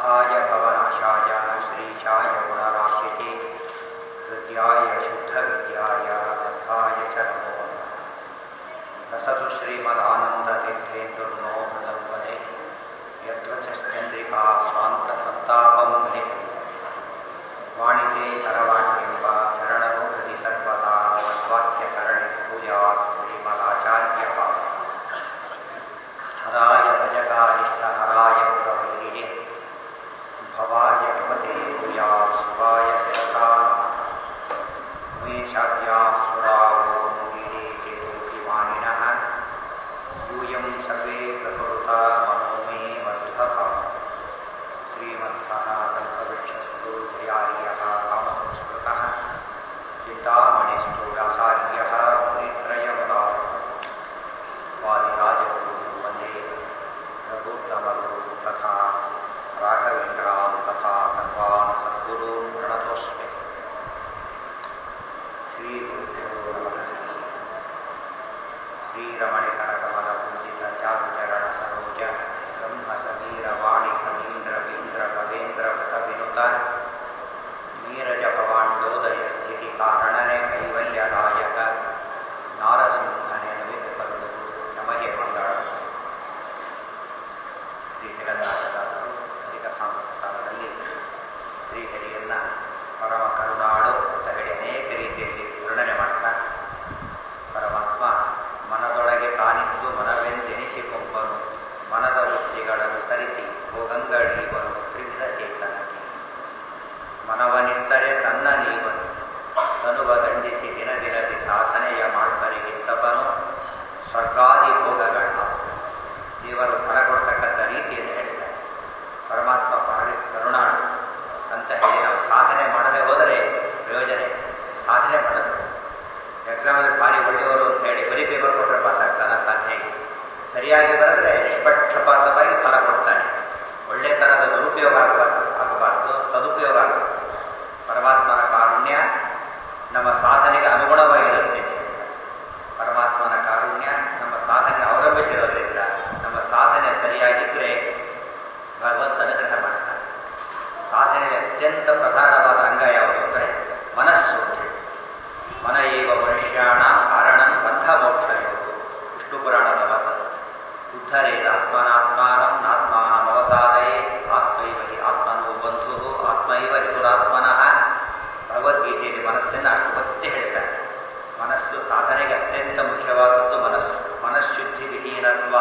दुःखाय भवनाशाय श्रीशाय गुणराशिते हृद्याय शुद्धविद्याय अर्थाय च नमो नमः रसतु श्रीमदानन्दतीर्थेन्दुर्नो हृदम्बरे यत्र च चन्द्रिका स्वान्तसन्तापं मुने ವಾಣಿತೆ ಕರವಾಣ್ಯೆಂಬ ಚರಣವು ಹೃದಿ ಸರ್ವದಾ ವಾಕ್ಯ ಸರಣಿ ಪೂಜಾ ಶ್ರೀಮದಾಚಾರ್ಯ ಹರಾಯ ಭಜಕಾರಿಷ್ಟ ಹರಾಯ ಪುರವೈರಿಗೆ ಭವಾಯ ಭವತೆ ಭೂಯಾ ಶಿವಾಯ ಶಿರಸಾ ಉಮೇಶಾದ್ಯಾ ಸುರಾವೋ ಮುಗಿರೇ ಚೇತೋಪಿ ಮಾನಿನಃ ಯೂಯಂ ಸರ್ವೇ ಪ್ರಕೃತ ಮನೋ ಮೇ ಮಧ್ವಃ श्रीमन्तः कल्पवृक्षस्तु जयार्यः कामसंस्कृतः चिन्तामणिस्तु व्यासार्यः मुनित्रयमुदार वादिराजगुरु वन्दे रघुत्तमगुरु तथा राघवेन्द्रान् तथा सर्वान् सद्गुरून् प्रणतोऽस्मि श्रीगुरुभ्यो नमः श्रीरमणिकरकमलपूजितचारुचरणसरोज ब्रह्मसमीरवाणि फणीन्द्रवीन्द्र भवेन्द्र भृतविनुत नीरजभवाण्डोदयस्थितिकारणने कैवल्यदायक ನಾರಸಿಂಹನೆ ನಮಿತಕರು ನಮಗೆ ಮಂಗಳ ಶ್ರೀ ಜಗನ್ನಾಥದಾಸರು ಹರಿಕಥಾಮೃತ ಸಾಲದಲ್ಲಿ ಶ್ರೀಹರಿಯನ್ನ ಪರಮ ಕರುಣಾಳು ಅಂತ ಹೇಳಿ ಅನೇಕ ರೀತಿಯಲ್ಲಿ ವರ್ಣನೆ ಮಾಡ್ತಾ ಪರಮಾತ್ಮ ಮನದೊಳಗೆ ತಾನಿದ್ದು ಮನವೆಂದೆನಿಸಿಕೊಂಬನು ಮನದ ವೃತ್ತಿಗಳನ್ನು ಸರಿಸಿ ಹೋಗಂಗಳೀವನು ತ್ರಿವಿಧ ಚೇತನಕ್ಕೆ ಮನವನಿತ್ತರೆ ತನ್ನ ನೀವನು ತನುವ ದಂಡಿಸಿ ದಿನ ದಿನದಿ ಸಾಧನೆಯ ಮಾಡ್ಬರಿಗಿತ್ತವನು ಸ್ವರ್ಗಾದಿ ಭೋಗಗಳ ದೇವರು ಫಲ ಕೊಡ್ತಕ್ಕಂಥ ರೀತಿಯನ್ನು ಹೇಳ್ತಾರೆ ಪರಮಾತ್ಮ ಭಾರಿ ಕರುಣಾಳು ಅಂತ ಹೇಳಿ ನಾವು ಸಾಧನೆ ಮಾಡದೆ ಹೋದರೆ ಪ್ರಯೋಜನ ಇದೆ ಸಾಧನೆ ಮಾಡಬೇಕು ಎಕ್ಸಾಮಲ್ಲಿ ಭಾರಿ ಒಳ್ಳೆಯವರು ಅಂತ ಹೇಳಿ ಬರೀ ಪೇಪರ್ ಕೊಟ್ಟರೆ ಪಾಸ್ ಆಗ್ತಾನೆ ಸಾಧ್ಯ ಇಲ್ಲ ಸರಿಯಾಗಿ ಬರೆದ್ರೆ ನಿಷ್ಪಕ್ಷಪಾತವಾಗಿ ಫಲ ಕೊಡ್ತಾನೆ ಒಳ್ಳೆ ಥರದ ದುರುಪಯೋಗ ಆಗಬಾರ್ದು ಆಗಬಾರ್ದು ಸದುಪಯೋಗ ಆಗಬಾರ್ದು ಪರಮಾತ್ಮನ ಕಾರುಣ್ಯ ನಮ್ಮ ಸಾಧನೆಗೆ ಅನುಗುಣವಾಗಿರುತ್ತೆ ಪರಮಾತ್ಮನ ಕಾರುಣ್ಯ ನಮ್ಮ ಸಾಧನೆ ಅವಲಂಬಿಸಿರೋದ್ರಿಂದ ನಮ್ಮ ಸಾಧನೆ ಸರಿಯಾಗಿದ್ದರೆ ಭಗವಂತ ಅನುಗ್ರಹ ಮಾಡ್ತಾನೆ ಸಾಧನೆಗೆ ಅತ್ಯಂತ ಪ್ರಧಾನವಾದ ಅಂಗ ಯಾವುದು ಅಂದರೆ ಮನಸ್ಸು ಮನ ಏವ ಮನುಷ್ಯಾಣ ಕಾರಣ ಬಂಧ ಮೋಕ್ಷಯೋದು ವಿಷ್ಣು ಪುರಾಣದ ಮಾತು ಉದ್ಧರೇದಾತ್ಮನಾತ್ಮಾನಂ ನಾತ್ಮಾನಂ ಅವಸಾದಯೇ ಆತ್ಮೈವ ಹಿ ಆತ್ಮನೋ ಬಂಧು ಆತ್ಮೈವ ರಿಪುರಾತ್ಮನಃ ಭಗವದ್ಗೀತೆಯಲ್ಲಿ ಮನಸ್ಸನ್ನು ಅಷ್ಟು ಒತ್ತಿ ಹೇಳ್ತಾರೆ ಮನಸ್ಸು ಸಾಧನೆಗೆ ಅತ್ಯಂತ ಮುಖ್ಯವಾದದ್ದು ಮನಸ್ಸು ಮನಃಶುದ್ಧಿ ವಿಹೀನತ್ವ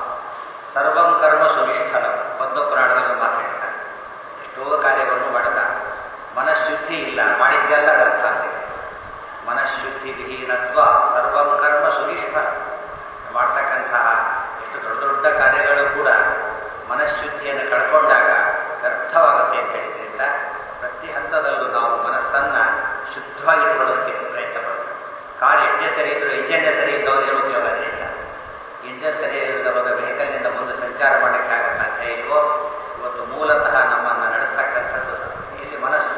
ಸರ್ವಂ ಕರ್ಮ ಸುನಿಷ್ಠನ ಪದ್ಮ ಪುರಾಣದಲ್ಲಿ ಮಾತು ಹೇಳ್ತಾರೆ ಎಷ್ಟೋ ಕಾರ್ಯವನ್ನು ಮಾಡಿದ ಮನಃಶುದ್ಧಿ ಇಲ್ಲ ಮಾಡಿದ್ದೆಲ್ಲ ವ್ಯರ್ಥ ಅಂತಿದೆ ಮನಃಶುದ್ಧಿ ವಿಹೀನತ್ವ ಸರ್ವಂ ಕರ್ಮ ಸುನಿಷ್ಫಲ ಮಾಡ್ತಕ್ಕಂತಹ ಎಷ್ಟು ದೊಡ್ಡ ದೊಡ್ಡ ಕಾರ್ಯಗಳು ಕೂಡ ಮನಃಶುದ್ಧಿಯನ್ನು ಕಳ್ಕೊಂಡಾಗ ವ್ಯರ್ಥವಾಗುತ್ತೆ ಅಂತ ಹೇಳಿದ್ರಿಂದ ಪ್ರತಿ ಹಂತದಲ್ಲೂ ನಾವು ಮನಸ್ಸನ್ನು ಶುದ್ಧವಾಗಿ ಇಟ್ಕೊಳ್ಳೋದಕ್ಕೆ ಪ್ರಯತ್ನ ಪಡಬೇಕು ಕಾರ್ ಎಷ್ಟೇ ಸರಿ ಇದ್ದರೂ ಇಂಜನ್ನೇ ಸರಿ ಇದ್ದವರು ಏನು ಉಪಯೋಗ ಇಲ್ಲ ಇಂಜನ್ ಸರಿ ಇಲ್ಲದವಾಗ ವೆಹಿಕಲ್ನಿಂದ ಮುಂದೆ ಸಂಚಾರ ಮಾಡೋಕ್ಕೆ ಆಗ ಸಾಧ್ಯ ಇಲ್ವೋ ಇವತ್ತು ಮೂಲತಃ ನಮ್ಮನ್ನು ನಡೆಸ್ತಕ್ಕಂಥದ್ದು ಇಲ್ಲಿ ಮನಸ್ಸು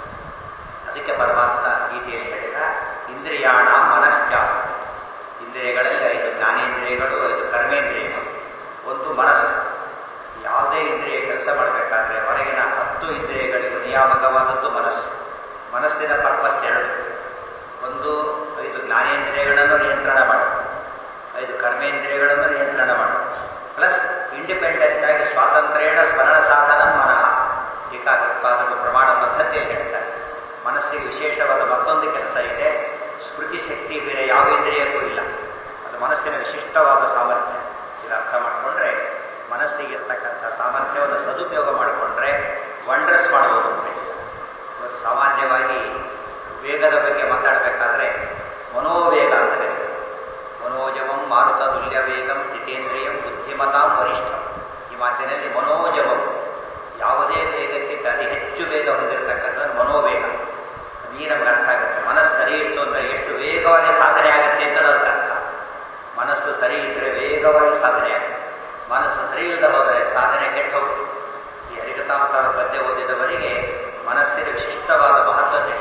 ಅದಕ್ಕೆ ಪರಮಾತ್ಮ ಗೀತೆಯಲ್ಲಿ ಹೇಳಿದ ಇಂದ್ರಿಯಾಣ ಮನಶ್ಚಾಸ ಇಂದ್ರಿಯಗಳಲ್ಲಿ ಐದು ಜ್ಞಾನೇಂದ್ರಿಯಗಳು ಐದು ಕರ್ಮೇಂದ್ರಿಯಗಳು ಒಂದು ಮನಸ್ಸು ಯಾವುದೇ ಇಂದ್ರಿಯ ಕೆಲಸ ಮಾಡಬೇಕಾದ್ರೆ ಹೊರಗಿನ ಹತ್ತು ಇಂದ್ರಿಯಗಳಿಗೂ ನಿಯಾಮಕವಾದದ್ದು ಮನಸ್ಸು ಮನಸ್ಸಿನ ಪರ್ಪಸ್ ಎರಡು ಒಂದು ಐದು ಜ್ಞಾನೇಂದ್ರಿಯಗಳನ್ನು ನಿಯಂತ್ರಣ ಮಾಡೋದು ಐದು ಕರ್ಮೇಂದ್ರಿಯಗಳನ್ನು ನಿಯಂತ್ರಣ ಮಾಡೋದು ಪ್ಲಸ್ ಇಂಡಿಪೆಂಡೆಂಟ್ ಆಗಿ ಸ್ವಾತಂತ್ರ್ಯೇಣ ಸ್ಮರಣ ಸಾಧನ ಮನಃ ಏಕಾಗ್ರಪಾದಗಳು ಪ್ರಮಾಣ ಪದ್ಧತಿಯಲ್ಲಿ ಹೇಳ್ತಾರೆ ಮನಸ್ಸಿಗೆ ವಿಶೇಷವಾದ ಮತ್ತೊಂದು ಕೆಲಸ ಇದೆ ಸ್ಮೃತಿ ಶಕ್ತಿ ಬೇರೆ ಯಾವ ಇಂದ್ರಿಯಕ್ಕೂ ಇಲ್ಲ ಅದು ಮನಸ್ಸಿನ ವಿಶಿಷ್ಟವಾದ ಸಾಮರ್ಥ್ಯ ಇದು ಅರ್ಥ ಮಾಡಿಕೊಂಡ್ರೆ ಮನಸ್ಸಿಗೆ ಇರ್ತಕ್ಕಂಥ ಸಾಮರ್ಥ್ಯವನ್ನು ಸದುಪಯೋಗ ಮಾಡಿಕೊಂಡ್ರೆ ವಂಡರ್ಸ್ ಮಾಡಬಹುದು ಅಂತ ಹೇಳಿ ಇವತ್ತು ಸಾಮಾನ್ಯವಾಗಿ ವೇಗದ ಬಗ್ಗೆ ಮಾತಾಡಬೇಕಾದ್ರೆ ಮನೋವೇಗ ಅಂತ ಕರೀತಾರೆ ಮನೋಜವಂ ಮಾರುತ ತುಲ್ಯ ವೇಗಂ ಜಿತೇಂದ್ರಿಯಂ ಬುದ್ಧಿಮತಾಂ ವರಿಷ್ಠಂ ಈ ಮಾತಿನಲ್ಲಿ ಮನೋಜವಂ ಯಾವುದೇ ವೇಗಕ್ಕಿಂತ ಅತಿ ಹೆಚ್ಚು ವೇಗ ಹೊಂದಿರತಕ್ಕಂಥದ್ದು ಮನೋವೇಗ ಈ ನಮ್ಗೆ ಅರ್ಥ ಆಗುತ್ತೆ ಮನಸ್ಸು ಸರಿ ಇತ್ತು ಅಂದರೆ ಎಷ್ಟು ವೇಗವಾಗಿ ಸಾಧನೆ ಆಗುತ್ತೆ ಅಂತ ಅದಕ್ಕೆ ಅರ್ಥ ಮನಸ್ಸು ಸರಿ ಇದ್ದರೆ ವೇಗವಾಗಿ ಸಾಧನೆ ಆಗುತ್ತೆ ಮನಸ್ಸು ಸರಿ ಇಲ್ಲದೆ ಹೋದರೆ ಸಾಧನೆ ಕೆಟ್ಟು ಹೋಗುತ್ತೆ ಈ ಹರಿಕಥಾಂಸಾರ ಪದ್ಯ ಓದಿದವರಿಗೆ ಮನಸ್ಸಿನ ವಿಶಿಷ್ಟವಾದ ಮಹತ್ವತೆ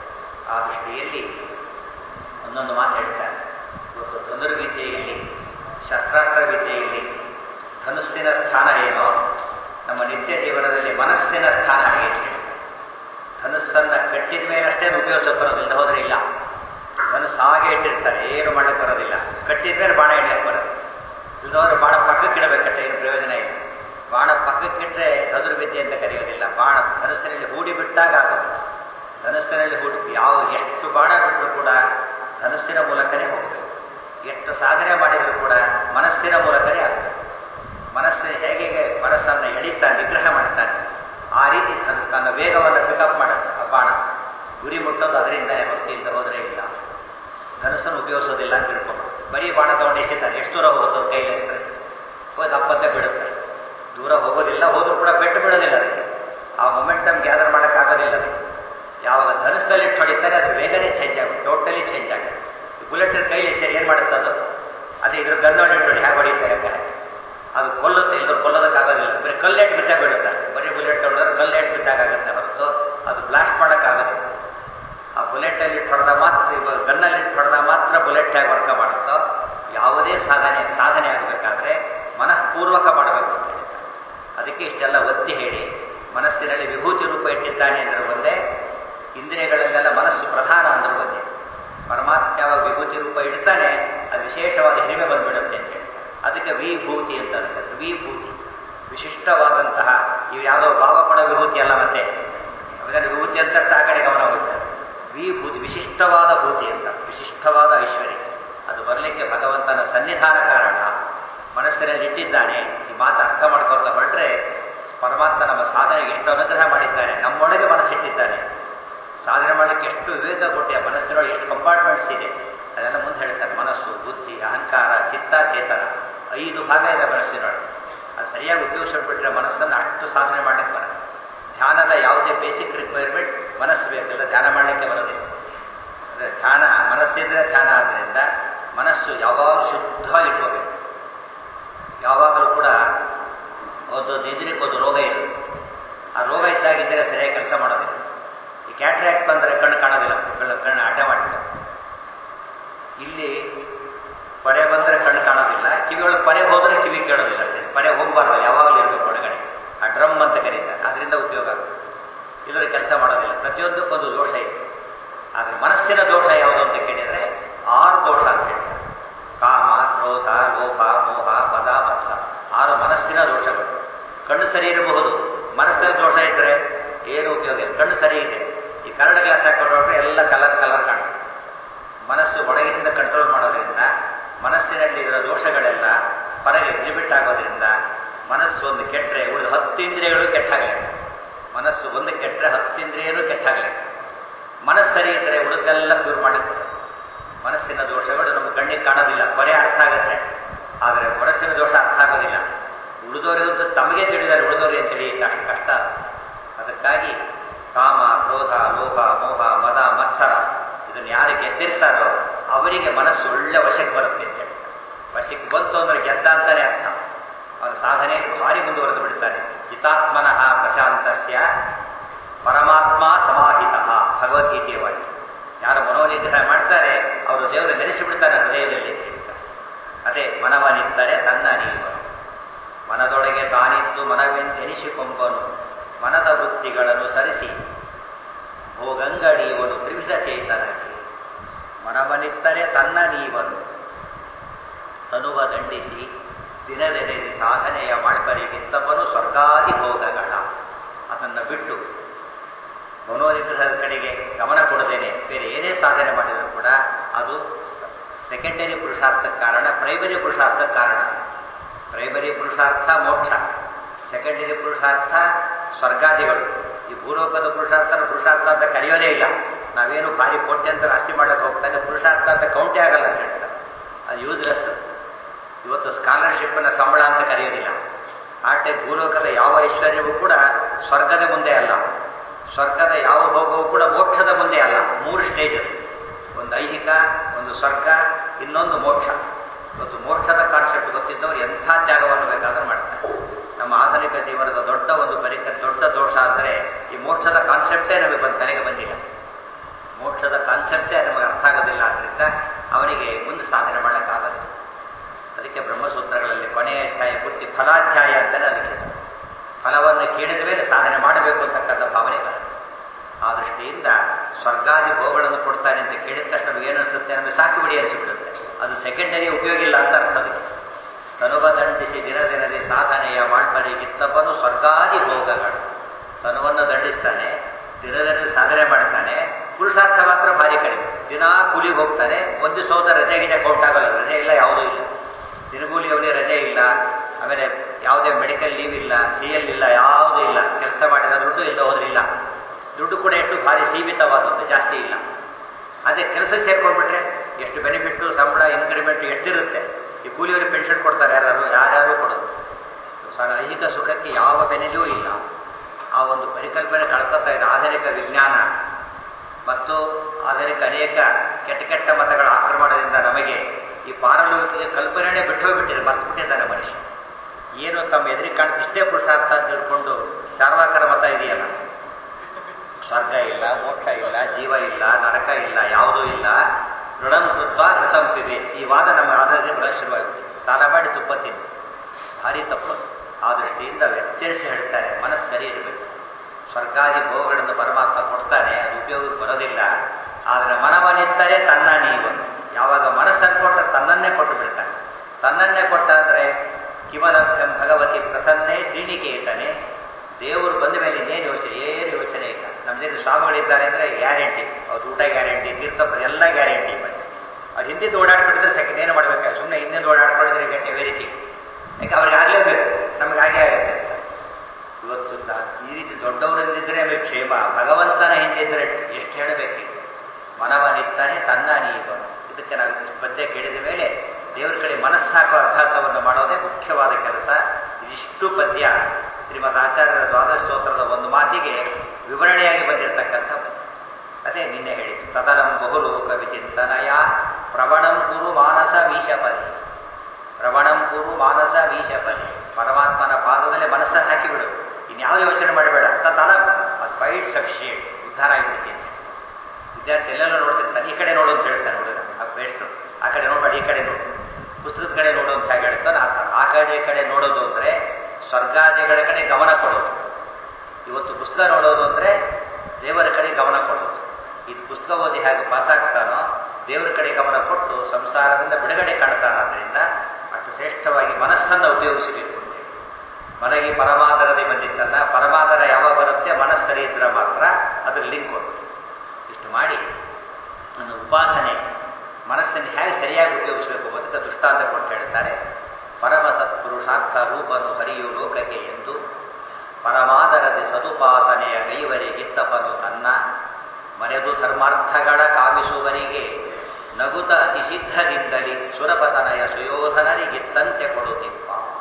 ಆ ದೃಷ್ಟಿಯಲ್ಲಿ ಒಂದೊಂದು ಮಾತು ಹೇಳ್ತಾರೆ ಇವತ್ತು ಧನುರ್ವಿದ್ಯೆಯಲ್ಲಿ ಶಸ್ತ್ರಾಸ್ತ್ರ ವಿದ್ಯೆಯಲ್ಲಿ ಧನುಸ್ಸಿನ ಸ್ಥಾನ ಏನೋ ನಮ್ಮ ನಿತ್ಯ ಜೀವನದಲ್ಲಿ ಮನಸ್ಸಿನ ಸ್ಥಾನ ಹೇಗೆ ಅಂತ ಹೇಳಿ ಧನುಸ್ಸನ್ನ ಕಟ್ಟಿದ ಮೇಲೆ ಅಷ್ಟೇ ಉಪಯೋಗಿಸಕ್ಕೆ ಬರೋದಿಲ್ಲ ಹೋದ್ರೆ ಇಲ್ಲ ಧನುಸ್ಸು ಹಾಗೆ ಇಟ್ಟಿರ್ತಾರೆ ಏನು ಮಾಡಕ್ಕೆ ಬರೋದಿಲ್ಲ ಕಟ್ಟಿದ ಮೇಲೆ ಬಾಣ ಇಡಕ್ಕೆ ಬರೋದು ಇಲ್ಲದವ್ರು ಬಾಣ ಪಕ್ಕಕ್ಕೆ ಇಡಬೇಕಟ್ಟೆ ಏನು ಪ್ರಯೋಜನ ಇಲ್ಲ ಬಾಣ ಪಕ್ಕಕ್ಕಿಟ್ರೆ ಧನುರ್ ವಿದ್ಯೆ ಅಂತ ಕರೆಯೋದಿಲ್ಲ ಬಾಣ ಧನುಸ್ಸಿನಲ್ಲಿ ಹೂಡಿ ಬಿಟ್ಟಾಗ ಆಗುತ್ತೆ ಧನುಸ್ಸಿನಲ್ಲಿ ಹೂಡಿ ಯಾವ ಎಷ್ಟು ಬಾಣ ಬಿಟ್ಟರು ಕೂಡ ಧನುಸ್ಸಿನ ಮೂಲಕನೇ ಹೋಗಬೇಕು ಎಷ್ಟು ಸಾಧನೆ ಮಾಡಿದರೂ ಕೂಡ ಮನಸ್ಸಿನ ಮೂಲಕನೇ ಆಗಬೇಕು ಮನಸ್ಸು ಹೇಗೆ ಹೇಗೆ ಮನಸ್ಸನ್ನು ಎಳಿತಾ ನಿಗ್ರಹ ಮಾಡ್ತಾನೆ ಆ ರೀತಿ ತನ್ನ ತನ್ನ ವೇಗವನ್ನು ಪಿಕಪ್ ಮಾಡುತ್ತೆ ಆ ಬಾಣ ಗುರಿ ಮುಟ್ಟೋದು ಅದರಿಂದಲೇ ಹೊರತು ಇಲ್ಲದೆ ಹೋದರೆ ಇಲ್ಲ ಧನುಸ್ಸನ್ನು ಉಪಯೋಗಿಸೋದಿಲ್ಲ ಅಂತ ತಿಳ್ಕೊಂಡು ಬರೀ ಬಾಣ ತಗೊಂಡು ಎಸಿತಾನೆ ಎಷ್ಟು ದೂರ ಹೋಗುತ್ತೆ ಅದು ಕೈಲಿ ಎಸಿದ್ರೆ ಹೋಗಿ ತಪ್ಪತ್ತೆ ಬಿಡುತ್ತೆ ದೂರ ಹೋಗೋದಿಲ್ಲ ಹೋದ್ರೂ ಕೂಡ ಬೆಟ್ಟು ಬಿಡೋದಿಲ್ಲ ಅದಕ್ಕೆ ಆ ಮೊಮೆಂಟಮ್ ಗ್ಯಾದರ್ ಮಾಡೋಕ್ಕಾಗೋದಿಲ್ಲ ಅದಕ್ಕೆ ಯಾವಾಗ ಧನುಸ್ಸಲ್ಲಿ ಇಟ್ಟು ಹೊಡಿತಾರೆ ಅದು ಬೇಗನೆ ಚೇಂಜ್ ಆಗುತ್ತೆ ಟೋಟಲಿ ಚೇಂಜ್ ಆಗುತ್ತೆ ಬುಲೆಟ್ ಕೈಲಿ ಸೇರಿ ಏನು ಮಾಡುತ್ತೆ ಅದು ಅದೇ ಇದ್ರ ಗನ್ನೊಳ್ಳಿ ಇಟ್ಟು ಹೇಗೆ ಹೊಡಿತಾರೆ ಯಾಕಂದ್ರೆ ಅದು ಕೊಲ್ಲುತ್ತೆ ಇಲ್ಲದ್ರು ಕೊಲ್ಲೋದಕ್ಕಾಗೋದಿಲ್ಲ ಬರೀ ಕಲ್ಲೆಟ್ ಬಿಟ್ಟಾಗ ಬಿಡುತ್ತೆ ಕೈ ಕಲ್ಲು ಬಿದ್ದಾಗುತ್ತೆ ಹೊರತು ಅದು ಬ್ಲಾಸ್ಟ್ ಮಾಡೋಕ್ಕಾಗೋದಿಲ್ಲ ಆ ಬುಲೆಟಲ್ಲಿ ಹೊಡೆದ ಮಾತ್ರ ಇವಾಗ ಗನ್ನಲ್ಲಿ ಹೊಡೆದ ಮಾತ್ರ ಬುಲೆಟ್ ಆಗಿ ವರ್ಕ ಮಾಡುತ್ತೋ ಯಾವುದೇ ಸಾಧನೆ ಸಾಧನೆ ಆಗಬೇಕಾದ್ರೆ ಮನಃಪೂರ್ವಕ ಮಾಡಬೇಕು ಅಂತ ಹೇಳಿದ್ದಾರೆ ಅದಕ್ಕೆ ಇಷ್ಟೆಲ್ಲ ಒತ್ತಿ ಹೇಳಿ ಮನಸ್ಸಿನಲ್ಲಿ ವಿಭೂತಿ ರೂಪ ಇಟ್ಟಿದ್ದಾನೆ ಅಂದರೆ ಒಂದೇ ಇಂದ್ರಿಯಗಳಲ್ಲೆಲ್ಲ ಮನಸ್ಸು ಪ್ರಧಾನ ಅಂದ್ರೆ ಒಂದೇ ಪರಮಾತ್ಮ ಯಾವಾಗ ವಿಭೂತಿ ರೂಪ ಇಡ್ತಾನೆ ಅದು ವಿಶೇಷವಾದ ಹಿರಿಮೆ ಬಂದ್ಬಿಡುತ್ತೆ ಅಂತ ಹೇಳಿ ಅದಕ್ಕೆ ವಿಭೂತಿ ಅಂತ ಅನ್ನೋದು ವಿಭೂತಿ ವಿಶಿಷ್ಟವಾದಂತಹ ಇವು ಯಾವುದೋ ಭಾವಪಡ ವಿಭೂತಿ ಅಲ್ಲ ಮತ್ತೆ ಅದನ್ನು ವಿಭೂತಿ ಅಂತ ಆ ಕಡೆ ಗಮನ ಹೋಗುತ್ತೆ ವಿಭೂತಿ ವಿಶಿಷ್ಟವಾದ ಭೂತಿ ಅಂತ ವಿಶಿಷ್ಟವಾದ ಐಶ್ವರ್ಯ ಅದು ಬರಲಿಕ್ಕೆ ಭಗವಂತನ ಸನ್ನಿಧಾನ ಕಾರಣ ಮನಸ್ಸಿನಲ್ಲಿ ಇಟ್ಟಿದ್ದಾನೆ ಈ ಮಾತು ಅರ್ಥ ಮಾಡ್ಕೊತ ಹೊರಟ್ರೆ ಪರಮಾತ್ಮ ನಮ್ಮ ಸಾಧನೆಗೆ ಎಷ್ಟು ಅನುಗ್ರಹ ಮಾಡಿದ್ದಾನೆ ನಮ್ಮೊಳಗೆ ಮನಸ್ಸಿಟ್ಟಿದ್ದಾನೆ ಸಾಧನೆ ಮಾಡಲಿಕ್ಕೆ ಎಷ್ಟು ವಿವೇಕ ಕೊಟ್ಟೆ ಮನಸ್ಸಿನೊಳಗೆ ಎಷ್ಟು ಕಂಪಾರ್ಟ್ಮೆಂಟ್ಸ್ ಇದೆ ಅದೆಲ್ಲ ಮುಂದೆ ಹೇಳ್ತಾರೆ ಮನಸ್ಸು ಬುದ್ಧಿ ಅಹಂಕಾರ ಚಿತ್ತ ಚೇತನ ಐದು ಭಾಗ ಇದೆ ಮನಸ್ಸಿನೊಳಗೆ ಅದು ಸರಿಯಾಗಿ ಉಪಯೋಗಿಸ್ಬಿಟ್ರೆ ಮನಸ್ಸನ್ನು ಅಷ್ಟು ಸಾಧನೆ ಮಾಡಲಿಕ್ಕೆ ಬರ ಧ್ಯಾನದ ಯಾವುದೇ ಬೇಸಿಕ್ ರಿಕ್ವೈರ್ಮೆಂಟ್ ಮನಸ್ಸು ಬೇಕೆಲ್ಲ ಧ್ಯಾನ ಮಾಡಲಿಕ್ಕೆ ಬರೋದಿಲ್ಲ ಅಂದರೆ ಧ್ಯಾನ ಮನಸ್ಸಿದ್ರೆ ಧ್ಯಾನ ಆದ್ದರಿಂದ ಮನಸ್ಸು ಯಾವಾಗ ಶುದ್ಧ ಇಟ್ಕೋಬೇಕು ಯಾವಾಗಲೂ ಕೂಡ ಒಂದು ನಿದ್ರಿಕ್ ಒಂದು ರೋಗ ಇದೆ ಆ ರೋಗ ಇದ್ದಾಗಿದ್ದರೆ ಸರಿಯಾಗಿ ಕೆಲಸ ಮಾಡೋದಿಲ್ಲ ಈ ಕ್ಯಾಟ್ರಾಕ್ಟ್ ಬಂದರೆ ಕಣ್ಣು ಕಾಣೋದಿಲ್ಲ ಕಣ್ಣು ಕಣ್ಣು ಅಡ್ಡ ಮಾಡ್ತಾರೆ ಇಲ್ಲಿ ಪರೆ ಬಂದರೆ ಕಣ್ಣು ಕಾಣೋದಿಲ್ಲ ಕಿವಿಯೊಳಗೆ ಪರೆ ಹೋದರೆ ಕಿವಿ ಕೇಳೋದಿಲ್ಲ ಅಷ್ಟೇ ಪರೆ ಹೋಗಬಾರ್ದು ಯಾವಾಗಲೂ ಇರಬೇಕು ಒಳಗಡೆ ಆ ಡ್ರಮ್ ಅಂತ ಕರೀತಾರೆ ಅದರಿಂದ ಉಪಯೋಗ ಆಗುತ್ತೆ ಇದರ ಕೆಲಸ ಮಾಡೋದಿಲ್ಲ ಪ್ರತಿಯೊಂದಕ್ಕೊಂದು ದೋಷ ಇದೆ ಆದರೆ ಮನಸ್ಸಿನ ದೋಷ ಯಾವುದು ಅಂತ ಕೇಳಿದರೆ ಆರು ದೋಷ ಅಂತ ಹೇಳ್ತಾರೆ ಕಾಮ ಕ್ರೋಧ ಲೋಭ ಮೋಹ ಮದ ಮತ್ಸ ಆರು ಮನಸ್ಸಿನ ದೋಷಗಳು ಕಣ್ಣು ಸರಿ ಇರಬಹುದು ಮನಸ್ಸಿನಲ್ಲಿ ದೋಷ ಇದ್ದರೆ ಏನು ಉಪಯೋಗ ಇಲ್ಲ ಕಣ್ಣು ಸರಿ ಇದೆ ಈ ಕರಡು ಗ್ಲಾಸ್ ಹಾಕೊಂಡ್ರೆ ಎಲ್ಲ ಕಲರ್ ಕಲರ್ ಕಾಣುತ್ತೆ ಮನಸ್ಸು ಒಳಗಿನಿಂದ ಕಂಟ್ರೋಲ್ ಮಾಡೋದ್ರಿಂದ ಮನಸ್ಸಿನಲ್ಲಿ ಇರೋ ದೋಷಗಳೆಲ್ಲ ಹೊರಗೆ ಎಕ್ಸಿಬಿಟ್ ಆಗೋದ್ರಿಂದ ಮನಸ್ಸು ಒಂದು ಕೆಟ್ಟರೆ ಉಳಿದ ಹತ್ತು ಇಂದ್ರಿಯಗಳು ಕೆಟ್ಟಾಗಲಿ ಮನಸ್ಸು ಒಂದು ಕೆಟ್ಟರೆ ಹತ್ತು ಇಂದ್ರಿಯರು ಕೆಟ್ಟಾಗಲಿ ಮನಸ್ಸು ಸರಿ ಇದ್ದರೆ ಉಳಿದೆಲ್ಲ ಪ್ಯೂರ್ ಮಾಡುತ್ತೆ ಮನಸ್ಸಿನ ದೋಷಗಳು ನಮ್ಮ ಕಣ್ಣಿಗೆ ಕಾಣೋದಿಲ್ಲ ಕೊರೆ ಅರ್ಥ ಆಗುತ್ತೆ ಆದರೆ ಮನಸ್ಸಿನ ದೋಷ ಅರ್ಥ ಆಗೋದಿಲ್ಲ ಉಳಿದವರಿಗಂತೂ ತಮಗೆ ತಿಳಿದರೆ ಉಳಿದವರು ಅಂತ ತಿಳಿಯುತ್ತೆ ಅಷ್ಟು ಕಷ್ಟ ಅದಕ್ಕಾಗಿ ಕಾಮ ಕ್ರೋಧ ಲೋಭ ಮೋಹ ಮದ ಮತ್ಸರ ಇದನ್ನು ಯಾರು ಗೆದ್ದಿರ್ತಾರೋ ಅವರಿಗೆ ಮನಸ್ಸು ಒಳ್ಳೆ ವಶಕ್ಕೆ ಬರುತ್ತೆ ಅಂತ ಹೇಳಿ ವಶಕ್ಕೆ ಬಂತು ಅಂದರೆ ಗೆದ್ದ ಅಂತಾನೆ ಅರ್ಥ ಅವರ ಸಾಧನೆ ಭಾರಿ ಮುಂದುವರೆದು ಬಿಡ್ತಾರೆ ಚಿತಾತ್ಮನಃ ಪ್ರಶಾಂತಸ್ಯ ಪರಮಾತ್ಮ ಸಮಾಹಿತ ಭಗವದ್ಗೀತೆಯ ವಾಕ್ಯ ಯಾರು ಮನೋನಿಗ್ರಹ ಮಾಡ್ತಾರೆ ಅವರು ದೇವರು ನೆಲೆಸಿಬಿಡ್ತಾರೆ ಹೃದಯದಲ್ಲಿ ಅಂತ ಹೇಳ್ತಾರೆ ಅದೇ ಮನವನಿದ್ದರೆ ತನ್ನ ನೀನು ಮನದೊಳಗೆ ತಾನಿದ್ದು ಮನವೆಂದೆನಿಸಿಕೊಂಬನು ಮನದ ವೃತ್ತಿಗಳನ್ನು ಸರಿಸಿ ಭೋಗಂಗಡಿಯವನು ತ್ರಿವಿಧ ಚೇತನಕ್ಕೆ ಮನವನಿತ್ತರೆ ತನ್ನ ನೀವನು ತನುವ ದಂಡಿಸಿ ದಿನದೆನೆದಿ ಸಾಧನೆಯ ಮಾಡ್ಬರಿಗಿತ್ತವನು ಸ್ವರ್ಗಾದಿ ಭೋಗಗಳ ಅದನ್ನು ಬಿಟ್ಟು ಮನೋನಿಗ್ರಹದ ಕಡೆಗೆ ಗಮನ ಕೊಡದೇನೆ ಬೇರೆ ಏನೇ ಸಾಧನೆ ಮಾಡಿದರೂ ಕೂಡ ಅದು ಸೆಕೆಂಡರಿ ಪುರುಷಾರ್ಥಕ್ಕೆ ಕಾರಣ ಪ್ರೈಮರಿ ಪುರುಷಾರ್ಥಕ್ಕೆ ಕಾರಣ ಪ್ರೈಮರಿ ಪುರುಷಾರ್ಥ ಮೋಕ್ಷ ಸೆಕೆಂಡರಿ ಪುರುಷಾರ್ಥ ಸ್ವರ್ಗಾದಿಗಳು ಈ ಭೂಲೋಕದ ಪುರುಷಾರ್ಥನ ಪುರುಷಾರ್ಥ ಅಂತ ಕರೆಯೋದೇ ಇಲ್ಲ ನಾವೇನು ಭಾರಿ ಕೋಟ್ಯಂತರ ಆಸ್ತಿ ಮಾಡಕ್ಕೆ ಹೋಗ್ತಾನೆ ಪುರುಷಾರ್ಥ ಅಂತ ಕೌಂಟೇ ಆಗಲ್ಲ ಅಂತ ಹೇಳ್ತಾರೆ ಅದು ಯೂಸ್ಲೆಸ್ ಇವತ್ತು ಸ್ಕಾಲರ್ಶಿಪ್ಪನ್ನು ಸಂಬಳ ಅಂತ ಕರೆಯೋದಿಲ್ಲ ಆ ಟೈಪ್ ಭೂಲೋಕದ ಯಾವ ಐಶ್ವರ್ಯವೂ ಕೂಡ ಸ್ವರ್ಗದ ಮುಂದೆ ಅಲ್ಲ ಸ್ವರ್ಗದ ಯಾವ ಭೋಗವೂ ಕೂಡ ಮೋಕ್ಷದ ಮುಂದೆ ಅಲ್ಲ ಮೂರು ಸ್ಟೇಜ್ ಒಂದು ಐಹಿಕ ಒಂದು ಸ್ವರ್ಗ ಇನ್ನೊಂದು ಮೋಕ್ಷ ಇವತ್ತು ಮೋಕ್ಷದ ಕಾನ್ಸೆಪ್ಟ್ ಗೊತ್ತಿದ್ದವರು ಎಂಥ ತ್ಯಾಗವನ್ನು ಬೇಕಾದರೂ ಮಾಡ್ತಾರೆ ನಮ್ಮ ಆಧುನಿಕ ಜೀವನದ ದೊಡ್ಡ ಒಂದು ಪರಿಕ ದೊಡ್ಡ ದೋಷ ಅಂದರೆ ಈ ಮೋಕ್ಷದ ಕಾನ್ಸೆಪ್ಟೇ ನಮಗೆ ಬಂದು ತಲೆಗೆ ಬಂದಿಲ್ಲ ಮೋಕ್ಷದ ಕಾನ್ಸೆಪ್ಟೇ ನಮಗೆ ಅರ್ಥ ಆಗೋದಿಲ್ಲ ಆದ್ದರಿಂದ ಅವನಿಗೆ ಮುಂದೆ ಸಾಧನೆ ಮಾಡೋಕ್ಕಾಗೋದಿಲ್ಲ ಅದಕ್ಕೆ ಬ್ರಹ್ಮಸೂತ್ರಗಳಲ್ಲಿ ಕೊನೆಯ ಅಧ್ಯಾಯ ಪುಟ್ಟಿ ಫಲಾಧ್ಯಾಯ ಅಂತಲೇ ಅದಕ್ಕೆ ಹೆಸರು ಫಲವನ್ನು ಕೇಳಿದ ಮೇಲೆ ಸಾಧನೆ ಮಾಡಬೇಕು ಅಂತಕ್ಕಂಥ ಭಾವನೆ ಬರುತ್ತೆ ಆ ದೃಷ್ಟಿಯಿಂದ ಸ್ವರ್ಗಾದಿ ಭೋಗಗಳನ್ನು ಕೊಡ್ತಾನೆ ಅಂತ ಕೇಳಿದ ತಕ್ಷಣ ನಮಗೆ ಏನು ಅನಿಸುತ್ತೆ ನಮಗೆ ಸಾಕು ಬಿಡಿ ಅನಿಸಿಬಿಡುತ್ತೆ ಅದು ಸೆಕೆಂಡರಿ ಉಪಯೋಗ ಇಲ್ಲ ಅಂತ ಅರ್ಥ ಅದಕ್ಕೆ ತನುವ ದಂಡಿಸಿ ದಿನ ದಿನದಿ ಸಾಧನೆಯ ಮಾಡ್ಬರಿ ಗಿತ್ತಪ್ಪನು ಸ್ವರ್ಗಾದಿ ಭೋಗಗಳು ತನುವನ್ನು ದಂಡಿಸ್ತಾನೆ ದಿನ ದಿನ ಸಾಧನೆ ಮಾಡ್ತಾನೆ ಪುರುಷಾರ್ಥ ಮಾತ್ರ ಭಾರಿ ಕಡಿಮೆ ದಿನಾ ಕೂಲಿಗೆ ಹೋಗ್ತಾನೆ ಒಂದು ಸೌದ ರಜೆಗಿನೇ ಕೌಂಟ್ ಆಗಲ್ಲ ರಜೆ ಇಲ್ಲ ಯಾವುದೂ ಇಲ್ಲ ದಿನಗೂಲಿ ಅವನಿಗೆ ರಜೆ ಇಲ್ಲ ಆಮೇಲೆ ಯಾವುದೇ ಮೆಡಿಕಲ್ ಲೀವ್ ಇಲ್ಲ ಸಿ ಎಲ್ ಇಲ್ಲ ಯಾವುದೂ ಇಲ್ಲ ಕೆಲಸ ಮಾಡಿದ ದುಡ್ಡು ಇಲ್ಲ ಹೋದ್ರಿಲ್ಲ ದುಡ್ಡು ಕೂಡ ಎಷ್ಟು ಭಾರಿ ಸೀಮಿತವಾದದ್ದು ಜಾಸ್ತಿ ಇಲ್ಲ ಅದೇ ಕೆಲಸ ಸೇರ್ಕೊಂಡ್ಬಿಟ್ರೆ ಎಷ್ಟು ಬೆನಿಫಿಟ್ಟು ಸಂಬಳ ಇನ್ಕ್ರಿಮೆಂಟ್ ಎಷ್ಟಿರುತ್ತೆ ಈ ಕೂಲಿಯವರು ಪೆನ್ಷನ್ ಕೊಡ್ತಾರೆ ಯಾರು ಯಾರ್ಯಾರು ಕೊಡೋದು ಐಹಿಕ ಸುಖಕ್ಕೆ ಯಾವ ಬೆನೆಯೂ ಇಲ್ಲ ಆ ಒಂದು ಪರಿಕಲ್ಪನೆ ಕಳ್ಕೊತಾ ಇದೆ ಆಧುನಿಕ ವಿಜ್ಞಾನ ಮತ್ತು ಆಧುನಿಕ ಅನೇಕ ಕೆಟ್ಟ ಕೆಟ್ಟ ಮತಗಳ ಆಕ್ರಮಣದಿಂದ ನಮಗೆ ಈ ಪಾರಲೌಕಿಕ ಕಲ್ಪನೆಯೇ ಬಿಟ್ಟು ಹೋಗ್ಬಿಟ್ಟಿದೆ ಮರ್ತ್ಬಿಟ್ಟಿದ್ದಾನೆ ಮನುಷ್ಯ ಏನು ತಮ್ಮ ಎದುರಿಗೆ ಕಾಣ್ತು ಇಷ್ಟೇ ಪುರುಷಾರ್ಥ ಅಂತ ತಿಳ್ಕೊಂಡು ಚಾರ್ವಾಕರ ಮತ ಇದೆಯಲ್ಲ ಸ್ವರ್ಗ ಇಲ್ಲ ಮೋಕ್ಷ ಇಲ್ಲ ಜೀವ ಇಲ್ಲ ನರಕ ಇಲ್ಲ ಯಾವುದೂ ಇಲ್ಲ ಋಣಂ ಕೃತ್ವ ಋತಂ ಪಿಬೆ ಈ ವಾದ ನಮ್ಮ ಆಧಾರದಲ್ಲಿ ಬಹಳ ಶುರುವಾಗಿದೆ ಸ್ನಾನ ಮಾಡಿ ತುಪ್ಪ ತಿನ್ನು ಭಾರಿ ತಪ್ಪು ಆ ದೃಷ್ಟಿಯಿಂದ ವ್ಯತ್ಯರಿಸಿ ಹೇಳ್ತಾರೆ ಮನಸ್ಸು ಸರಿ ಇರಬೇಕು ಸ್ವರ್ಗಾದಿ ಭೋಗಗಳನ್ನು ಪರಮಾತ್ಮ ಕೊಡ್ತಾನೆ ಅದು ಉಪಯೋಗಕ್ಕೆ ಬರೋದಿಲ್ಲ ಆದರೆ ಮನವನಿತ್ತರೆ ತನ್ನ ನೀವು ಯಾವಾಗ ಮನಸ್ಸನ್ನು ಕೊಟ್ಟ ತನ್ನನ್ನೇ ಕೊಟ್ಟು ಬಿಡ್ತಾನೆ ತನ್ನನ್ನೇ ಕೊಟ್ಟ ಅಂದರೆ ಕಿಮಲಭ್ಯಂ ಭಗವತಿ ಪ್ರಸನ್ನೇ ಶ್ರೀನಿಕೇತನೆ ದೇವರು ಬಂದ ಮೇಲೆ ಇನ್ನೇನು ಯೋಚನೆ ಏನು ಯೋಚನೆ ಇಲ್ಲ ನಮ್ಮ ಜೊತೆ ಸ್ವಾಮಿಗಳಿದ್ದಾರೆ ಅಂದರೆ ಗ್ಯಾರಂಟಿ ಅವ್ರು ಊಟ ಗ್ಯಾರಂಟಿ ತೀರ್ಥಪ್ಪ ಎಲ್ಲ ಗ್ಯಾರಂಟಿ ಬಂದು ಅವ್ರು ಹಿಂದಿದ್ದು ಓಡಾಡ್ಬಿಟ್ಟಿದ್ರೆ ಸೆಕೆಂಡ್ ಏನು ಮಾಡಬೇಕು ಸುಮ್ಮನೆ ಹಿಂದಿದ್ದು ಓಡಾಡ್ಕೊಂಡಿದ್ರೆ ಗಂಟೆ ವೇರಿಟಿ ಯಾಕೆ ಅವ್ರಿಗೆ ಆಗಲೇಬೇಕು ನಮಗೆ ಹಾಗೆ ಆಗುತ್ತೆ ಅಂತ ಇವತ್ತು ಈ ರೀತಿ ದೊಡ್ಡವರಲ್ಲಿದ್ದರೆ ನಮಗೆ ಕ್ಷೇಮ ಭಗವಂತನ ಹಿಂದಿದ್ದರೆ ಎಷ್ಟು ಹೇಳಬೇಕೀಗ ಮನವನಿತ್ತಾನೆ ತನ್ನ ನೀವ ಇದಕ್ಕೆ ನಾವು ಪದ್ಯ ಕೇಳಿದ ಮೇಲೆ ದೇವರ ಕಡೆ ಮನಸ್ಸಾಕೋ ಅಭ್ಯಾಸವನ್ನು ಮಾಡೋದೇ ಮುಖ್ಯವಾದ ಕೆಲಸ ಇದಿಷ್ಟು ಪದ್ಯ ಶ್ರೀಮದ್ ಆಚಾರ್ಯರ ದ್ವಾದಶ ಸ್ತೋತ್ರದ ಒಂದು ಮಾತಿಗೆ ವಿವರಣೆಯಾಗಿ ಬಂದಿರತಕ್ಕಂಥ ಪದ್ಯ ಅದೇ ನಿನ್ನೆ ಹೇಳಿದ್ದು ತದನಂ ಬಹುಲೋಕ ವಿಚಿಂತನಯ ಪ್ರವಣಂ ಕುರು ಮಾನಸ ಮೀಶಪದಿ ಪ್ರವಣಂ ಕುರು ಮಾನಸ ಮೀಶಪದಿ ಪರಮಾತ್ಮನ ಪಾದದಲ್ಲಿ ಮನಸ್ಸನ್ನು ಹಾಕಿಬಿಡು ಇನ್ಯಾವ ಯೋಚನೆ ಮಾಡಬೇಡ ತದನ ಅದು ಫೈಟ್ ಸಫಿಷಿಯೇಟ್ ಉದ್ಧಾರ ಆಗಿಬಿಡ್ತೀನಿ ವಿದ್ಯಾರ್ಥಿ ಎಲ್ಲೆಲ್ಲ ನೋಡ್ತಿರ್ತಾನೆ ಈ ಕಡೆ ನೋಡು ಅಂತ ಹೇಳ್ತಾನೆ ಹುಡುಗ ಆ ಬೇಸ್ಟ್ ಆ ಕಡೆ ನೋಡ್ಬೇಡ ಈ ಕಡೆ ನೋಡು ಪುಸ್ತಕದ ಕಡೆ ನೋಡು ಅಂತ ಹೇಗೆ ಹೇಳ್ತಾನೆ ಆ ಥರ ಆ ಕಡೆ ಈ ಕಡೆ ನೋಡೋದು ಅಂದರೆ ಸ್ವರ್ಗಾದಿಗಳ ಕಡೆ ಗಮನ ಕೊಡೋದು ಇವತ್ತು ಪುಸ್ತಕ ನೋಡೋದು ಅಂದರೆ ದೇವರ ಕಡೆ ಗಮನ ಕೊಡೋದು ಇದು ಪುಸ್ತಕ ಓದಿ ಹೇಗೆ ಪಾಸ್ ಆಗ್ತಾನೋ ದೇವರ ಕಡೆ ಗಮನ ಕೊಟ್ಟು ಸಂಸಾರದಿಂದ ಬಿಡುಗಡೆ ಕಾಣ್ತಾನಾದ್ರಿಂದ ಅಷ್ಟು ಶ್ರೇಷ್ಠವಾಗಿ ಮನಸ್ಸನ್ನು ಉಪಯೋಗಿಸಬೇಕು ಅಂತೇಳಿ ಮನೆಗೆ ಪರಮಾದರದೇ ಬಂದಿತ್ತಲ್ಲ ಪರಮಾದರ ಯಾವಾಗ ಬರುತ್ತೆ ಮನಸ್ಸು ಸರಿ ಇದ್ರೆ ಮಾತ್ರ ಅದ್ರ ಲಿಂಕ್ ಕೊಡು ಇಷ್ಟು ಮಾಡಿ ನನ್ನ ಉಪಾಸನೆ ಮನಸ್ಸನ್ನು ಹೇಗೆ ಸರಿಯಾಗಿ ಉಪಯೋಗಿಸಬೇಕು ಅದಕ್ಕೆ ದೃಷ್ಟಾಂತ ಕೊಟ್ಟು ಹೇಳ್ತಾರೆ ಪರಮ ಸತ್ಪುರುಷಾರ್ಥ ರೂಪನು ಹರಿಯು ಲೋಕಕ್ಕೆ ಎಂದು ಪರಮಾದರದೆ ಸದುಪಾಸನೆಯ ಗೈವರಿಗಿತ್ತಪನು ತನ್ನ ಮರೆದು ಧರ್ಮಾರ್ಥಗಳ ಕಾಮಿಸುವರಿಗೆ ನಗುತ ಅತಿ ಶೀಘ್ರದಿಂದಲೇ ಸುರಪತನಯ ಸುಯೋಧನರಿಗಿತ್ತಂತೆ ಕೊಡುತ್ತಿಪ್ಪ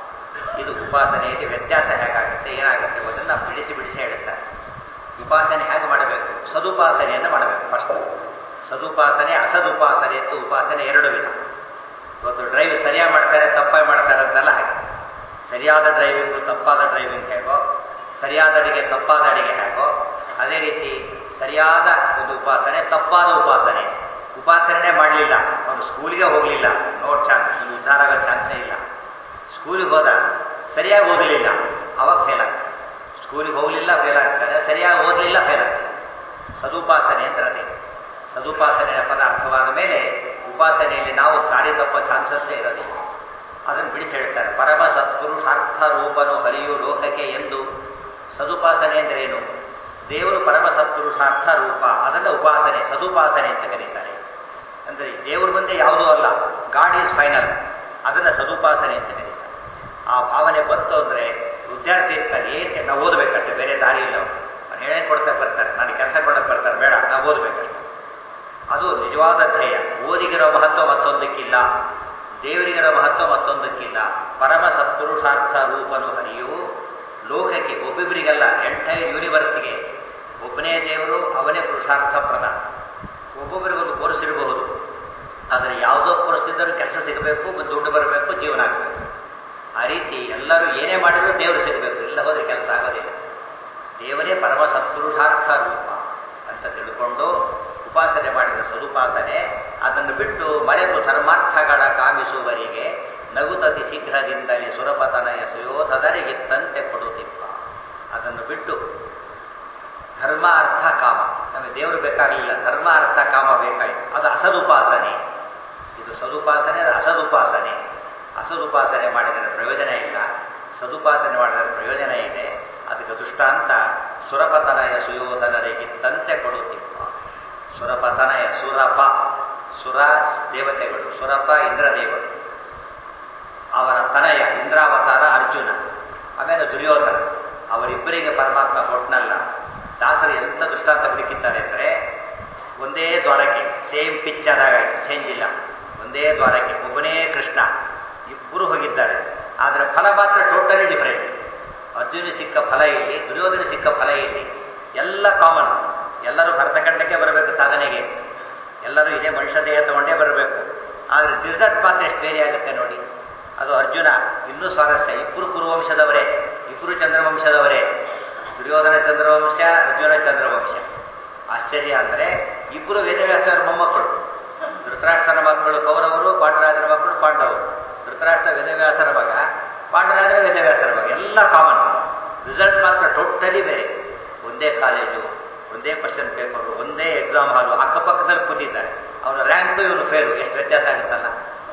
ಇದು ಉಪಾಸನೆಯಲ್ಲಿ ವ್ಯತ್ಯಾಸ ಹೇಗಾಗುತ್ತೆ ಏನಾಗುತ್ತೆ ಅದನ್ನು ಬಿಡಿಸಿ ಬಿಡಿಸಿ ಹೇಳುತ್ತಾರೆ ಉಪಾಸನೆ ಹೇಗೆ ಮಾಡಬೇಕು ಸದುಪಾಸನೆಯನ್ನು ಮಾಡಬೇಕು ಫಸ್ಟ್ ಸದುಪಾಸನೆ ಅಸದುಪಾಸನೆ ಅಂತ ಉಪಾಸನೆ ಎರಡು ವಿಧ ಇವತ್ತು ಡ್ರೈವ್ ಸರಿಯಾಗಿ ಮಾಡ್ತಾರೆ ತಪ್ಪಾಗಿ ಮಾಡ್ತಾರೆ ಅಂತೆಲ್ಲ ಹಾಗೆ ಸರಿಯಾದ ಡ್ರೈವಿಂಗು ತಪ್ಪಾದ ಡ್ರೈವಿಂಗ್ ಹೇಗೋ ಸರಿಯಾದ ಅಡಿಗೆ ತಪ್ಪಾದ ಅಡಿಗೆ ಹೇಗೋ ಅದೇ ರೀತಿ ಸರಿಯಾದ ಒಂದು ಉಪಾಸನೆ ತಪ್ಪಾದ ಉಪಾಸನೆ ಉಪಾಸನೆ ಮಾಡಲಿಲ್ಲ ಅವನು ಸ್ಕೂಲಿಗೆ ಹೋಗಲಿಲ್ಲ ನೋ ಚಾನ್ಸ್ ಒಂದು ಉದ್ಧಾರ ಆಗೋ ಚಾನ್ಸೇ ಇಲ್ಲ ಸ್ಕೂಲಿಗೆ ಹೋದ ಸರಿಯಾಗಿ ಓದಲಿಲ್ಲ ಅವಾಗ ಫೇಲ್ ಆಗ್ತಾನೆ ಸ್ಕೂಲಿಗೆ ಹೋಗಲಿಲ್ಲ ಫೇಲ್ ಆಗ್ತಾನೆ ಸರಿಯಾಗಿ ಓದಲಿಲ್ಲ ಫೇಲ್ ಆಗ್ತಾನೆ ಸದುಪಾಸನೆ ಅಂತ ಅದೇ ಸದುಪಾಸನೆಯ ಪದ ಅರ್ಥವಾದ ಮೇಲೆ ಉಪಾಸನೆಯಲ್ಲಿ ನಾವು ದಾರಿ ತಪ್ಪೋ ಚಾನ್ಸಸ್ಸೇ ಇರೋದಿಲ್ಲ ಅದನ್ನು ಬಿಡಿಸಿ ಹೇಳ್ತಾರೆ ಪರಮ ಸತ್ಪುರುಷಾರ್ಥ ರೂಪನು ಹರಿಯು ಲೋಕಕ್ಕೆ ಎಂದು ಸದುಪಾಸನೆ ಅಂದರೆ ಏನು ದೇವರು ಪರಮ ಸತ್ಪುರುಷಾರ್ಥ ರೂಪ ಅದನ್ನು ಉಪಾಸನೆ ಸದುಪಾಸನೆ ಅಂತ ಕರೀತಾರೆ ಅಂದರೆ ದೇವ್ರ ಮುಂದೆ ಯಾವುದೂ ಅಲ್ಲ ಗಾಡ್ ಈಸ್ ಫೈನಲ್ ಅದನ್ನು ಸದುಪಾಸನೆ ಅಂತ ಕರೀತಾರೆ ಆ ಭಾವನೆ ಬಂತು ಅಂದರೆ ವಿದ್ಯಾರ್ಥಿ ಇರ್ತಾರೆ ಏನು ನಾವು ಓದಬೇಕಷ್ಟೆ ಬೇರೆ ದಾರಿ ಇಲ್ಲ ಅವ್ನು ಹೇಳೇ ಕೊಡ್ತಾ ಬರ್ತಾರೆ ನಾನು ಕೆಲಸ ಕೊಡೋಕೆ ಬರ್ತಾರೆ ಬೇಡ ನಾವು ಓದಬೇಕಷ್ಟೆ ಅದು ನಿಜವಾದ ಧ್ಯೇಯ ಓದಿಗಿರೋ ಮಹತ್ವ ಮತ್ತೊಂದಕ್ಕಿಲ್ಲ ದೇವರಿಗಿರೋ ಮಹತ್ವ ಮತ್ತೊಂದಕ್ಕಿಲ್ಲ ಪರಮ ಸತ್ಪುರುಷಾರ್ಥ ರೂಪನು ಹರಿಯು ಲೋಕಕ್ಕೆ ಒಬ್ಬೊಬ್ಬರಿಗೆಲ್ಲ ಎಂಟೈರ್ ಯೂನಿವರ್ಸ್ಗೆ ಒಬ್ಬನೇ ದೇವರು ಅವನೇ ಪುರುಷಾರ್ಥ ಪ್ರಧಾನ ಒಬ್ಬೊಬ್ಬರಿಗೊಂದು ಕೋರ್ಸ್ ಇರಬಹುದು ಆದರೆ ಯಾವುದೋ ಕೋರ್ಸ್ ಇದ್ದರೂ ಕೆಲಸ ಸಿಗಬೇಕು ದುಡ್ಡು ಬರಬೇಕು ಜೀವನ ಆಗಬೇಕು ಆ ರೀತಿ ಎಲ್ಲರೂ ಏನೇ ಮಾಡಿದರೂ ದೇವರು ಸಿಗಬೇಕು ಇಲ್ಲ ಹೋದರೆ ಕೆಲಸ ಆಗೋದಿಲ್ಲ ದೇವರೇ ಪರಮ ಸತ್ಪುರುಷಾರ್ಥ ರೂಪ ಅಂತ ತಿಳ್ಕೊಂಡು ಉಪಾಸನೆ ಮಾಡಿದ ಸದುಪಾಸನೆ ಅದನ್ನು ಬಿಟ್ಟು ಮರೆತು ಧರ್ಮಾರ್ಥಗಳ ಕಾಮಿಸುವರಿಗೆ ನಗುತತಿ ಶೀಘ್ರದಿಂದಲೇ ಸುರಪತನಯ ಸುಯೋಧನರಿಗಿತ್ತಂತೆ ಕೊಡುತ್ತಿಪ್ಪ ಅದನ್ನು ಬಿಟ್ಟು ಧರ್ಮ ಅರ್ಥ ಕಾಮ ನಮಗೆ ದೇವರು ಬೇಕಾಗಲಿಲ್ಲ ಧರ್ಮ ಅರ್ಥ ಕಾಮ ಬೇಕಾಯಿತು ಅದು ಅಸದುಪಾಸನೆ ಇದು ಸದುಪಾಸನೆ ಅದು ಅಸದುಪಾಸನೆ ಅಸದುಪಾಸನೆ ಮಾಡಿದರೆ ಪ್ರಯೋಜನ ಇಲ್ಲ ಸದುಪಾಸನೆ ಮಾಡಿದರೆ ಪ್ರಯೋಜನ ಇದೆ ಅದಕ್ಕೆ ದೃಷ್ಟಾಂತ ಸುರಪತನಯ ಸುಯೋಧನರಿಗಿತ್ತಂತೆ ಕೊಡುತ್ತಿಪ್ಪ ಸುರಪತನಯ ಸುರಪ ಸುರ ದೇವತೆಗಳು ಸುರಪ ಇಂದ್ರದೇವರು ಅವರ ತನಯ ಇಂದ್ರಾವತಾರ ಅರ್ಜುನ ಆಮೇಲೆ ದುರ್ಯೋಧನ ಅವರಿಬ್ಬರಿಗೆ ಪರಮಾತ್ಮ ಕೊಟ್ಟನಲ್ಲ ದಾಸರು ಎಂಥ ದೃಷ್ಟಾಂತ ಹುಡುಕಿದ್ದಾರೆ ಅಂದರೆ ಒಂದೇ ದ್ವಾರಕ್ಕೆ ಸೇಮ್ ಪಿಚ್ ಆದಾಗಾಯ್ತು ಚೇಂಜ್ ಇಲ್ಲ ಒಂದೇ ದ್ವಾರಕ್ಕೆ ಒಬ್ಬನೇ ಕೃಷ್ಣ ಇಬ್ಬರು ಹೋಗಿದ್ದಾರೆ ಆದರೆ ಫಲ ಮಾತ್ರ ಟೋಟಲಿ ಡಿಫರೆಂಟ್ ಅರ್ಜುನ ಸಿಕ್ಕ ಫಲ ಇಲ್ಲಿ ದುರ್ಯೋಧನ ಸಿಕ್ಕ ಫಲ ಇಲ್ಲಿ ಎಲ್ಲ ಕಾಮನ್ ಎಲ್ಲರೂ ಭರತಖಂಡಕ್ಕೆ ಬರಬೇಕು ಸಾಧನೆಗೆ ಎಲ್ಲರೂ ಇದೇ ಮನುಷ್ಯ ದೇಹ ತಗೊಂಡೇ ಬರಬೇಕು ಆದರೆ ರಿಸಲ್ಟ್ ಮಾತ್ರ ಎಷ್ಟು ಬೇರೆ ಆಗುತ್ತೆ ನೋಡಿ ಅದು ಅರ್ಜುನ ಇನ್ನೂ ಸ್ವಾರಸ್ಯ ಇಬ್ಬರು ಕುರುವಂಶದವರೇ ಇಬ್ಬರು ಚಂದ್ರವಂಶದವರೇ ದುರ್ಯೋಧನ ಚಂದ್ರವಂಶ ಅರ್ಜುನ ಚಂದ್ರವಂಶ ಆಶ್ಚರ್ಯ ಅಂದರೆ ಇಬ್ಬರು ವೇದವ್ಯಾಸರ ಮೊಮ್ಮಕ್ಕಳು ಧೃತರಾಷ್ಟ್ರನ ಮಕ್ಕಳು ಕೌರವರು ಪಾಂಡರಾಜರ ಮಕ್ಕಳು ಪಾಂಡವರು ಧೃತರಾಷ್ಟ್ರ ವೇದವ್ಯಾಸರ ಮಗ ಪಾಂಡರಾಜರ ವೇದವ್ಯಾಸರ ಮಗ ಎಲ್ಲ ಕಾಮನ್ ರಿಸಲ್ಟ್ ಮಾತ್ರ ಟೋಟಲಿ ಬೇರೆ ಒಂದೇ ಕಾಲೇಜು ಒಂದೇ ಕ್ವಶನ್ ಪೇಪರು ಒಂದೇ ಎಕ್ಸಾಮ್ ಹಾಲು ಅಕ್ಕಪಕ್ಕದಲ್ಲಿ ಕೂತಿದ್ದಾರೆ ಅವನ ರ್ಯಾಂಕು ಇವನು ಫೇಲು ಎಷ್ಟು ವ್ಯತ್ಯಾಸ ಆಗುತ್ತಲ್ಲ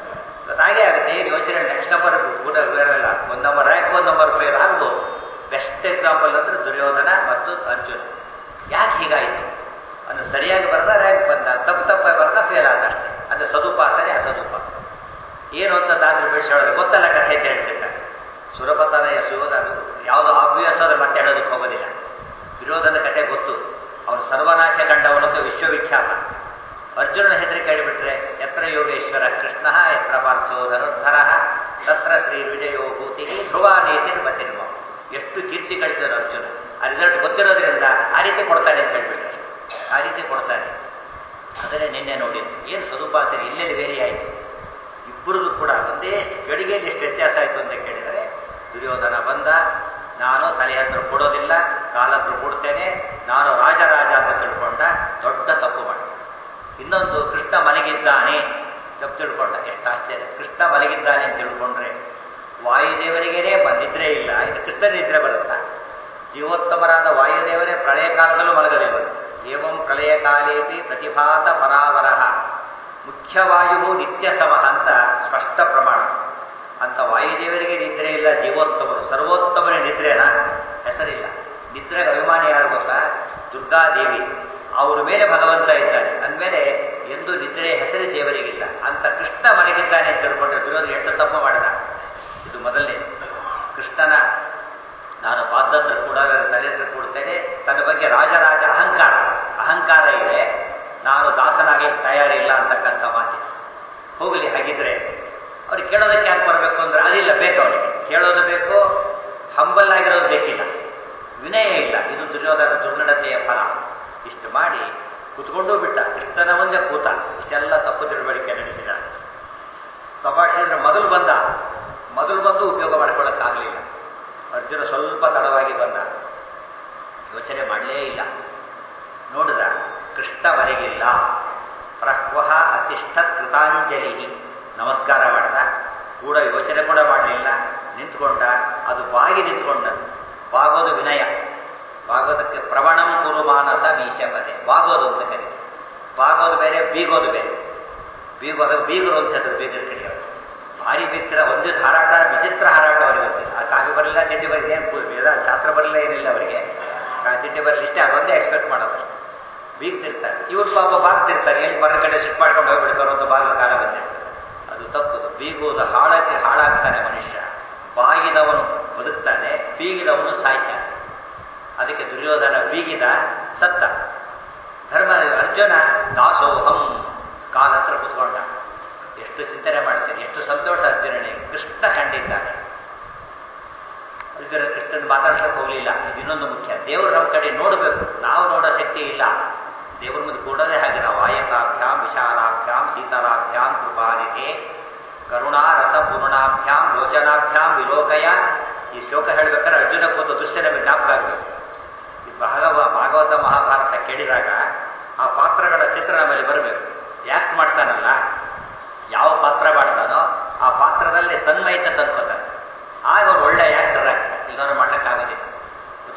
ಹಾಗೆ ಆಗುತ್ತೆ ಏನು ಯೋಚನೆ ನೆಕ್ಸ್ಟ್ ನಂಬರ್ ಕೂಡ ಬೇರೆಲ್ಲ ಒಂದು ನಂಬರ್ ರ್ಯಾಂಕ್ ಒಂದು ನಂಬರ್ ಫೇಲ್ ಆಗ್ಬೋದು ಬೆಸ್ಟ್ ಎಕ್ಸಾಂಪಲ್ ಅಂದರೆ ದುರ್ಯೋಧನ ಮತ್ತು ಅರ್ಜುನ ಯಾಕೆ ಹೀಗಾಯಿತು ಅಂದ್ರೆ ಸರಿಯಾಗಿ ಬರೆದ ರ್ಯಾಂಕ್ ಬಂದ ತಪ್ಪು ತಪ್ಪಾಗಿ ಬರೆದ ಫೇಲ್ ಆದ ಅಷ್ಟೇ ಅಂದರೆ ಸದುಪಾಸನೆ ಅಸದುಪಾಸನೆ ಏನು ಅಂತ ದಾಸರು ಬಿಡಿಸೋದ್ರೆ ಗೊತ್ತಲ್ಲ ಕಥೆ ಅಂತ ಹೇಳ್ತಿರ್ತಾರೆ ಸುರಪತನಯ ಸುಯೋಧನ ಯಾವುದು ಆಬ್ವಿಯಸ್ ಆದ್ರೆ ಮತ್ತೆ ಹೇಳೋದಕ್ಕೆ ಹೋಗೋದಿಲ್ಲ ದುರ್ಯೋಧನ ಕಥೆ ಗೊತ್ತು ಅವನು ಸರ್ವನಾಶ ಕಂಡವನಂತೂ ವಿಶ್ವವಿಖ್ಯಾತ ಅರ್ಜುನನ ಹೆಸರು ಕೇಳಿಬಿಟ್ರೆ ಎತ್ರ ಯೋಗೇಶ್ವರ ಕೃಷ್ಣ ಎತ್ರ ಪಾರ್ಥೋ ಧನುರ್ಧರ ತತ್ರ ಶ್ರೀ ವಿಜಯೋ ಭೂತಿ ಧ್ರುವ ನೀತಿ ಮತಿರ್ಮ ಎಷ್ಟು ಕೀರ್ತಿ ಗಳಿಸಿದರು ಅರ್ಜುನ ಆ ರಿಸಲ್ಟ್ ಗೊತ್ತಿರೋದ್ರಿಂದ ಆ ರೀತಿ ಕೊಡ್ತಾನೆ ಅಂತ ಹೇಳ್ಬಿಟ್ರೆ ಆ ರೀತಿ ಕೊಡ್ತಾನೆ ಅದನ್ನೇ ನಿನ್ನೆ ನೋಡಿದ್ದು ಏನು ಸದುಪಾಸನೆ ಎಲ್ಲೆಲ್ಲಿ ವೇರಿ ಆಯಿತು ಇಬ್ಬರದು ಕೂಡ ಒಂದೇ ಗಡಿಗೆಯಲ್ಲಿ ಎಷ್ಟು ವ್ಯತ್ಯಾಸ ಆಯಿತು ಅಂತ ಕೇಳಿದರೆ ದುರ್ಯೋಧನ ಬಂದ ನಾನು ತಲೆ ಹತ್ರ ಕೊಡೋದಿಲ್ಲ ಕಾಲ ಹತ್ರ ಕೊಡ್ತೇನೆ ನಾನು ರಾಜರಾಜ ಅಂತ ತಿಳ್ಕೊಂಡ ದೊಡ್ಡ ತಪ್ಪು ಮಾಡ ಇನ್ನೊಂದು ಕೃಷ್ಣ ಮಲಗಿದ್ದಾನೆ ತಪ್ಪು ತಿಳ್ಕೊಂಡ ಎಷ್ಟು ಆಶ್ಚರ್ಯ ಕೃಷ್ಣ ಮಲಗಿದ್ದಾನೆ ಅಂತ ತಿಳ್ಕೊಂಡ್ರೆ ವಾಯುದೇವರಿಗೇನೆ ನಿದ್ರೆ ಇಲ್ಲ ಇದು ಕೃಷ್ಣ ನಿದ್ರೆ ಬರುತ್ತಾ ಜೀವೋತ್ತಮರಾದ ವಾಯುದೇವರೇ ಪ್ರಳಯ ಕಾಲದಲ್ಲೂ ಮಲಗಲಿಲ್ಲ ಏವಂ ಪ್ರಳಯ ಕಾಲೇಪಿ ಪ್ರತಿಭಾತ ಪರಾವರಹ ಮುಖ್ಯವಾಯು ನಿತ್ಯ ಸಮಃ ಅಂತ ಸ್ಪಷ್ಟ ಪ್ರಮಾಣ ಅಂತ ವಾಯುದೇವರಿಗೆ ನಿದ್ರೆ ಇಲ್ಲ ಜೀವೋತ್ತಮರು ಸರ್ವೋತ್ತಮನೇ ನಿದ್ರೆನ ಹೆಸರಿಲ್ಲ ನಿದ್ರೆಗೆ ಅಭಿಮಾನಿ ಯಾರು ಗೊತ್ತಾ ದುರ್ಗಾದೇವಿ ಅವರ ಮೇಲೆ ಭಗವಂತ ಇದ್ದಾನೆ ಅಂದಮೇಲೆ ಎಂದು ನಿದ್ರೆ ಹೆಸರೇ ದೇವರಿಗಿಲ್ಲ ಅಂತ ಕೃಷ್ಣ ಮಲಗಿದ್ದಾನೆ ಅಂತ ತಿಳ್ಕೊಂಡ್ರೆ ದುರ್ಯೋಧನ ಎಷ್ಟು ತಪ್ಪು ಮಾಡಿದ ಇದು ಮೊದಲನೇ ಕೃಷ್ಣನ ನಾನು ಪಾದತ್ರ ಕೂಡ ತಲೆ ಹತ್ರ ಕೊಡ್ತೇನೆ ತನ್ನ ಬಗ್ಗೆ ರಾಜರಾಜ ಅಹಂಕಾರ ಅಹಂಕಾರ ಇದೆ ನಾನು ದಾಸನಾಗಿ ತಯಾರಿಲ್ಲ ಅಂತಕ್ಕಂಥ ಮಾತಿದೆ ಹೋಗಲಿ ಹಾಗಿದ್ರೆ ಅವ್ರಿಗೆ ಕೇಳೋದಕ್ಕೆ ಯಾಕೆ ಬರಬೇಕು ಅಂದ್ರೆ ಅದಿಲ್ಲ ಬೇಕು ಅವನಿಗೆ ಕೇಳೋದು ಬೇಕು ಹಂಬಲ್ ಆಗಿರೋದು ಬೇಕಿಲ್ಲ ವಿನಯ ಇಲ್ಲ ಇದು ದುರ್ಯೋಧನ ದುರ್ನಡತೆಯ ಫಲ ಇಷ್ಟು ಮಾಡಿ ಕುತ್ಕೊಂಡೂ ಬಿಟ್ಟ ಕೃಷ್ಣನ ಮುಂದೆ ಕೂತ ಇಷ್ಟೆಲ್ಲ ತಪ್ಪು ತಿಳುವಳಿಕೆ ನಡೆಸಿದ ತಪಾಸಿದ್ರೆ ಮೊದಲು ಬಂದ ಮೊದಲು ಬಂದು ಉಪಯೋಗ ಮಾಡ್ಕೊಳ್ಳೋಕ್ಕಾಗಲಿಲ್ಲ ಅರ್ಜುನ ಸ್ವಲ್ಪ ತಡವಾಗಿ ಬಂದ ಯೋಚನೆ ಮಾಡಲೇ ಇಲ್ಲ ನೋಡಿದ ಕೃಷ್ಣ ಮನೆಗಿಲ್ಲ ಪ್ರಹ್ವಹ ಅತಿಷ್ಠ ಕೃತಾಂಜಲಿ ನಮಸ್ಕಾರ ಮಾಡಿದ ಕೂಡ ಯೋಚನೆ ಕೂಡ ಮಾಡಲಿಲ್ಲ ನಿಂತ್ಕೊಂಡ ಅದು ಬಾಗಿ ನಿಂತ್ಕೊಂಡ ಬಾಗೋದು ವಿನಯ ಬಾಗೋದಕ್ಕೆ ಪ್ರವಣಂ ಕುರು ಮಾನಸ ಮೀಶಪದೆ ಬಾಗೋದು ಅಂತ ಕರಿ ಬಾಗೋದು ಬೇರೆ ಬೀಗೋದು ಬೇರೆ ಬೀಗೋದು ಬೀಗರು ಅಂತ ಹೆಸರು ಬೀಗರು ಕರೆಯೋದು ಭಾರಿ ಬಿತ್ತಿರ ಒಂದು ದಿವಸ ಹಾರಾಟ ವಿಚಿತ್ರ ಹಾರಾಟ ಅವರಿಗೆ ಒಂದು ಆ ಕಾವ್ಯ ಬರಲಿಲ್ಲ ತಿಂಡಿ ಬರಲಿ ಏನು ವೇದ ಶಾಸ್ತ್ರ ಬರಲಿಲ್ಲ ಏನಿಲ್ಲ ಅವರಿಗೆ ತಿಂಡಿ ಬರಲಿ ಇಷ್ಟೇ ಅದೊಂದೇ ಎಕ್ಸ್ಪೆಕ್ಟ್ ಮಾಡೋದು ಬೀಗ್ತಿರ್ತಾರೆ ಇವ್ರು ಪಾಪ ಬಾಗ್ತಿರ್ತಾರೆ ಎಲ್ಲಿ ಬರ ಕಡೆ ಶಿಫ್ಟ್ ಮಾಡ್ಕೊಂಡು ಹೋಗ್ಬಿಡ್ತಾರೋ ಅಂತ ಬಾಗ ಕಾಲ ಬಂದಿರ್ತಾರೆ ಅದು ತಪ್ಪುದು ಬೀಗುವುದು ಹಾಳಕ್ಕೆ ಹಾಳಾಗ್ತಾನೆ ಮನುಷ್ಯ ಬಾಗಿದವನು ಬದುಕ್ತಾನೆ ಬೀಗಿದವನು ಸಾಯ್ತಾನೆ ಅದಕ್ಕೆ ದುರ್ಯೋಧನ ಬೀಗಿದ ಸತ್ತ ಧರ್ಮ ಅರ್ಜುನ ದಾಸೋಹಂ ಕಾಲ ಹತ್ರ ಕುತ್ಕೊಂಡ ಎಷ್ಟು ಚಿಂತನೆ ಮಾಡ್ತೇನೆ ಎಷ್ಟು ಸಂತೋಷ ಅರ್ಜುನನಿಗೆ ಕೃಷ್ಣ ಕಂಡಿದ್ದಾನೆ ಅರ್ಜುನ ಕೃಷ್ಣನ್ ಮಾತಾಡ್ಸಕ್ಕೆ ಹೋಗಲಿಲ್ಲ ಇದು ಇನ್ನೊಂದು ಮುಖ್ಯ ದೇವರು ನಮ್ಮ ಕಡೆ ನೋಡಬೇಕು ನಾವು ನೋಡೋ ಶಕ್ತಿ ಇಲ್ಲ ದೇವ್ರ ಮುಂದೆ ಕೂಡೋದೇ ಹಾಗೆ ನಾವು ಆಯತಾಭ್ಯಾಂ ವಿಶಾಲಾಭ್ಯಾಂ ಶೀತಲಾಭ್ಯಾಂ ಕೃಪಾನಿಧೆ ಕರುಣಾರಸ ಪೂರ್ಣಾಭ್ಯಾಂ ಲೋಚನಾಭ್ಯಾಂ ವಿಲೋಕಯ ಈ ಶ್ಲೋಕ ಹೇಳ್ಬೇಕಾದ್ರೆ ಅರ್ಜುನ ಕೂತ ದೃಶ್ಯ ನಮಗೆ ಜ್ಞಾಪಕ ಆಗಬೇಕು ಈ ಭಾಗವ ಭಾಗವತ ಮಹಾಭಾರತ ಕೇಳಿದಾಗ ಆ ಪಾತ್ರಗಳ ಚಿತ್ರ ನಮ್ಮಲ್ಲಿ ಬರಬೇಕು ಯಾಕ್ಟ್ ಮಾಡ್ತಾನಲ್ಲ ಯಾವ ಪಾತ್ರ ಮಾಡ್ತಾನೋ ಆ ಪಾತ್ರದಲ್ಲಿ ತನ್ಮಯತೆ ತಂದ್ಕೋತಾನೆ ಆಗ ಅವ್ರು ಒಳ್ಳೆ ಆ್ಯಕ್ಟರ್ ಆಗ್ತಾರೆ ಇಲ್ಲದವ್ರು ಮಾಡ್ಲಿಕ್ಕಾಗೋದಿಲ್ಲ ಇದು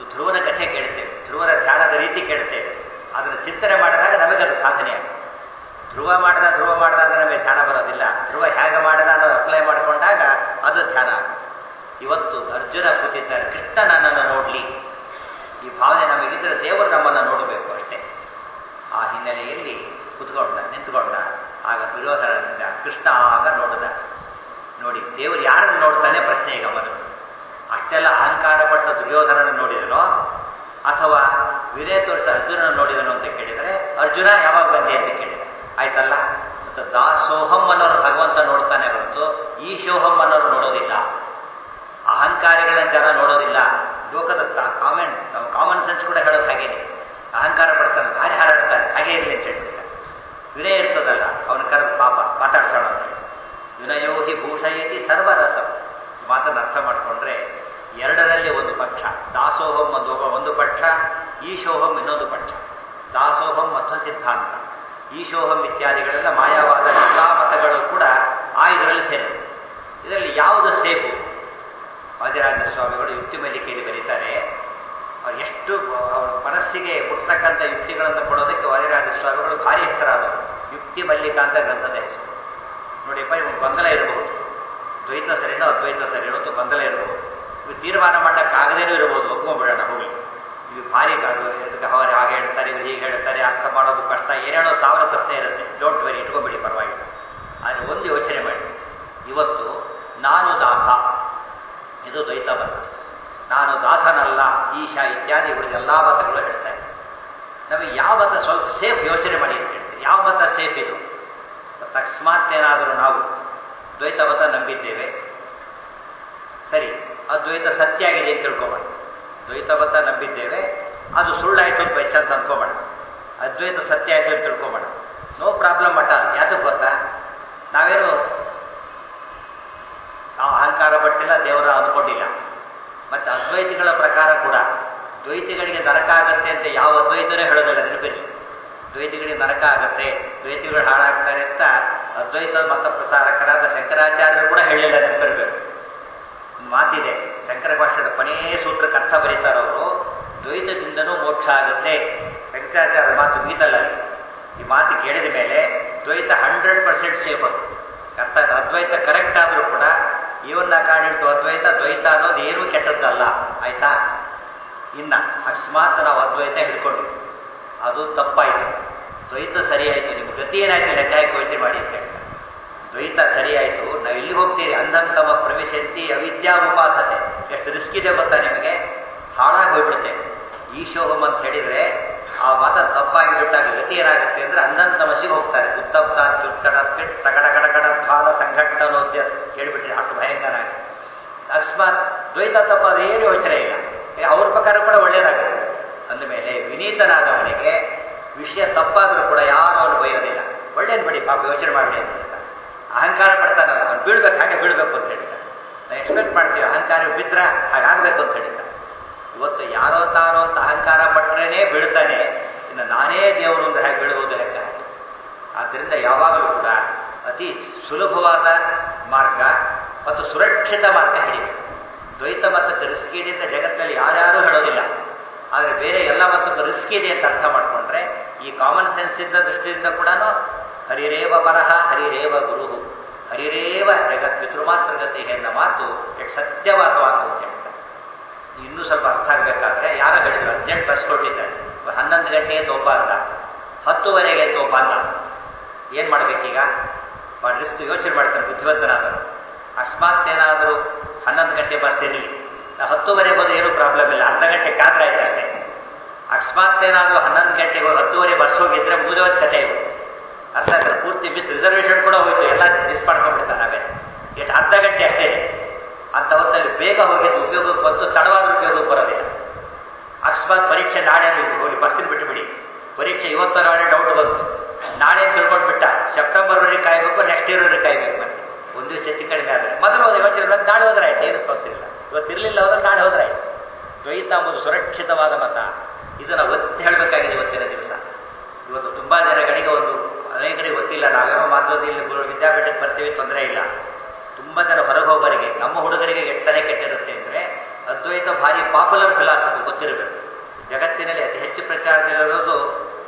ಧ್ರುವನ ಕಥೆ ಕೇಳ್ತೇವೆ ಧ್ರುವನ ಧ್ಯಾನದ ರೀತಿ ಕೇಳ್ತೇವೆ ಅದನ್ನು ಚಿಂತನೆ ಮಾಡಿದಾಗ ನಮಗದು ಸಾಧನೆ ಆಗುತ್ತೆ ಧ್ರುವ ಮಾಡದ ಧ್ರುವ ಮಾಡದ ಅಂದ್ರೆ ನಮಗೆ ಧ್ಯಾನ ಬರೋದಿಲ್ಲ ಧ್ರುವ ಹೇಗೆ ಮಾಡದ ಅನ್ನೋದು ಅಪ್ಲೈ ಮಾಡಿಕೊಂಡಾಗ ಅದು ಧ್ಯಾನ ಆಗುತ್ತೆ ಇವತ್ತು ಅರ್ಜುನ ಕೂತಿದ್ದಾರೆ ಕೃಷ್ಣ ನನ್ನನ್ನು ನೋಡಲಿ ಈ ಭಾವನೆ ನಮಗಿದ್ರೆ ದೇವರು ನಮ್ಮನ್ನು ನೋಡಬೇಕು ಅಷ್ಟೇ ಆ ಹಿನ್ನೆಲೆಯಲ್ಲಿ ಕುತ್ಕೊಂಡ ನಿಂತ್ಕೊಂಡ ಆಗ ದುರ್ಯೋಧನನಿಂದ ಕೃಷ್ಣ ಆಗ ನೋಡಿದ ನೋಡಿ ದೇವರು ಯಾರನ್ನು ನೋಡ್ತಾನೆ ಪ್ರಶ್ನೆ ಈಗ ಮೊದಲು ಅಷ್ಟೆಲ್ಲ ಅಹಂಕಾರ ಪಟ್ಟ ದುರ್ಯೋಧನನ ನೋಡಿದನೋ ಅಥವಾ ವಿನಯ ತೋರಿಸ ಅರ್ಜುನನ ನೋಡಿದನು ಅಂತ ಕೇಳಿದರೆ ಅರ್ಜುನ ಯಾವಾಗ ಬಂದೆ ಅಂತ ಕೇಳಿದ ಆಯ್ತಲ್ಲ ಮತ್ತು ದಾಸೋಹಂ ಅನ್ನೋರು ಭಗವಂತ ನೋಡ್ತಾನೆ ಹೊರತು ಈ ಶೋಹಂ ಅನ್ನೋರು ನೋಡೋದಿಲ್ಲ ಅಹಂಕಾರಿಗಳನ್ನ ಜನ ನೋಡೋದಿಲ್ಲ ಲೋಕದ ಕಾಮನ್ ನಮ್ಮ ಕಾಮನ್ ಸೆನ್ಸ್ ಕೂಡ ಹೇಳೋದು ಹಾಗೇನೆ ಅಹಂಕಾರ ಪಡ್ತಾನೆ ಭಾರಿ ಹಾರಾಡ್ತಾನೆ ಹಾಗೆ ಇರಲಿ ಅಂತ ಹೇಳ್ಬಿಡ್ತಾರೆ ವಿನಯ ಇರ್ತದಲ್ಲ ಅವನ ಕರೆದು ಪಾಪ ಮಾತಾಡ್ಸೋಣ ಅಂತ ಹೇಳಿ ವಿನಯೋ ಹಿ ಭೂಷಯತಿ ಸರ್ವರಸ ಮಾತನ್ನು ಅರ್ಥ ಮಾಡಿಕೊಂಡ್ರೆ ಎರಡರಲ್ಲಿ ಒಂದು ಪಕ್ಷ ದಾಸೋಹಂ ಒಂದು ಒಂದು ಪಕ್ಷ ಈಶೋಹಂ ಇನ್ನೊಂದು ಪಕ್ಷ ದಾಸೋಹಂ ಮಧ್ವ ಸಿದ್ಧಾಂತ ಈಶೋಹಂ ಇತ್ಯಾದಿಗಳೆಲ್ಲ ಮಾಯಾವಾದ ಎಲ್ಲ ಮತಗಳು ಕೂಡ ಆ ಇದರಲ್ಲಿ ಸೇರುತ್ತೆ ಇದರಲ್ಲಿ ಯಾವುದು ಸೇಫು ವಾದಿರಾಜ ಸ್ವಾಮಿಗಳು ಯುಕ್ತಿ ಮಲ್ಲಿಕೆಯಲ್ಲಿ ಬರೀತಾರೆ ಅವ್ರು ಎಷ್ಟು ಅವ್ರ ಮನಸ್ಸಿಗೆ ಮುಟ್ತಕ್ಕಂಥ ಯುಕ್ತಿಗಳನ್ನು ಕೊಡೋದಕ್ಕೆ ವಾದಿರಾಜ ಸ್ವಾಮಿಗಳು ಭಾರಿ ಹೆಸರಾದವರು ಯುಕ್ತಿ ಮಲ್ಲಿಕಾ ಅಂತ ಗ್ರಂಥದ ಹೆಸರು ನೋಡಿಪ್ಪ ಇವಾಗ ಗೊಂದಲ ಇರಬಹುದು ದ್ವೈತ ಸರಿನೋ ಅದ್ವೈತ ಸರಿನೋ ಅಂತ ಗೊಂದಲ ಇರಬಹುದು ಇವು ತೀರ್ಮಾನ ಮಾಡೋಕ್ಕಾಗದೇನೂ ಇರಬಹುದು ಒಪ್ಕೊಂಡ್ಬಿಡೋಣ ಹೋಗಿ ಇವು ಭಾರಿ ಇದಕ್ಕೆ ಅವರು ಹಾಗೆ ಹೇಳ್ತಾರೆ ಇವ್ರು ಹೀಗೆ ಹೇಳ್ತಾರೆ ಅರ್ಥ ಮಾಡೋದು ಕಷ್ಟ ಏನೇನೋ ಸಾವಿರ ಪ್ರಶ್ನೆ ಇರುತ್ತೆ ಡೋಂಟ್ ವೆರಿ ಇಟ್ಕೊಂಬಿಡಿ ಪರವಾಗಿಲ್ಲ ಆದರೆ ಒಂದು ಯೋಚನೆ ಮಾಡಿ ಇವತ್ತು ನಾನು ದಾಸ ಇದು ದ್ವೈತ ಮತ ನಾನು ದಾಸನಲ್ಲ ಈಶಾ ಇತ್ಯಾದಿ ಉಳಿದೆಲ್ಲ ಮತಗಳು ಹೇಳ್ತಾರೆ ನಮಗೆ ಯಾವ ಮತ ಸ್ವಲ್ಪ ಸೇಫ್ ಯೋಚನೆ ಮಾಡಿ ಅಂತ ಹೇಳ್ತೀವಿ ಯಾವ ಮತ ಸೇಫ್ ಇದು ಅಕಸ್ಮಾತ್ ಏನಾದರೂ ನಾವು ದ್ವೈತ ಮತ ನಂಬಿದ್ದೇವೆ ಸರಿ ಅದ್ವೈತ ಸತ್ಯ ಆಗಿದೆ ಅಂತ ತಿಳ್ಕೊಬೇಡ ದ್ವೈತ ಮತ ನಂಬಿದ್ದೇವೆ ಅದು ಸುಳ್ಳಾಯ್ತು ಅಂತ ಬೈ ಚಾನ್ಸ್ ಅನ್ಕೋಬೇಡ ಅದ್ವೈತ ಸತ್ಯ ಆಯ್ತು ಅಂತ ತಿಳ್ಕೊಬೇಡ ನೋ ಪ್ರಾಬ್ಲಮ್ ಮಠ ಯಾತಕ್ಕೆ ಗೊತ್ತಾ ನಾವೇನು ನಾವು ಅಹಂಕಾರ ಪಟ್ಟಿಲ್ಲ ದೇವರ ಅಂದ್ಕೊಂಡಿಲ್ಲ ಮತ್ತು ಅದ್ವೈತಿಗಳ ಪ್ರಕಾರ ಕೂಡ ದ್ವೈತಿಗಳಿಗೆ ನರಕ ಆಗತ್ತೆ ಅಂತ ಯಾವ ಅದ್ವೈತನೇ ಹೇಳೋದಿಲ್ಲ ನೆನಪಿರಲಿ ದ್ವೈತಿಗಳಿಗೆ ನರಕ ಆಗತ್ತೆ ದ್ವೈತಿಗಳು ಹಾಳಾಗ್ತಾರೆ ಅಂತ ಅದ್ವೈತ ಮತ ಪ್ರಸಾರಕರಾದ ಶಂಕರಾಚಾರ್ಯರು ಕೂಡ ಹೇಳಲಿಲ್ಲ ನೆನಪಿರಬೇಕು ಒಂದು ಮಾತಿದೆ ಶಂಕರ ಭಾಷೆದ ಕೊನೆಯ ಸೂತ್ರಕ್ಕೆ ಅರ್ಥ ಬರೀತಾರವರು ದ್ವೈತದಿಂದನೂ ಮೋಕ್ಷ ಆಗುತ್ತೆ ಶಂಕರಾಚಾರ್ಯ ಮಾತು ಗೀತಲ್ಲ ಈ ಮಾತು ಕೇಳಿದ ಮೇಲೆ ದ್ವೈತ ಹಂಡ್ರೆಡ್ ಪರ್ಸೆಂಟ್ ಸೇಫ್ ಅದು ಅರ್ಥ ಆಯ್ತು ಅದ್ವೈತ ಕರೆಕ್ಟ್ ಆದರೂ ಕೂಡ ಇವನ್ನ ಕಾಣಿಟ್ಟು ಅದ್ವೈತ ದ್ವೈತ ಅನ್ನೋದು ಏನೂ ಕೆಟ್ಟದ್ದಲ್ಲ ಆಯ್ತಾ ಇನ್ನ ಅಕಸ್ಮಾತ್ ನಾವು ಅದ್ವೈತ ಹಿಡ್ಕೊಂಡ್ವಿ ಅದು ತಪ್ಪಾಯಿತು ದ್ವೈತ ಸರಿಯಾಯಿತು ನಿಮ್ಮ ಗತಿ ಏನಾಯ್ತು ಲೆಕ್ಕಾಯಕ ಯೋಚನೆ ಮಾಡಿ ಅಂತ ಹೇಳ್ತಾರೆ ದ್ವೈತ ಸರಿಯಾಯಿತು ನಾವು ಎಲ್ಲಿ ಹೋಗ್ತೀರಿ ಅಂಧಂತಮ ಪ್ರವೇಶಂತಿ ಅವಿದ್ಯಾ ಉಪಾಸತೆ ಎಷ್ಟು ರಿಸ್ಕ್ ಇದೆ ಗೊತ್ತಾ ನಿಮಗೆ ಹಾಳಾಗಿ ಹೋಗ್ಬಿಡುತ್ತೆ ಈಶೋಹಂ ಅಂತ ಹೇಳಿದರೆ ಆ ಮತ ತಪ್ಪಾಗಿ ಬಿಟ್ಟಾಗ ಗತಿ ಏನಾಗುತ್ತೆ ಅಂದರೆ ಅಂಧಂತಮಸಿಗೆ ಹೋಗ್ತಾರೆ ಉತ್ತಪ್ತ ಚುಟ್ಕಟ ಪಿಟ್ ಟಕಟ ಕಟಕಟ ಧ್ವಾನ ಸಂಘಟನೋದ್ಯ ಕೇಳಿಬಿಟ್ರೆ ಅಷ್ಟು ಭಯಂಕರ ಆಗಿದೆ ಅಕಸ್ಮಾತ್ ದ್ವೈತ ತಪ್ಪಾದ ಏನು ಯೋಚನೆ ಇಲ್ಲ ಅವ್ರ ಪ್ರಕಾರ ಕೂಡ ಒಳ್ಳೆಯದಾಗುತ್ತೆ ಅಂದಮೇಲೆ ವಿನೀತನಾದವನಿಗೆ ವಿಷಯ ತಪ್ಪಾದರೂ ಕೂಡ ಯಾರು ಅವನು ಬೈಯೋದಿಲ್ಲ ಒಳ್ಳೇದು ಬಿಡಿ ಪಾಪ ಯೋಚನೆ ಮಾಡಲಿ ಅಂತ ಹೇಳ್ತಾರೆ ಅಹಂಕಾರ ಪಡ್ತಾನಲ್ಲ ಅವ್ನು ಬೀಳ್ಬೇಕು ಹಾಗೆ ಬೀಳ್ಬೇಕು ಅಂತ ಹೇಳ್ತಾರೆ ನಾವು ಎಕ್ಸ್ಪೆಕ್ಟ್ ಮಾಡ್ತೀವಿ ಅಹಂಕಾರ ಬಿದ್ದರೆ ಹಾಗಾಗಬೇಕು ಅಂತ ಹೇಳ್ತಾರೆ ಇವತ್ತು ಯಾರೋ ತಾರೋ ಅಂತ ಅಹಂಕಾರ ಪಟ್ಟರೇನೆ ಬೀಳ್ತಾನೆ ಇನ್ನು ನಾನೇ ದೇವರು ಅಂದ್ರೆ ಹಾಗೆ ಬೀಳುವುದು ಲೆಕ್ಕ ಆದ್ದರಿಂದ ಯಾವಾಗಲೂ ಕೂಡ ಅತಿ ಸುಲಭವಾದ ಮಾರ್ಗ ಮತ್ತು ಸುರಕ್ಷಿತ ಮಾರ್ಗ ಹಿಡಿಬೇಕು ದ್ವೈತ ಮತಕ್ಕೆ ರಿಸ್ಕ್ ಇದೆ ಅಂತ ಜಗತ್ತಲ್ಲಿ ಯಾರ್ಯಾರೂ ಹೇಳೋದಿಲ್ಲ ಆದರೆ ಬೇರೆ ಎಲ್ಲ ಮತಕ್ಕೂ ರಿಸ್ಕ್ ಇದೆ ಅಂತ ಅರ್ಥ ಮಾಡಿಕೊಂಡ್ರೆ ಈ ಕಾಮನ್ ಸೆನ್ಸ್ ಇದ್ದ ದೃಷ್ಟಿಯಿಂದ ಕೂಡ ಹರಿರೇವ ಪರಹ ಹರಿರೇವ ಗುರು ಹರಿರೇವ ಜಗತ್ ಪಿತೃಮಾತೃಗತಿ ಎನ್ನ ಮಾತು ಎಷ್ಟು ಸತ್ಯವಾದ ಮಾತು ಅಂತ ಹೇಳ್ತಾರೆ ಇನ್ನೂ ಸ್ವಲ್ಪ ಅರ್ಥ ಆಗಬೇಕಾದ್ರೆ ಯಾರೋ ಹೇಳಿದ್ರು ಅರ್ಜೆಂಟ್ ಬಸ್ ಕೊಟ್ಟಿದ್ದಾರೆ ಹನ್ನೊಂದು ಗಂಟೆಗೆ ತೋಪ ಅಂತ ಹತ್ತುವರೆಗೆ ತೋಪ ಅಂತ ಏನು ಮಾಡಬೇಕೀಗ ರಿಸ್ಕ್ ಯೋಚನೆ ಮಾಡ್ತಾರೆ ಬುದ್ಧಿವಂತನಾದರು ಅಕಸ್ಮಾತ್ ಏನಾದರೂ ಹನ್ನೊಂದು ಗಂಟೆ ಬಸ್ ಇರಲಿ ಹತ್ತುವರೆ ಬಂದು ಏನೂ ಪ್ರಾಬ್ಲಮ್ ಇಲ್ಲ ಅರ್ಧ ಗಂಟೆ ಕಾದ್ರೆ ಆಯ್ತು ಅಷ್ಟೇ ಅಕಸ್ಮಾತ್ ಏನಾದರೂ ಹನ್ನೊಂದು ಗಂಟೆಗೆ ಹತ್ತುವರೆ ಬಸ್ ಹೋಗಿದ್ರೆ ಮುಗಿದೋದ್ ಕತೆ ಇವು ಅರ್ಥ ಆಗ್ತದೆ ಪೂರ್ತಿ ಮಿಸ್ ರಿಸರ್ವೇಷನ್ ಕೂಡ ಹೋಯ್ತು ಎಲ್ಲ ಮಿಸ್ ಮಾಡ್ಕೊಂಡ್ಬಿಡ್ತಾರೆ ನಾವೇ ಎಷ್ಟು ಅರ್ಧ ಗಂಟೆ ಅಷ್ಟೇ ಅಂತ ಹೊತ್ತಲ್ಲಿ ಬೇಗ ಹೋಗಿದ್ದು ಉಪಯೋಗಕ್ಕೆ ಬಂತು ತಡವಾದ ಉಪಯೋಗಕ್ಕೆ ಬರೋದಿಲ್ಲ ಅಕಸ್ಮಾತ್ ಪರೀಕ್ಷೆ ನಾಳೆ ಹೋಗಿ ಬಸ್ಸಿನ ಬಿಟ್ಟುಬಿಡಿ ಪರೀಕ್ಷೆ ಇವತ್ತು ನಾಳೆ ಡೌಟ್ ಬಂತು ನಾಳೆ ತಿಳ್ಕೊಂಡು ಬಿಟ್ಟ ಸೆಪ್ಟೆಂಬರ್ವರೆಗೆ ಕಾಯಬೇಕು ನೆಕ್ಸ್ಟ್ ಇಯರ್ವರೆಗೆ ಕಾಯಬೇಕು ಮತ್ತೆ ಒಂದು ದಿವಸ ಹೆಚ್ಚು ಕಡಿಮೆ ಆದರೆ ಮೊದಲು ಹೋದ ಯೋಚನೆ ಬಂದು ನಾಳೆ ಹೋದ್ರೆ ಆಯ್ತು ಏನು ಗೊತ್ತಿಲ್ಲ ಇವತ್ತು ಇರಲಿಲ್ಲ ಹೋದ್ರೆ ನಾಳೆ ಹೋದ್ರೆ ಆಯ್ತು ದ್ವೈತ ಎಂಬುದು ಸುರಕ್ಷಿತವಾದ ಮತ ಇದನ್ನು ಒತ್ತಿ ಹೇಳಬೇಕಾಗಿದೆ ಇವತ್ತಿನ ದಿವಸ ಇವತ್ತು ತುಂಬ ಜನಗಳಿಗೆ ಒಂದು ಅನೇಕರಿಗೆ ಗೊತ್ತಿಲ್ಲ ನಾವೇನೋ ಮಾತೋದಿಲ್ಲ ವಿದ್ಯಾಪೀಠಕ್ಕೆ ಬರ್ತೀವಿ ತೊಂದರೆ ಇಲ್ಲ ತುಂಬ ಜನ ಹೊರಗೆ ಹೋಗೋರಿಗೆ ನಮ್ಮ ಹುಡುಗರಿಗೆ ಎಷ್ಟನೇ ಕೆಟ್ಟಿರುತ್ತೆ ಅಂದರೆ ಅದ್ವೈತ ಭಾರಿ ಪಾಪ್ಯುಲರ್ ಫಿಲಾಸಫಿ ಗೊತ್ತಿರಬೇಕು ಜಗತ್ತಿನಲ್ಲಿ ಅತಿ ಹೆಚ್ಚು ಪ್ರಚಾರದಲ್ಲಿರೋದು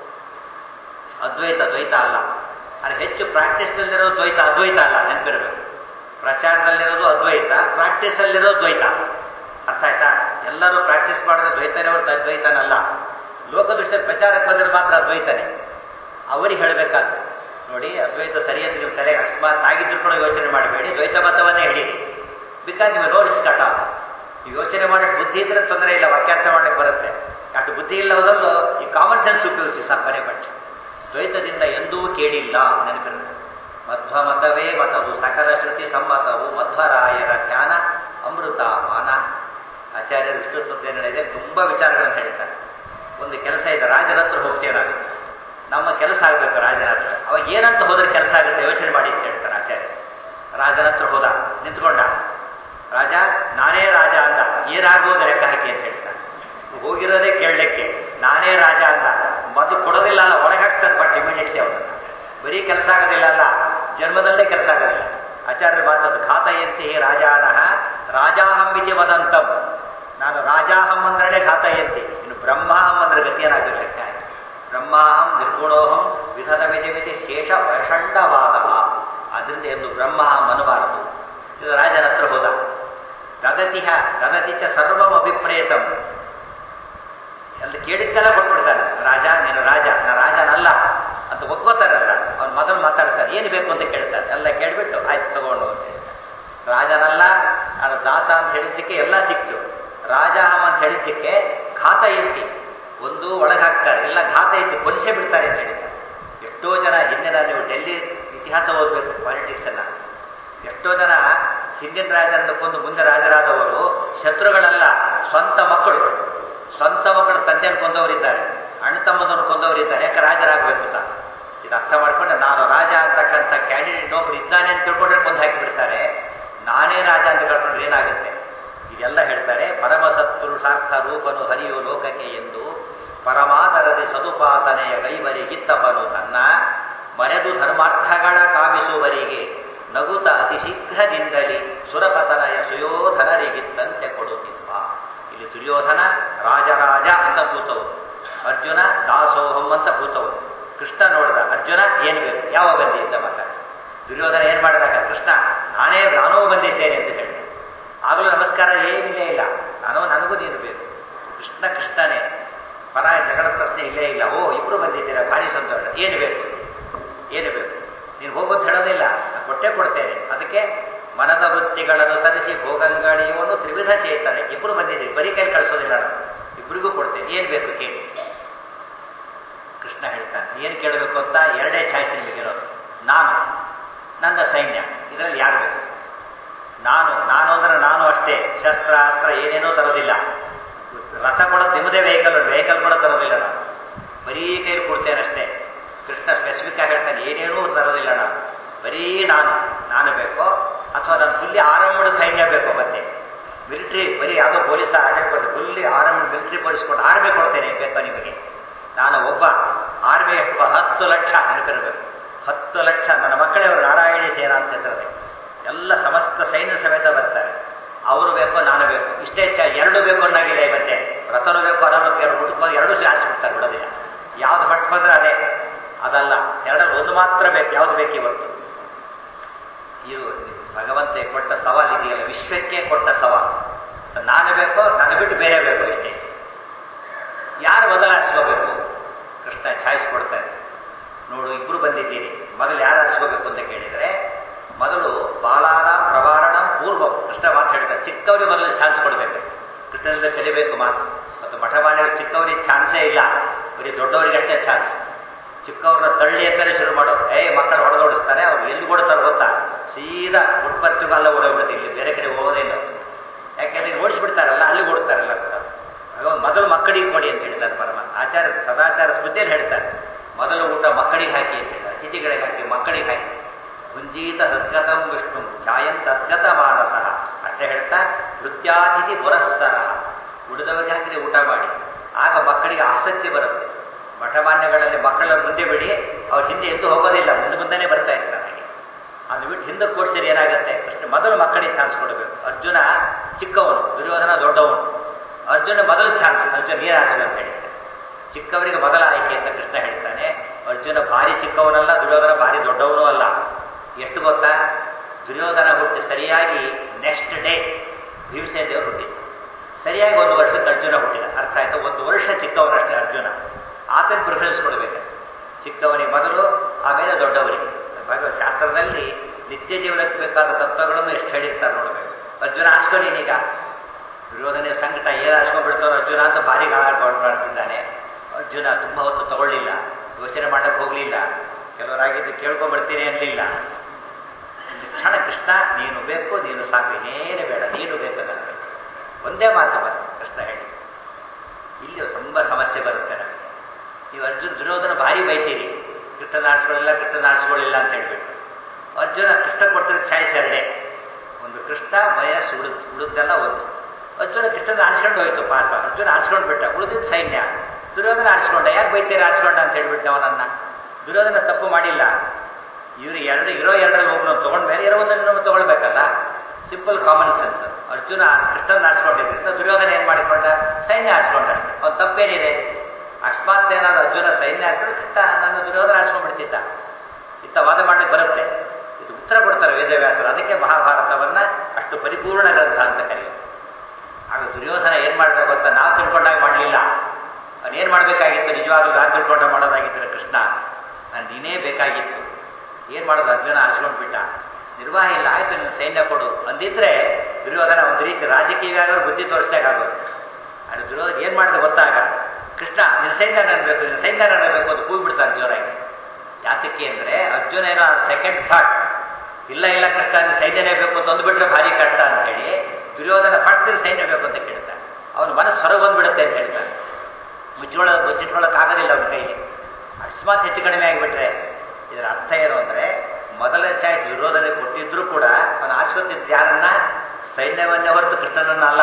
ಅದ್ವೈತ ದ್ವೈತ ಅಲ್ಲ ಆದರೆ ಹೆಚ್ಚು ಪ್ರಾಕ್ಟೀಸ್ನಲ್ಲಿರೋದು ದ್ವೈತ ಅದ್ವೈತ ಅಲ್ಲ ನೆನಪಿರಬೇಕು ಪ್ರಚಾರದಲ್ಲಿರೋದು ಅದ್ವೈತ ಪ್ರಾಕ್ಟೀಸಲ್ಲಿರೋದು ದ್ವೈತ ಅರ್ಥ ಆಯ್ತಾ ಎಲ್ಲರೂ ಪ್ರಾಕ್ಟೀಸ್ ಮಾಡಿದ್ರೆ ದ್ವೈತನೇ ಹೊರತು ಅದ್ವೈತನಲ್ಲ ಲೋಕದೃಷ್ಟಿಯಲ್ಲಿ ಪ್ರಚಾರಕ್ಕೆ ಬಂದರೆ ಮಾತ್ರ ಅದ್ವೈತನೇ ಅವರಿಗೆ ಹೇಳಬೇಕಾದ್ರೆ ನೋಡಿ ಅದ್ವೈತ ಸರಿ ಅಂತ ನಿಮ್ಮ ತಲೆಗೆ ಅಕಸ್ಮಾತ್ ಆಗಿದ್ರು ಕೂಡ ಯೋಚನೆ ಮಾಡಬೇಡಿ ದ್ವೈತ ಮತವನ್ನೇ ಹಿಡೀರಿ ಬಿಕಾಸ್ ನೀವು ರೋಲ್ಸ್ ಕಟ ನೀವು ಯೋಚನೆ ಮಾಡೋಷ್ಟು ಬುದ್ಧಿ ಇದ್ರೆ ತೊಂದರೆ ಇಲ್ಲ ವಾಕ್ಯಾರ್ಥ ಮಾಡಕ್ಕೆ ಬರುತ್ತೆ ಅಷ್ಟು ಬುದ್ಧಿ ಇಲ್ಲದಲ್ಲೂ ಈ ಕಾಮನ್ ಸೆನ್ಸ್ ಉಪಯೋಗಿಸಿ ಸಾಕು ಕೊನೆ ಪಟ್ಟ ದ್ವೈತದಿಂದ ಎಂದೂ ಕೇಳಿಲ್ಲ ನೆನಪಿರುತ್ತೆ ಮಧ್ವ ಮತವೇ ಮತವು ಸಕಲ ಶ್ರುತಿ ಸಮ್ಮತವು ಮಧ್ವರಾಯರ ಧ್ಯಾನ ಅಮೃತ ಮಾನ ಆಚಾರ್ಯರು ವಿಷ್ಣು ತತ್ವೇನಿದೆ ತುಂಬ ವಿಚಾರಗಳನ್ನು ಹೇಳ್ತಾರೆ ಒಂದು ಕೆಲಸ ಇದೆ ರಾಜನ ಹತ್ರ ಹೋಗ್ತೇನಾಗುತ್ತೆ ನಮ್ಮ ಕೆಲಸ ಆಗಬೇಕು ರಾಜನ ಹತ್ರ ಅವಾಗ ಏನಂತ ಹೋದ್ರೆ ಕೆಲಸ ಆಗುತ್ತೆ ಯೋಚನೆ ಮಾಡಿ ಅಂತ ಹೇಳ್ತಾರೆ ಆಚಾರ್ಯ ರಾಜನ ಹತ್ರ ಹೋದ ನಿಂತ್ಕೊಂಡ ರಾಜ ನಾನೇ ರಾಜ ಅಂದ ಏನಾಗ್ಬೋದು ಲೆಕ್ಕ ಹಾಕಿ ಅಂತ ಹೇಳ್ತಾನೆ ಹೋಗಿರೋದೇ ಕೇಳಲಿಕ್ಕೆ ನಾನೇ ರಾಜ ಅಂದ ಮದು ಕೊಡೋದಿಲ್ಲ ಅಲ್ಲ ಒಳಗೆ ಹಾಕ್ತಾನೆ ಬಟ್ ಇಮಿಡಿಯೇಟ್ಲಿ ಅವನನ್ನು ಬರೀ ಕೆಲಸ ಆಗೋದಿಲ್ಲ ಅಲ್ಲ ಜನ್ಮದಲ್ಲೇ ಕೆಲಸ ಆಗೋದಿಲ್ಲ ಆಚಾರ್ಯ ಮಾತದ್ದು ಘಾತಯಂತಿ ರಾಜಾನಃ ರಾಜಾಹಂಬಿತಿ ವದಂತಂ ನಾನು ರಾಜಾಹಂ ಅಂದ್ರೆ ಘಾತಯಂತಿ ಇನ್ನು ಬ್ರಹ್ಮಾಹಂ ಅಂದ್ರೆ ಗತಿಯನಾಗಿರೋ ಲೆಕ್ಕ ಬ್ರಹ್ಮಾಹಂ ನಿರ್ಗುಣೋಹಂ ವಿಧದ ಮಿತಿ ಮಿತಿ ಶೇಷ ವೈಷಂಡವಾದ ಅದರಿಂದ ಎಂದು ಬ್ರಹ್ಮಾಹಂ ಅನ್ನಬಾರದು ಇದು ರಾಜನ ಹತ್ರ ಹೋದ ದದತಿಹ ದದತಿ ಚ ಸರ್ವಂ ಅಭಿಪ್ರೇತಂ ಅಲ್ಲಿ ಕೇಳಿದ್ದೆಲ್ಲ ಕೊಟ್ಬಿಡ್ತಾನೆ ರಾಜ ನೀನು ರಾಜ ನಾ ರಾಜನಲ್ಲ ಅಂತ ಒಪ್ಕೋತಾರಲ್ಲ ಅವ್ನು ಮೊದಲು ಮಾತಾಡ್ತಾರೆ ಏನು ಬೇಕು ಅಂತ ಕೇಳ್ತಾರೆ ಎಲ್ಲ ಕೇಳಿಬಿಟ್ಟು ಆಯ್ತು ತಗೊಂಡು ಅಂತ ಹೇಳ್ತಾರೆ ರಾಜನಲ್ಲ ನಾನು ದಾಸ ಅಂತ ಹೇಳಿದ್ದಕ್ಕೆ ಎಲ್ಲ ಸಿಕ್ತು ರಾಜಹಂ ಅಂತ ಹೇಳಿದ್ದಕ್ಕೆ ಘಾತ ಎತ್ತಿ ಒಂದು ಒಳಗೆ ಹಾಕ್ತಾರೆ ಎಲ್ಲ ಘಾತ ಎತ್ತಿ ಕೊಲಿಸೇ ಬಿಡ್ತಾರೆ ಅಂತ ಹೇಳಿದ್ದಾರೆ ಎಷ್ಟೋ ಜನ ಹಿಂದಿನ ನೀವು ಡೆಲ್ಲಿ ಇತಿಹಾಸ ಓದಬೇಕು ಪಾಲಿಟಿಕ್ಸ್ ಎಲ್ಲ ಎಷ್ಟೋ ಜನ ಹಿಂದಿನ ರಾಜರನ್ನು ಕೊಂದು ಮುಂದೆ ರಾಜರಾದವರು ಶತ್ರುಗಳಲ್ಲ ಸ್ವಂತ ಮಕ್ಕಳು ಸ್ವಂತ ಮಕ್ಕಳು ತಂದೆಯನ್ನು ಕೊಂದವರಿದ್ದಾರೆ ಅಣ್ಣ ತಮ್ಮದನ್ನು ಕೊಂದವರಿದ್ದಾರೆ ಯಾಕೆ ರಾಜರಾಗಬೇಕು ಅಂತ ಇದು ಅರ್ಥ ಮಾಡ್ಕೊಂಡು ನಾನು ರಾಜ ಅಂತಕ್ಕಂಥ ಕ್ಯಾಂಡಿಡೇಟ್ ಒಬ್ರು ಇದ್ದಾನೆ ಅಂತ ತಿಳ್ಕೊಂಡ್ರೆ ಕೊಂದು ಹಾಕಿಬಿಡ್ತಾರೆ ನಾನೇ ರಾಜ ಅಂತ ಕಳ್ಕೊಂಡ್ರೆ ಏನಾಗುತ್ತೆ ಇದೆಲ್ಲ ಹೇಳ್ತಾರೆ ಪರಮ ಸತ್ಪುರುಷಾರ್ಥ ರೂಪನು ಹರಿಯು ಲೋಕಕ್ಕೆ ಎಂದು ಪರಮಾದರದಿ ಸದುಪಾಸನೆಯ ಗೈವರಿಗಿತ್ತಪನು ತನ್ನ ಮರೆದು ಧರ್ಮಾರ್ಥಗಳ ಕಾಮಿಸುವರಿಗೆ ನಗುತ ಅತಿ ಶೀಘ್ರದಿಂದಲೇ ಸುರಪತನಯ ಸುಯೋಧನರಿಗಿತ್ತಂತೆ ಕೊಡುತ್ತಿದ್ದ ಇಲ್ಲಿ ದುರ್ಯೋಧನ ರಾಜರಾಜ ಅಂತ ಕೂತವು ಅರ್ಜುನ ದಾಸೋಹಂ ಅಂತ ಕೂತವು ಕೃಷ್ಣ ನೋಡಿದ ಅರ್ಜುನ ಏನು ಬೇಕು ಯಾವ ಬಂದಿ ಅಂತ ಮಾತಾಡ ದುರ್ಯೋಧನ ಏನು ಮಾಡಿದಾಗ ಕೃಷ್ಣ ನಾನೇ ನಾನೂ ಬಂದಿದ್ದೇನೆ ಅಂತ ಹೇಳಿದ ಆಗಲೂ ನಮಸ್ಕಾರ ಏನಿಲ್ಲೇ ಇಲ್ಲ ನಾನು ನನಗೂ ನೀನು ಬೇಕು ಕೃಷ್ಣ ಕೃಷ್ಣನೇ ಪರ ಜಗಳ ಪ್ರಶ್ನೆ ಇಲ್ಲೇ ಇಲ್ಲ ಓ ಇಬ್ಬರು ಬಂದಿದ್ದೀರಾ ಭಾರಿ ಸಂತೋಷ ಏನು ಬೇಕು ಏನು ಬೇಕು ನೀನು ಹೋಗೋದು ಹೇಳೋದಿಲ್ಲ ನಾನು ಕೊಟ್ಟೆ ಕೊಡ್ತೇನೆ ಅದಕ್ಕೆ ಮನದ ವೃತ್ತಿಗಳನ್ನು ಸರಿಸಿ ಭೋಗಂಗಣಿಯುವನು ತ್ರಿವಿಧ ಚೇತನೆ ಇಬ್ಬರು ಬಂದಿದ್ದೀರಿ ಬರೀ ಕೈ ಕಳಿಸೋದಿಲ್ಲ ನಾನು ಇಬ್ಬರಿಗೂ ಕೊಡ್ತೇನೆ ಏನು ಬೇಕು ಕೇಳಿ ಕೃಷ್ಣ ಹೇಳ್ತಾನೆ ಏನು ಕೇಳಬೇಕು ಅಂತ ಎರಡೇ ಚಾಯ್ಸ್ ನಿಮಗಿರೋದು ನಾನು ನನ್ನ ಸೈನ್ಯ ಇದರಲ್ಲಿ ಯಾರು ಬೇಕು ನಾನು ನಾನು ಅಂದ್ರೆ ನಾನು ಅಷ್ಟೇ ಶಸ್ತ್ರ ಅಸ್ತ್ರ ಏನೇನೂ ತರೋದಿಲ್ಲ ರಥ ಕೊಡೋದು ನಿಮ್ಮದೇ ವೆಹಿಕಲ್ ವೆಹಿಕಲ್ ಕೂಡ ತರೋದಿಲ್ಲ ನಾನು ಬರೀ ಕೈಲಿ ಕೊಡ್ತೇನೆ ಅಷ್ಟೇ ಕೃಷ್ಣ ಸ್ಪೆಸಿಫಿಕ್ ಆಗಿ ಹೇಳ್ತಾನೆ ಏನೇನೂ ತರೋದಿಲ್ಲ ನಾನು ಬರೀ ನಾನು ನಾನು ಬೇಕೋ ಅಥವಾ ನಾನು ಫುಲ್ಲಿ ಆರಂಭದ ಸೈನ್ಯ ಬೇಕೋ ಮತ್ತೆ ಮಿಲಿಟ್ರಿ ಬರೀ ಯಾವುದೋ ಪೊಲೀಸ್ ಆರ್ಡರ್ ಕೊಟ್ಟು ಫುಲ್ಲಿ ಆರ್ಮ್ ಮಿಲಿಟ್ರಿ ಪೊಲೀಸ್ ಕೊಟ್ಟು ಆರ್ಮಿ ಕೊಡ್ತೇನೆ ಬೇಕೋ ನಿಮಗೆ ನಾನು ಒಬ್ಬ ಆರ್ಮಿ ಎಷ್ಟು ಹತ್ತು ಲಕ್ಷ ನೆನಪಿರಬೇಕು ಹತ್ತು ಲಕ್ಷ ನನ್ನ ಮಕ್ಕಳೇ ಅವರು ನಾರಾಯಣಿ ಸೇನಾ ಅಂತ ಹೆಸರದೆ ಎಲ್ಲ ಸಮಸ್ತ ಸೈನ್ಯ ಸಮೇತ ಬರ್ತಾರೆ ಅವರು ಬೇಕು ನಾನು ಬೇಕು ಇಷ್ಟೇ ಚ ಎರಡು ಬೇಕು ಅನ್ನೋಗಿಲ್ಲ ಮತ್ತೆ ರಥನೂ ಬೇಕು ಅನಾಮತ್ ಎರಡು ಹುಡುಕೊಂಡು ಎರಡು ಆರಿಸ್ಬಿಡ್ತಾರೆ ಬಿಡೋದಿಲ್ಲ ಯಾವ್ದು ಫಸ್ಟ್ ಬಂದ್ರೆ ಅದೇ ಅದಲ್ಲ ಎರಡಲ್ಲಿ ಒಂದು ಮಾತ್ರ ಬೇಕು ಯಾವ್ದು ಬೇಕು ಇವತ್ತು ಇದು ಭಗವಂತ ಕೊಟ್ಟ ಸವಾಲ್ ಇದೆಯಲ್ಲ ವಿಶ್ವಕ್ಕೆ ಕೊಟ್ಟ ಸವಾಲ್ ನಾನು ಬೇಕೋ ನಾನು ಬಿಟ್ಟು ಬೇರೆ ಬೇಕು ಇಷ್ಟೇ ಯಾರು ಬದಲಾಯಿಸ್ಕೋಬೇಕು ಕೃಷ್ಣ ಚಾಯ್ಸ್ ಕೊಡ್ತಾರೆ ನೋಡು ಇಬ್ರು ಬಂದಿದ್ದೀರಿ ಮೊದಲು ಯಾರು ಆರಿಸ್ಕೋಬೇಕು ಅಂತ ಕೇಳಿದರೆ ಮೊದಲು ಬಾಲಾನ ಪ್ರವಾರಣ ಪೂರ್ವ ಕೃಷ್ಣ ಮಾತು ಹೇಳ್ತಾರೆ ಚಿಕ್ಕವರಿಗೆ ಮೊದಲು ಚಾನ್ಸ್ ಕೊಡಬೇಕು ಕೃಷ್ಣನಿಂದ ಕಲಿಬೇಕು ಮಾತು ಮತ್ತು ಮಠಮಾನ್ಯರು ಚಿಕ್ಕವರಿಗೆ ಚಾನ್ಸೇ ಇಲ್ಲ ಬರೀ ದೊಡ್ಡವರಿಗಷ್ಟೇ ಚಾನ್ಸ್ ಚಿಕ್ಕವ್ರನ್ನ ತಳ್ಳಿ ಅಂತಾನೆ ಶುರು ಮಾಡೋರು ಏ ಮಕ್ಕಳು ಹೊಡೆದೋಡಿಸ್ತಾರೆ ಅವ್ರು ಎಲ್ಲಿ ಕೊಡ್ತಾರೆ ಗೊತ್ತಾ ಸೀದಾ ಉಟ್ಪತ್ತಿಗೆಲ್ಲ ಓಡೋಗ್ಬಿಡುತ್ತೆ ಇಲ್ಲಿ ಬೇರೆ ಕಡೆ ಹೋಗೋದೇ ಇಲ್ಲ ಯಾಕೆಂದ್ರೆ ಓಡಿಸ್ಬಿಡ್ತಾರಲ್ಲ ಅಲ್ಲಿ ಓಡ್ತಾರಲ್ಲ ಕೂಡ ಮೊದಲು ಮಕ್ಕಳಿಗೆ ಕೊಡಿ ಅಂತ ಹೇಳ್ತಾರೆ ಪರಮಾತ್ಮ ಆಚಾರ್ಯ ಸದಾಚಾರ ಸ್ಮೃತಿಯಲ್ಲಿ ಹೇಳ್ತಾರೆ ಮೊದಲು ಊಟ ಮಕ್ಕಳಿಗೆ ಹಾಕಿ ಅಂತ ಹೇಳ್ತಾರೆ ಅತಿಥಿಗಳಿಗೆ ಹಾಕಿ ಮಕ್ಕಳಿಗೆ ಹಾಕಿ ಭುಂಜೀತ ಸದ್ಗತಂ ವಿಷ್ಣು ಧ್ಯಾಯಂತ ಅದ್ಗತ ಮಾನಸ ಅಷ್ಟೇ ಹೇಳ್ತಾ ನೃತ್ಯಾತಿಥಿ ಪುರಸ್ತರ ಉಳಿದವರಿಗೆ ಹಾಕಿದ್ರೆ ಊಟ ಮಾಡಿ ಆಗ ಮಕ್ಕಳಿಗೆ ಆಸಕ್ತಿ ಬರುತ್ತೆ ಮಠಮಾನ್ಯಗಳಲ್ಲಿ ಮಕ್ಕಳ ಮುಂದೆ ಬಿಡಿ ಅವ್ರ ಹಿಂದೆ ಎದ್ದು ಹೋಗೋದಿಲ್ಲ ಮುಂದೆ ಮುಂದೆನೇ ಬರ್ತಾ ಇರ್ತಾರೆ ಹಾಗೆ ಅದು ಬಿಟ್ಟು ಹಿಂದೆ ಕೋರ್ಸಿದ್ರೆ ಏನಾಗುತ್ತೆ ಕೃಷ್ಣ ಮೊದಲು ಮಕ್ಕಳಿಗೆ ಚಾನ್ಸ್ ಕೊಡಬೇಕು ಅರ್ಜುನ ಚಿಕ್ಕವನು ದುರ್ಯೋಧನ ದೊಡ್ಡವನು ಅರ್ಜುನ ಮೊದಲು ಚಾನ್ಸ್ ಅರ್ಜುನ ನೀರು ಹಾರಿಸು ಅಂತ ಹೇಳ್ತಾನೆ ಚಿಕ್ಕವರಿಗೆ ಮೊದಲ ಆಯ್ಕೆ ಅಂತ ಕೃಷ್ಣ ಹೇಳ್ತಾನೆ ಅರ್ಜುನ ಭಾರಿ ಚಿಕ್ಕವನಲ್ಲ ದುರ್ಯೋಧನ ಭಾರಿ ದೊಡ್ಡವನೂ ಅಲ್ಲ ಎಷ್ಟು ಗೊತ್ತಾ ದುರ್ಯೋಧನ ಹುಟ್ಟಿ ಸರಿಯಾಗಿ ನೆಕ್ಸ್ಟ್ ಡೇ ಭೀಮಸೇನ ದೇವರು ಹುಟ್ಟಿದ ಸರಿಯಾಗಿ ಒಂದು ವರ್ಷಕ್ಕೆ ಅರ್ಜುನ ಹುಟ್ಟಿದ ಅರ್ಥ ಆಯ್ತಾ ಒಂದು ವರ್ಷ ಚಿಕ್ಕವನಷ್ಟೇ ಅರ್ಜುನ ಆತನ ಪ್ರಿಫರೆನ್ಸ್ ಕೊಡಬೇಕು ಚಿಕ್ಕವನಿಗೆ ಮೊದಲು ಆಮೇಲೆ ದೊಡ್ಡವರಿಗೆ ಭಗವತ್ ಶಾಸ್ತ್ರದಲ್ಲಿ ನಿತ್ಯ ಜೀವನಕ್ಕೆ ಬೇಕಾದ ತತ್ವಗಳನ್ನು ಎಷ್ಟು ಹೇಳಿರ್ತಾರೆ ನೋಡಬೇಕು ಅರ್ಜುನ ಹಾಸ್ಕೊಂಡಿನೀಗ ದುರ್ಯೋಧನೆ ಸಂಕಟ ಏನು ಹಾಸ್ಕೊಂಡ್ಬಿಡ್ತಾರೋ ಅರ್ಜುನ ಅಂತ ಭಾರಿ ಗಾಳಾಡ್ಕೊಂಡು ಮಾಡ್ತಿದ್ದಾನೆ ಅರ್ಜುನ ತುಂಬ ಹೊತ್ತು ತಗೊಳ್ಳಿಲ್ಲ ಯೋಚನೆ ಮಾಡಕ್ಕೆ ಹೋಗಲಿಲ್ಲ ಕೆಲವರಾಗಿದ್ದು ಕೇಳ್ಕೊಂಡ್ಬಿಡ್ತೀನಿ ಅನ್ನಲಿಲ್ಲ ಕ್ಷಣ ಕೃಷ್ಣ ನೀನು ಬೇಕು ನೀನು ಸಾಕು ಇನ್ನೇನು ಬೇಡ ನೀನು ಬೇಕು ನನಗೆ ಒಂದೇ ಮಾತು ಬಸ್ ಕೃಷ್ಣ ಹೇಳಿ ಇಲ್ಲಿ ತುಂಬ ಸಮಸ್ಯೆ ಬರುತ್ತೆ ನಮಗೆ ನೀವು ಅರ್ಜುನ್ ದುರ್ಯೋಧನ ಭಾರಿ ಬೈತೀರಿ ಕೃಷ್ಣನ ಆರಿಸ್ಕೊಳ್ಳಿಲ್ಲ ಕೃಷ್ಣನ ಆರಿಸ್ಕೊಳ್ಳಿಲ್ಲ ಅಂತ ಹೇಳ್ಬಿಟ್ಟು ಅರ್ಜುನ ಕೃಷ್ಣ ಕೊಟ್ಟಿರೋ ಚಾಯ್ಸ್ ಎರಡೇ ಒಂದು ಕೃಷ್ಣ ವಯಸ್ಸು ಉಳಿದ್ ಉಳಿದೆಲ್ಲ ಒಂದು ಅರ್ಜುನ ಕೃಷ್ಣನ ಆರಿಸ್ಕೊಂಡು ಹೋಯ್ತು ಪಾಪ ಅರ್ಜುನ ಆರಿಸ್ಕೊಂಡು ಬಿಟ್ಟ ಉಳಿದಿದ್ದು ಸೈನ್ಯ ದುರ್ಯೋಧನ ಆರಿಸ್ಕೊಂಡ ಯಾಕೆ ಬೈತೀರಿ ಆರಿಸ್ಕೊಂಡ ಅಂತ ಹೇಳ್ಬಿಟ್ಟು ಅವನನ್ನ ದುರ್ಯೋಧನ ತಪ್ಪು ಮಾಡಿಲ್ಲ ಇವರು ಎರಡು ಇರೋ ಎರಡರಲ್ಲಿ ಒಬ್ಬನು ತೊಗೊಂಡ ಮೇಲೆ ಇರೋ ಒಂದನ್ನು ತೊಗೊಳ್ಬೇಕಲ್ಲ ಸಿಂಪಲ್ ಕಾಮನ್ ಸೆನ್ಸ್ ಅರ್ಜುನ ಕೃಷ್ಣನ ಆರಿಸ್ಕೊಂಡಿದ್ರಿಂದ ದುರ್ಯೋಧನ ಏನು ಮಾಡಿಕೊಂಡ ಸೈನ್ಯ ಆರಿಸ್ಕೊಂಡ ಅವ್ನು ತಪ್ಪೇನಿದೆ ಅಕಸ್ಮಾತ್ ಏನಾದ್ರು ಅರ್ಜುನ ಸೈನ್ಯ ಆರಿಸ್ಕೊಂಡು ಕೃಷ್ಣ ನನ್ನ ದುರ್ಯೋಧನ ಆರಿಸ್ಕೊಂಡ್ಬಿಡ್ತಿದ್ದ ಇತ್ತ ವಾದ ಮಾಡಲಿಕ್ಕೆ ಬರುತ್ತೆ ಇದು ಉತ್ತರ ಕೊಡ್ತಾರೆ ವೇದವ್ಯಾಸರು ಅದಕ್ಕೆ ಮಹಾಭಾರತವನ್ನ ಅಷ್ಟು ಪರಿಪೂರ್ಣ ಗ್ರಂಥ ಅಂತ ಕರೆಯುತ್ತೆ ಆಗ ದುರ್ಯೋಧನ ಏನು ಮಾಡಿದ್ರೆ ಗೊತ್ತಾ ನಾವು ತಿಳ್ಕೊಂಡಾಗ ಮಾಡಲಿಲ್ಲ ಅವನು ಏನು ಮಾಡಬೇಕಾಗಿತ್ತು ನಿಜವಾಗ್ಲೂ ನಾನು ತಿಳ್ಕೊಂಡ ಮಾಡೋದಾಗಿದ್ದರೆ ಕೃಷ್ಣ ನಾನು ನೀನೇ ಬೇಕಾಗಿತ್ತು ಏನು ಮಾಡೋದು ಅರ್ಜುನ ಆರಿಸ್ಕೊಂಡು ಬಿಟ್ಟ ನಿರ್ವಾಹ ಇಲ್ಲ ಆಯ್ತು ನೀನು ಸೈನ್ಯ ಕೊಡು ಅಂದಿದ್ರೆ ದುರ್ಯೋಧನ ಒಂದು ರೀತಿ ರಾಜಕೀಯವಾಗಿ ಬುದ್ಧಿ ತೋರಿಸ್ಬೇಕಾಗೋದು ಅದು ದುರ್ಯೋಧನ ಏನು ಮಾಡಿದೆ ಗೊತ್ತಾಗ ಕೃಷ್ಣ ನಿನ್ನ ಸೈನ್ಯ ನನ್ನಬೇಕು ನಿನ್ನ ಸೈನ್ಯ ನನ್ನಬೇಕು ಅಂತ ಕೂಗಿ ಬಿಡ್ತಾನೆ ಜೋರಾಗಿ ಯಾತಕ್ಕೆ ಅಂದರೆ ಅರ್ಜುನ ಏನೋ ಸೆಕೆಂಡ್ ಥಾಟ್ ಇಲ್ಲ ಇಲ್ಲ ಕೃಷ್ಣ ನಿನ್ನ ಸೈನ್ಯನೇ ಬೇಕು ಅಂತ ಅಂದ್ಬಿಟ್ರೆ ಭಾರಿ ಕಷ್ಟ ಅಂತ ಹೇಳಿ ದುರ್ಯೋಧನ ಪಟ್ಟಿನ ಸೈನ್ಯ ಬೇಕು ಅಂತ ಕೇಳ್ತಾನೆ ಅವನ ಮನಸ್ಸು ಹೊರಗೆ ಬಂದ್ಬಿಡುತ್ತೆ ಅಂತ ಹೇಳ್ತಾನೆ ಮುಚ್ಚಿಕೊಳ್ಳೋ ಮುಚ್ಚಿಟ್ಕೊಳ್ಳೋಕ್ಕಾಗೋದಿಲ್ಲ ಅವನ ಕೈಲಿ ಅಕಸ್ಮಾತ್ ಹೆಚ್ಚು ಕಡಿಮೆ ಆಗಿಬಿಟ್ರೆ ಇದರ ಅರ್ಥ ಏನು ಅಂದರೆ ಮೊದಲ ಚಾಯ್ಸ್ ವಿರೋಧನೆ ಕೊಟ್ಟಿದ್ರೂ ಕೂಡ ಅವನು ಆಶ್ವತಿದ್ದ ಯಾರನ್ನ ಸೈನ್ಯವನ್ನೇ ಹೊರತು ಕೃಷ್ಣನನ್ನ ಅಲ್ಲ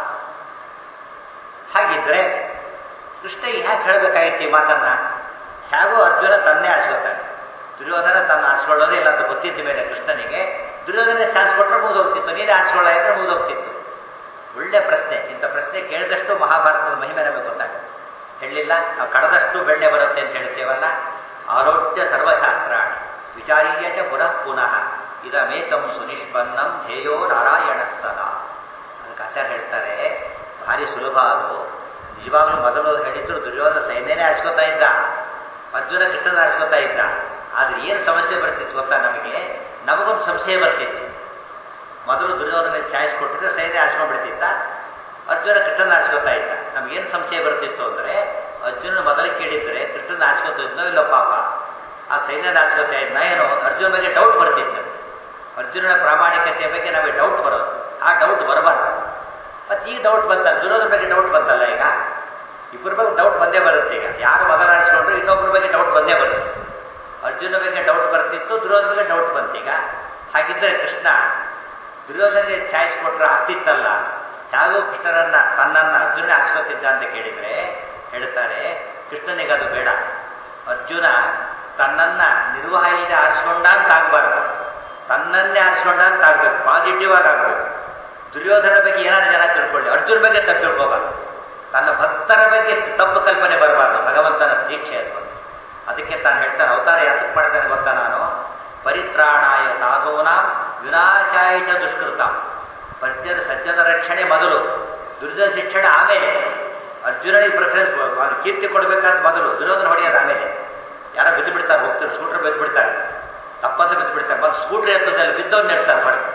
ಹಾಗಿದ್ರೆ ಕೃಷ್ಣ ಯಾಕೆ ಹೇಳಬೇಕಾಗಿತ್ತು ಈ ಮಾತನ್ನ ಹೇಗೋ ಅರ್ಜುನ ತನ್ನೇ ಆರಿಸ್ಕೊತಾನೆ ದುರ್ಯೋಧನ ತನ್ನ ಆರಿಸ್ಕೊಳ್ಳೋದೇ ಇಲ್ಲ ಅಂತ ಗೊತ್ತಿದ್ದ ಮೇಲೆ ಕೃಷ್ಣನಿಗೆ ದುರ್ಯೋಧನ ಚಾನ್ಸ್ ಕೊಟ್ಟರೆ ಮುಗಿದೋಗ್ತಿತ್ತು ನೀನೇ ಆರಿಸ್ಕೊಳ್ಳ ಇದ್ರೆ ಮುಗಿದೋಗ್ತಿತ್ತು ಒಳ್ಳೆ ಪ್ರಶ್ನೆ ಇಂಥ ಪ್ರಶ್ನೆ ಕೇಳಿದಷ್ಟು ಮಹಾಭಾರತದ ಮಹಿಮೆ ನಮಗೆ ಗೊತ್ತಾಗುತ್ತೆ ಹೇಳಲಿಲ್ಲ ನಾವು ಕಡದಷ್ಟು ಬೆಣ್ಣೆ ಬರುತ್ತೆ ಅಂತ ಹೇಳ್ತೇವಲ್ಲ ಆರೋಗ್ಯ ಸರ್ವಶಾಸ್ತ್ರ ವಿಚಾರೀಯ ಚ ಪುನಃ ಪುನಃ ಇದಮೇಕಂ ಸುನಿಷ್ಪನ್ನಂ ಧ್ಯೇಯೋ ನಾರಾಯಣ ಸದಾ ಅದಕ್ಕೆ ಆಚಾರ್ಯ ಹೇಳ್ತಾರೆ ಭಾರಿ ಸುಲಭ ಅದು ನಿಜವಾಗ್ಲೂ ಮೊದಲು ಹೇಳಿದ್ರು ದುರ್ಯೋಧನ ಸೈನ್ಯನೇ ಆರಿಸ್ಕೊತಾ ಇದ್ದ ಅರ್ಜುನ ಕೃಷ್ಣನ ಆರಿಸ್ಕೊತಾ ಇದ್ದ ಆದ್ರೆ ಏನು ಸಮಸ್ಯೆ ಬರ್ತಿತ್ತು ಗೊತ್ತಾ ನಮಗೆ ನಮಗೊಂದು ಸಂಶಯ ಬರ್ತಿತ್ತು ಮೊದಲು ದುರ್ಯೋಧನ ಚಾಯ್ಸ್ ಕೊಟ್ಟಿದ್ರೆ ಸೈನ್ಯ ಆರಿಸ್ಕೊಂಡ್ಬಿಡ್ತಿತ್ತ ಅರ್ಜುನ ಕೃಷ್ಣನ ಆರಿಸ್ಕೊತಾ ಇದ್ದ ನಮಗೇನು ಸಂಶಯ ಬರ್ತಿತ್ತು ಅಂದರೆ ಅರ್ಜುನ ಮೊದಲು ಕೇಳಿದ್ರೆ ಕೃಷ್ಣನ ಆರಿಸ್ಕೊತಿದ್ನೋ ಇಲ್ಲೋ ಪಾಪ ಆ ಸೈನ್ಯದ ಆರಿಸ್ಕೊತಾ ಇದ್ನ ಏನೋ ಅರ್ಜುನ ಬಗ್ಗೆ ಡೌಟ್ ಬರ್ತಿತ್ತು ಅರ್ಜುನನ ಪ್ರಾಮಾಣಿಕತೆಯ ಬಗ್ಗೆ ನಮಗೆ ಡೌಟ್ ಬರೋದು ಆ ಡೌಟ್ ಬರಬಾರ್ದು ಮತ್ತೆ ಈಗ ಡೌಟ್ ಬಂತಲ್ಲ ದುರ್ಯೋಧನ ಬಗ್ಗೆ ಡೌಟ್ ಬಂತಲ್ಲ ಈಗ ಇಬ್ಬರ ಬಗ್ಗೆ ಡೌಟ್ ಬಂದೇ ಬರುತ್ತೆ ಈಗ ಯಾರು ಮೊದಲು ಆರಿಸ್ಕೊಂಡ್ರು ಇನ್ನೊಬ್ಬರ ಬಗ್ಗೆ ಡೌಟ್ ಬಂದೇ ಬರುತ್ತೆ ಅರ್ಜುನ ಬಗ್ಗೆ ಡೌಟ್ ಬರ್ತಿತ್ತು ದುರ್ಯೋಧನ ಬಗ್ಗೆ ಡೌಟ್ ಬಂತೀಗ ಹಾಗಿದ್ದರೆ ಕೃಷ್ಣ ದುರ್ಯೋಧನಿಗೆ ಚಾಯ್ಸ್ ಕೊಟ್ಟರೆ ಆಗ್ತಿತ್ತಲ್ಲ ಯಾರೋ ಕೃಷ್ಣನನ್ನ ತನ್ನನ್ನ ಅರ್ಜುನ ಆರಿಸ್ಕೊತಿದ್ದ ಅಂತ ಕೇಳಿದರೆ ಹೇಳ್ತಾರೆ ಕೃಷ್ಣನಿಗೆ ಅದು ಬೇಡ ಅರ್ಜುನ ತನ್ನನ್ನ ನಿರ್ವಾಹ ಇಲ್ಲದೆ ಆರಿಸ್ಕೊಂಡ ಅಂತ ಆಗ್ಬಾರ್ದು ತನ್ನನ್ನೇ ಆರಿಸ್ಕೊಂಡ ಅಂತ ಆಗ್ಬೇಕು ಪಾಸಿಟಿವ್ ಆಗಿ ಆಗ್ಬೇಕು ದುರ್ಯೋಧನ ಬಗ್ಗೆ ಏನಾದ್ರು ಜನ ತಿಳ್ಕೊಳ್ಳಿ ಅರ್ಜುನ ಬಗ್ಗೆ ತಪ್ಪು ತಿಳ್ಕೋಬಾರ್ದು ತನ್ನ ಭಕ್ತರ ಬಗ್ಗೆ ತಪ್ಪು ಕಲ್ಪನೆ ಬರಬಾರ್ದು ಭಗವಂತನ ದೀಕ್ಷೆ ಅದು ಅದಕ್ಕೆ ತಾನು ಹೇಳ್ತಾನೆ ಅವತಾರ ಯಾತಕ್ಕೆ ಮಾಡ್ತಾನೆ ಗೊತ್ತಾ ನಾನು ಪರಿತ್ರಾಣಾಯ ಸಾಧೂನ ವಿನಾಶಾಯ ಚ ದುಷ್ಕೃತ ಪದ್ಯದ ಸಜ್ಜನ ರಕ್ಷಣೆ ಮೊದಲು ದುರ್ಜನ ಶಿಕ್ಷಣ ಆಮೇಲೆ ಅರ್ಜುನನಿಗೆ ಪ್ರಿಫರೆನ್ಸ್ ಅವ್ನು ಕೀರ್ತಿ ಕೊಡಬೇಕಾದ ಮೊದಲು ದುರ್ಯೋಧನ ಹೊಡೆಯೋದು ಆಮೇಲೆ ಯಾರೋ ಬಿದ್ದು ಬಿಡ್ತಾರೆ ಹೋಗ್ತಾರೆ ಸ್ಕೂಟ್ರ್ ಬಿದ್ದು ಬಿಡ್ತಾರೆ ತಪ್ಪಂತ ಬಿದ್ದು ಬಿಡ್ತಾರೆ ಮೊದಲು ಸ್ಕೂಟ್ರ್ ಎತ್ತದಲ್ಲಿ ಬಿದ್ದವನ್ನ ಇರ್ತಾರೆ ಫಸ್ಟ್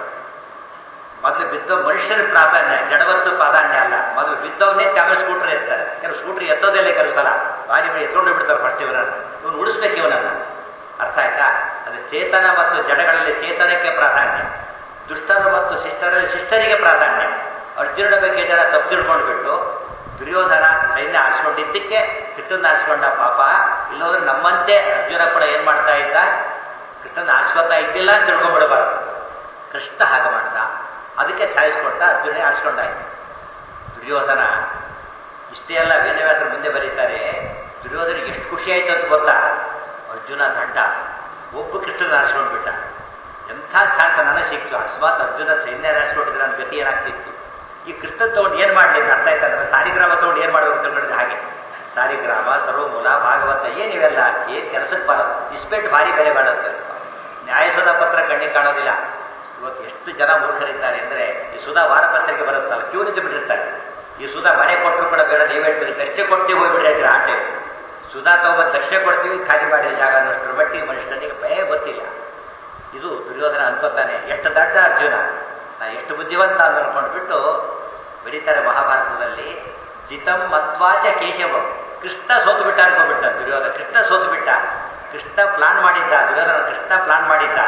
ಮೊದಲು ಬಿದ್ದ ಮನುಷ್ಯನ ಪ್ರಾಧಾನ್ಯ ಜಡವತ್ತು ಪ್ರಾಧಾನ್ಯ ಅಲ್ಲ ಮೊದಲು ಬಿದ್ದವನ್ನೇ ಆಮೇಲೆ ಸ್ಕೂಟ್ರ್ ಇರ್ತಾರೆ ಕೆಲವು ಸ್ಕೂಟ್ರ್ ಎತ್ತೋದಿಲ್ಲ ಕೆಲವು ಸಲ ಬಾರಿ ಬಳಿ ಎತ್ಕೊಂಡು ಬಿಡ್ತಾರೆ ಫಸ್ಟ್ ಇವನನ್ನು ಇವನು ಉಳಿಸ್ಬೇಕು ಇವನನ್ನು ಅರ್ಥ ಆಯ್ತಾ ಅದು ಚೇತನ ಮತ್ತು ಜಡಗಳಲ್ಲಿ ಚೇತನಕ್ಕೆ ಪ್ರಾಧಾನ್ಯ ದುಷ್ಟರು ಮತ್ತು ಶಿಷ್ಟರಲ್ಲಿ ಶಿಷ್ಟರಿಗೆ ಪ್ರಾಧಾನ್ಯ ಅರ್ಜುನನ ಬಗ್ಗೆ ಜನ ತಪ್ಪು ತಿಳ್ಕೊಂಡು ಬಿಟ್ಟು ದುರ್ಯೋಧನ ಸೈನ್ಯ ಆರಿಸ್ಕೊಂಡಿದ್ದಕ್ಕೆ ಕೃಷ್ಣನ ಆರಿಸ್ಕೊಂಡ ಪಾಪ ಇಲ್ಲೋದ್ರೆ ನಮ್ಮಂತೆ ಅರ್ಜುನ ಕೂಡ ಏನು ಮಾಡ್ತಾ ಇದ್ದ ಕೃಷ್ಣನ ಆರಿಸ್ಕೊತಾ ಇದ್ದಿಲ್ಲ ಅಂತ ತಿಳ್ಕೊಂಡ್ಬಿಡಬಾರ್ದು ಕೃಷ್ಣ ಹಾಗೆ ಮಾಡ್ದ ಅದಕ್ಕೆ ಚಾಯ್ಸ್ ಕೊಟ್ಟ ಅರ್ಜುನ ಆರಿಸ್ಕೊಂಡಾಯ್ತು ದುರ್ಯೋಧನ ಇಷ್ಟೇ ಅಲ್ಲ ವೇದವ್ಯಾಸರು ಮುಂದೆ ಬರೀತಾರೆ ದುರ್ಯೋಧನಿಗೆ ಎಷ್ಟು ಖುಷಿ ಆಯ್ತು ಅಂತ ಗೊತ್ತಾ ಅರ್ಜುನ ದಡ್ಡ ಒಬ್ಬ ಕೃಷ್ಣನ ಆರಿಸ್ಕೊಂಡ್ಬಿಟ್ಟ ಎಂಥ ಚಾನ್ಸ್ ನನಗೆ ಸಿಕ್ತು ಅಕಸ್ಮಾತ್ ಅರ್ಜುನ ಸೈನ್ಯ ರಾಜಿಸ್ಕೊಂಡಿದ್ರೆ ನನ್ನ ಗತಿ ಏನಾಗ್ತಿತ್ತು ಈ ಕೃಷ್ಣ ತಗೊಂಡು ಏನು ಮಾಡಲಿ ಅರ್ಥ ಆಯ್ತಾ ಸಾರಿಗ್ರಾಮ ತಗೊಂಡು ಏನು ಮಾಡಬೇಕು ತಿಳ್ಕೊಂಡಿದ್ರೆ ಹಾಗೆ ಸಾರಿಗ್ರಾಮ ಸರ್ವಮೂಲ ಭಾಗವತ ಏನು ಇವೆಲ್ಲ ಏನು ಕೆಲಸಕ್ಕೆ ಬರೋದು ಇಸ್ಪೆಟ್ ಭಾರಿ ಬೆಲೆ ಬಾಳುತ್ತೆ ನ್ಯಾಯಸೋಧ ಪತ್ರ ಕಣ್ಣಿಗೆ ಕಾಣೋದಿಲ್ಲ ಇವತ್ತು ಎಷ್ಟು ಜನ ಮೂರ್ಖರಿದ್ದಾರೆ ಅಂದರೆ ಈ ಸುಧಾ ವಾರಪತ್ರಿಕೆ ಬರುತ್ತಲ್ಲ ಕ್ಯೂ ನಿಂತು ಬಿಟ್ಟಿರ್ತಾರೆ ಈ ಸುಧಾ ಮನೆ ಕೊಟ್ಟರು ಕೂಡ ಬೇಡ ನೀವೇ ಬಿಡಿ ದಕ್ಷಿಣ ಕೊಡ್ತೀವಿ ಹೋಗ್ಬಿಡ್ರಿ ಆ ಟೈಪ್ ಸುಧಾ ತಗೊಂಬಂದು ದಕ್ಷಿಣ ಕೊಡ್ತೀವಿ ಖಾಲಿ ಮಾಡಿದ ಜಾಗ ಅನ್ನೋಷ್ಟ್ರ ಮಟ್ಟಿಗೆ ಮನುಷ್ಯನಿಗೆ ಭಯ ಗೊತ್ತಿಲ್ಲ ಇದು ದುರ್ಯೋಧನ ಅನ್ಕೋತಾನೆ ಎಷ್ಟು ದಡ್ಡ ಅರ್ಜುನ ನಾ ಎಷ್ಟು ಬುದ್ಧಿವಂತ ಅಂತ ಅನ್ಕೊಂಡ್ಬಿಟ್ಟು ಬರೀತಾರೆ ಮಹಾಭಾರತದಲ್ಲಿ ಜಿತಂ ಮತ್ವಾಚ ಕೇಶವಂ ಕೃಷ್ಣ ಸೋತು ಬಿಟ್ಟ ಅನ್ಕೊಂಡ್ಬಿಟ್ಟ ದುರ್ಯೋಧನ ಕೃಷ್ಣ ಸೋತು ಬಿಟ್ಟ ಕೃಷ್ಣ ಪ್ಲಾನ್ ಮಾಡಿದ್ದ ದುರ್ಯೋಧನ ಕೃಷ್ಣ ಪ್ಲಾನ್ ಮಾಡಿದ್ದ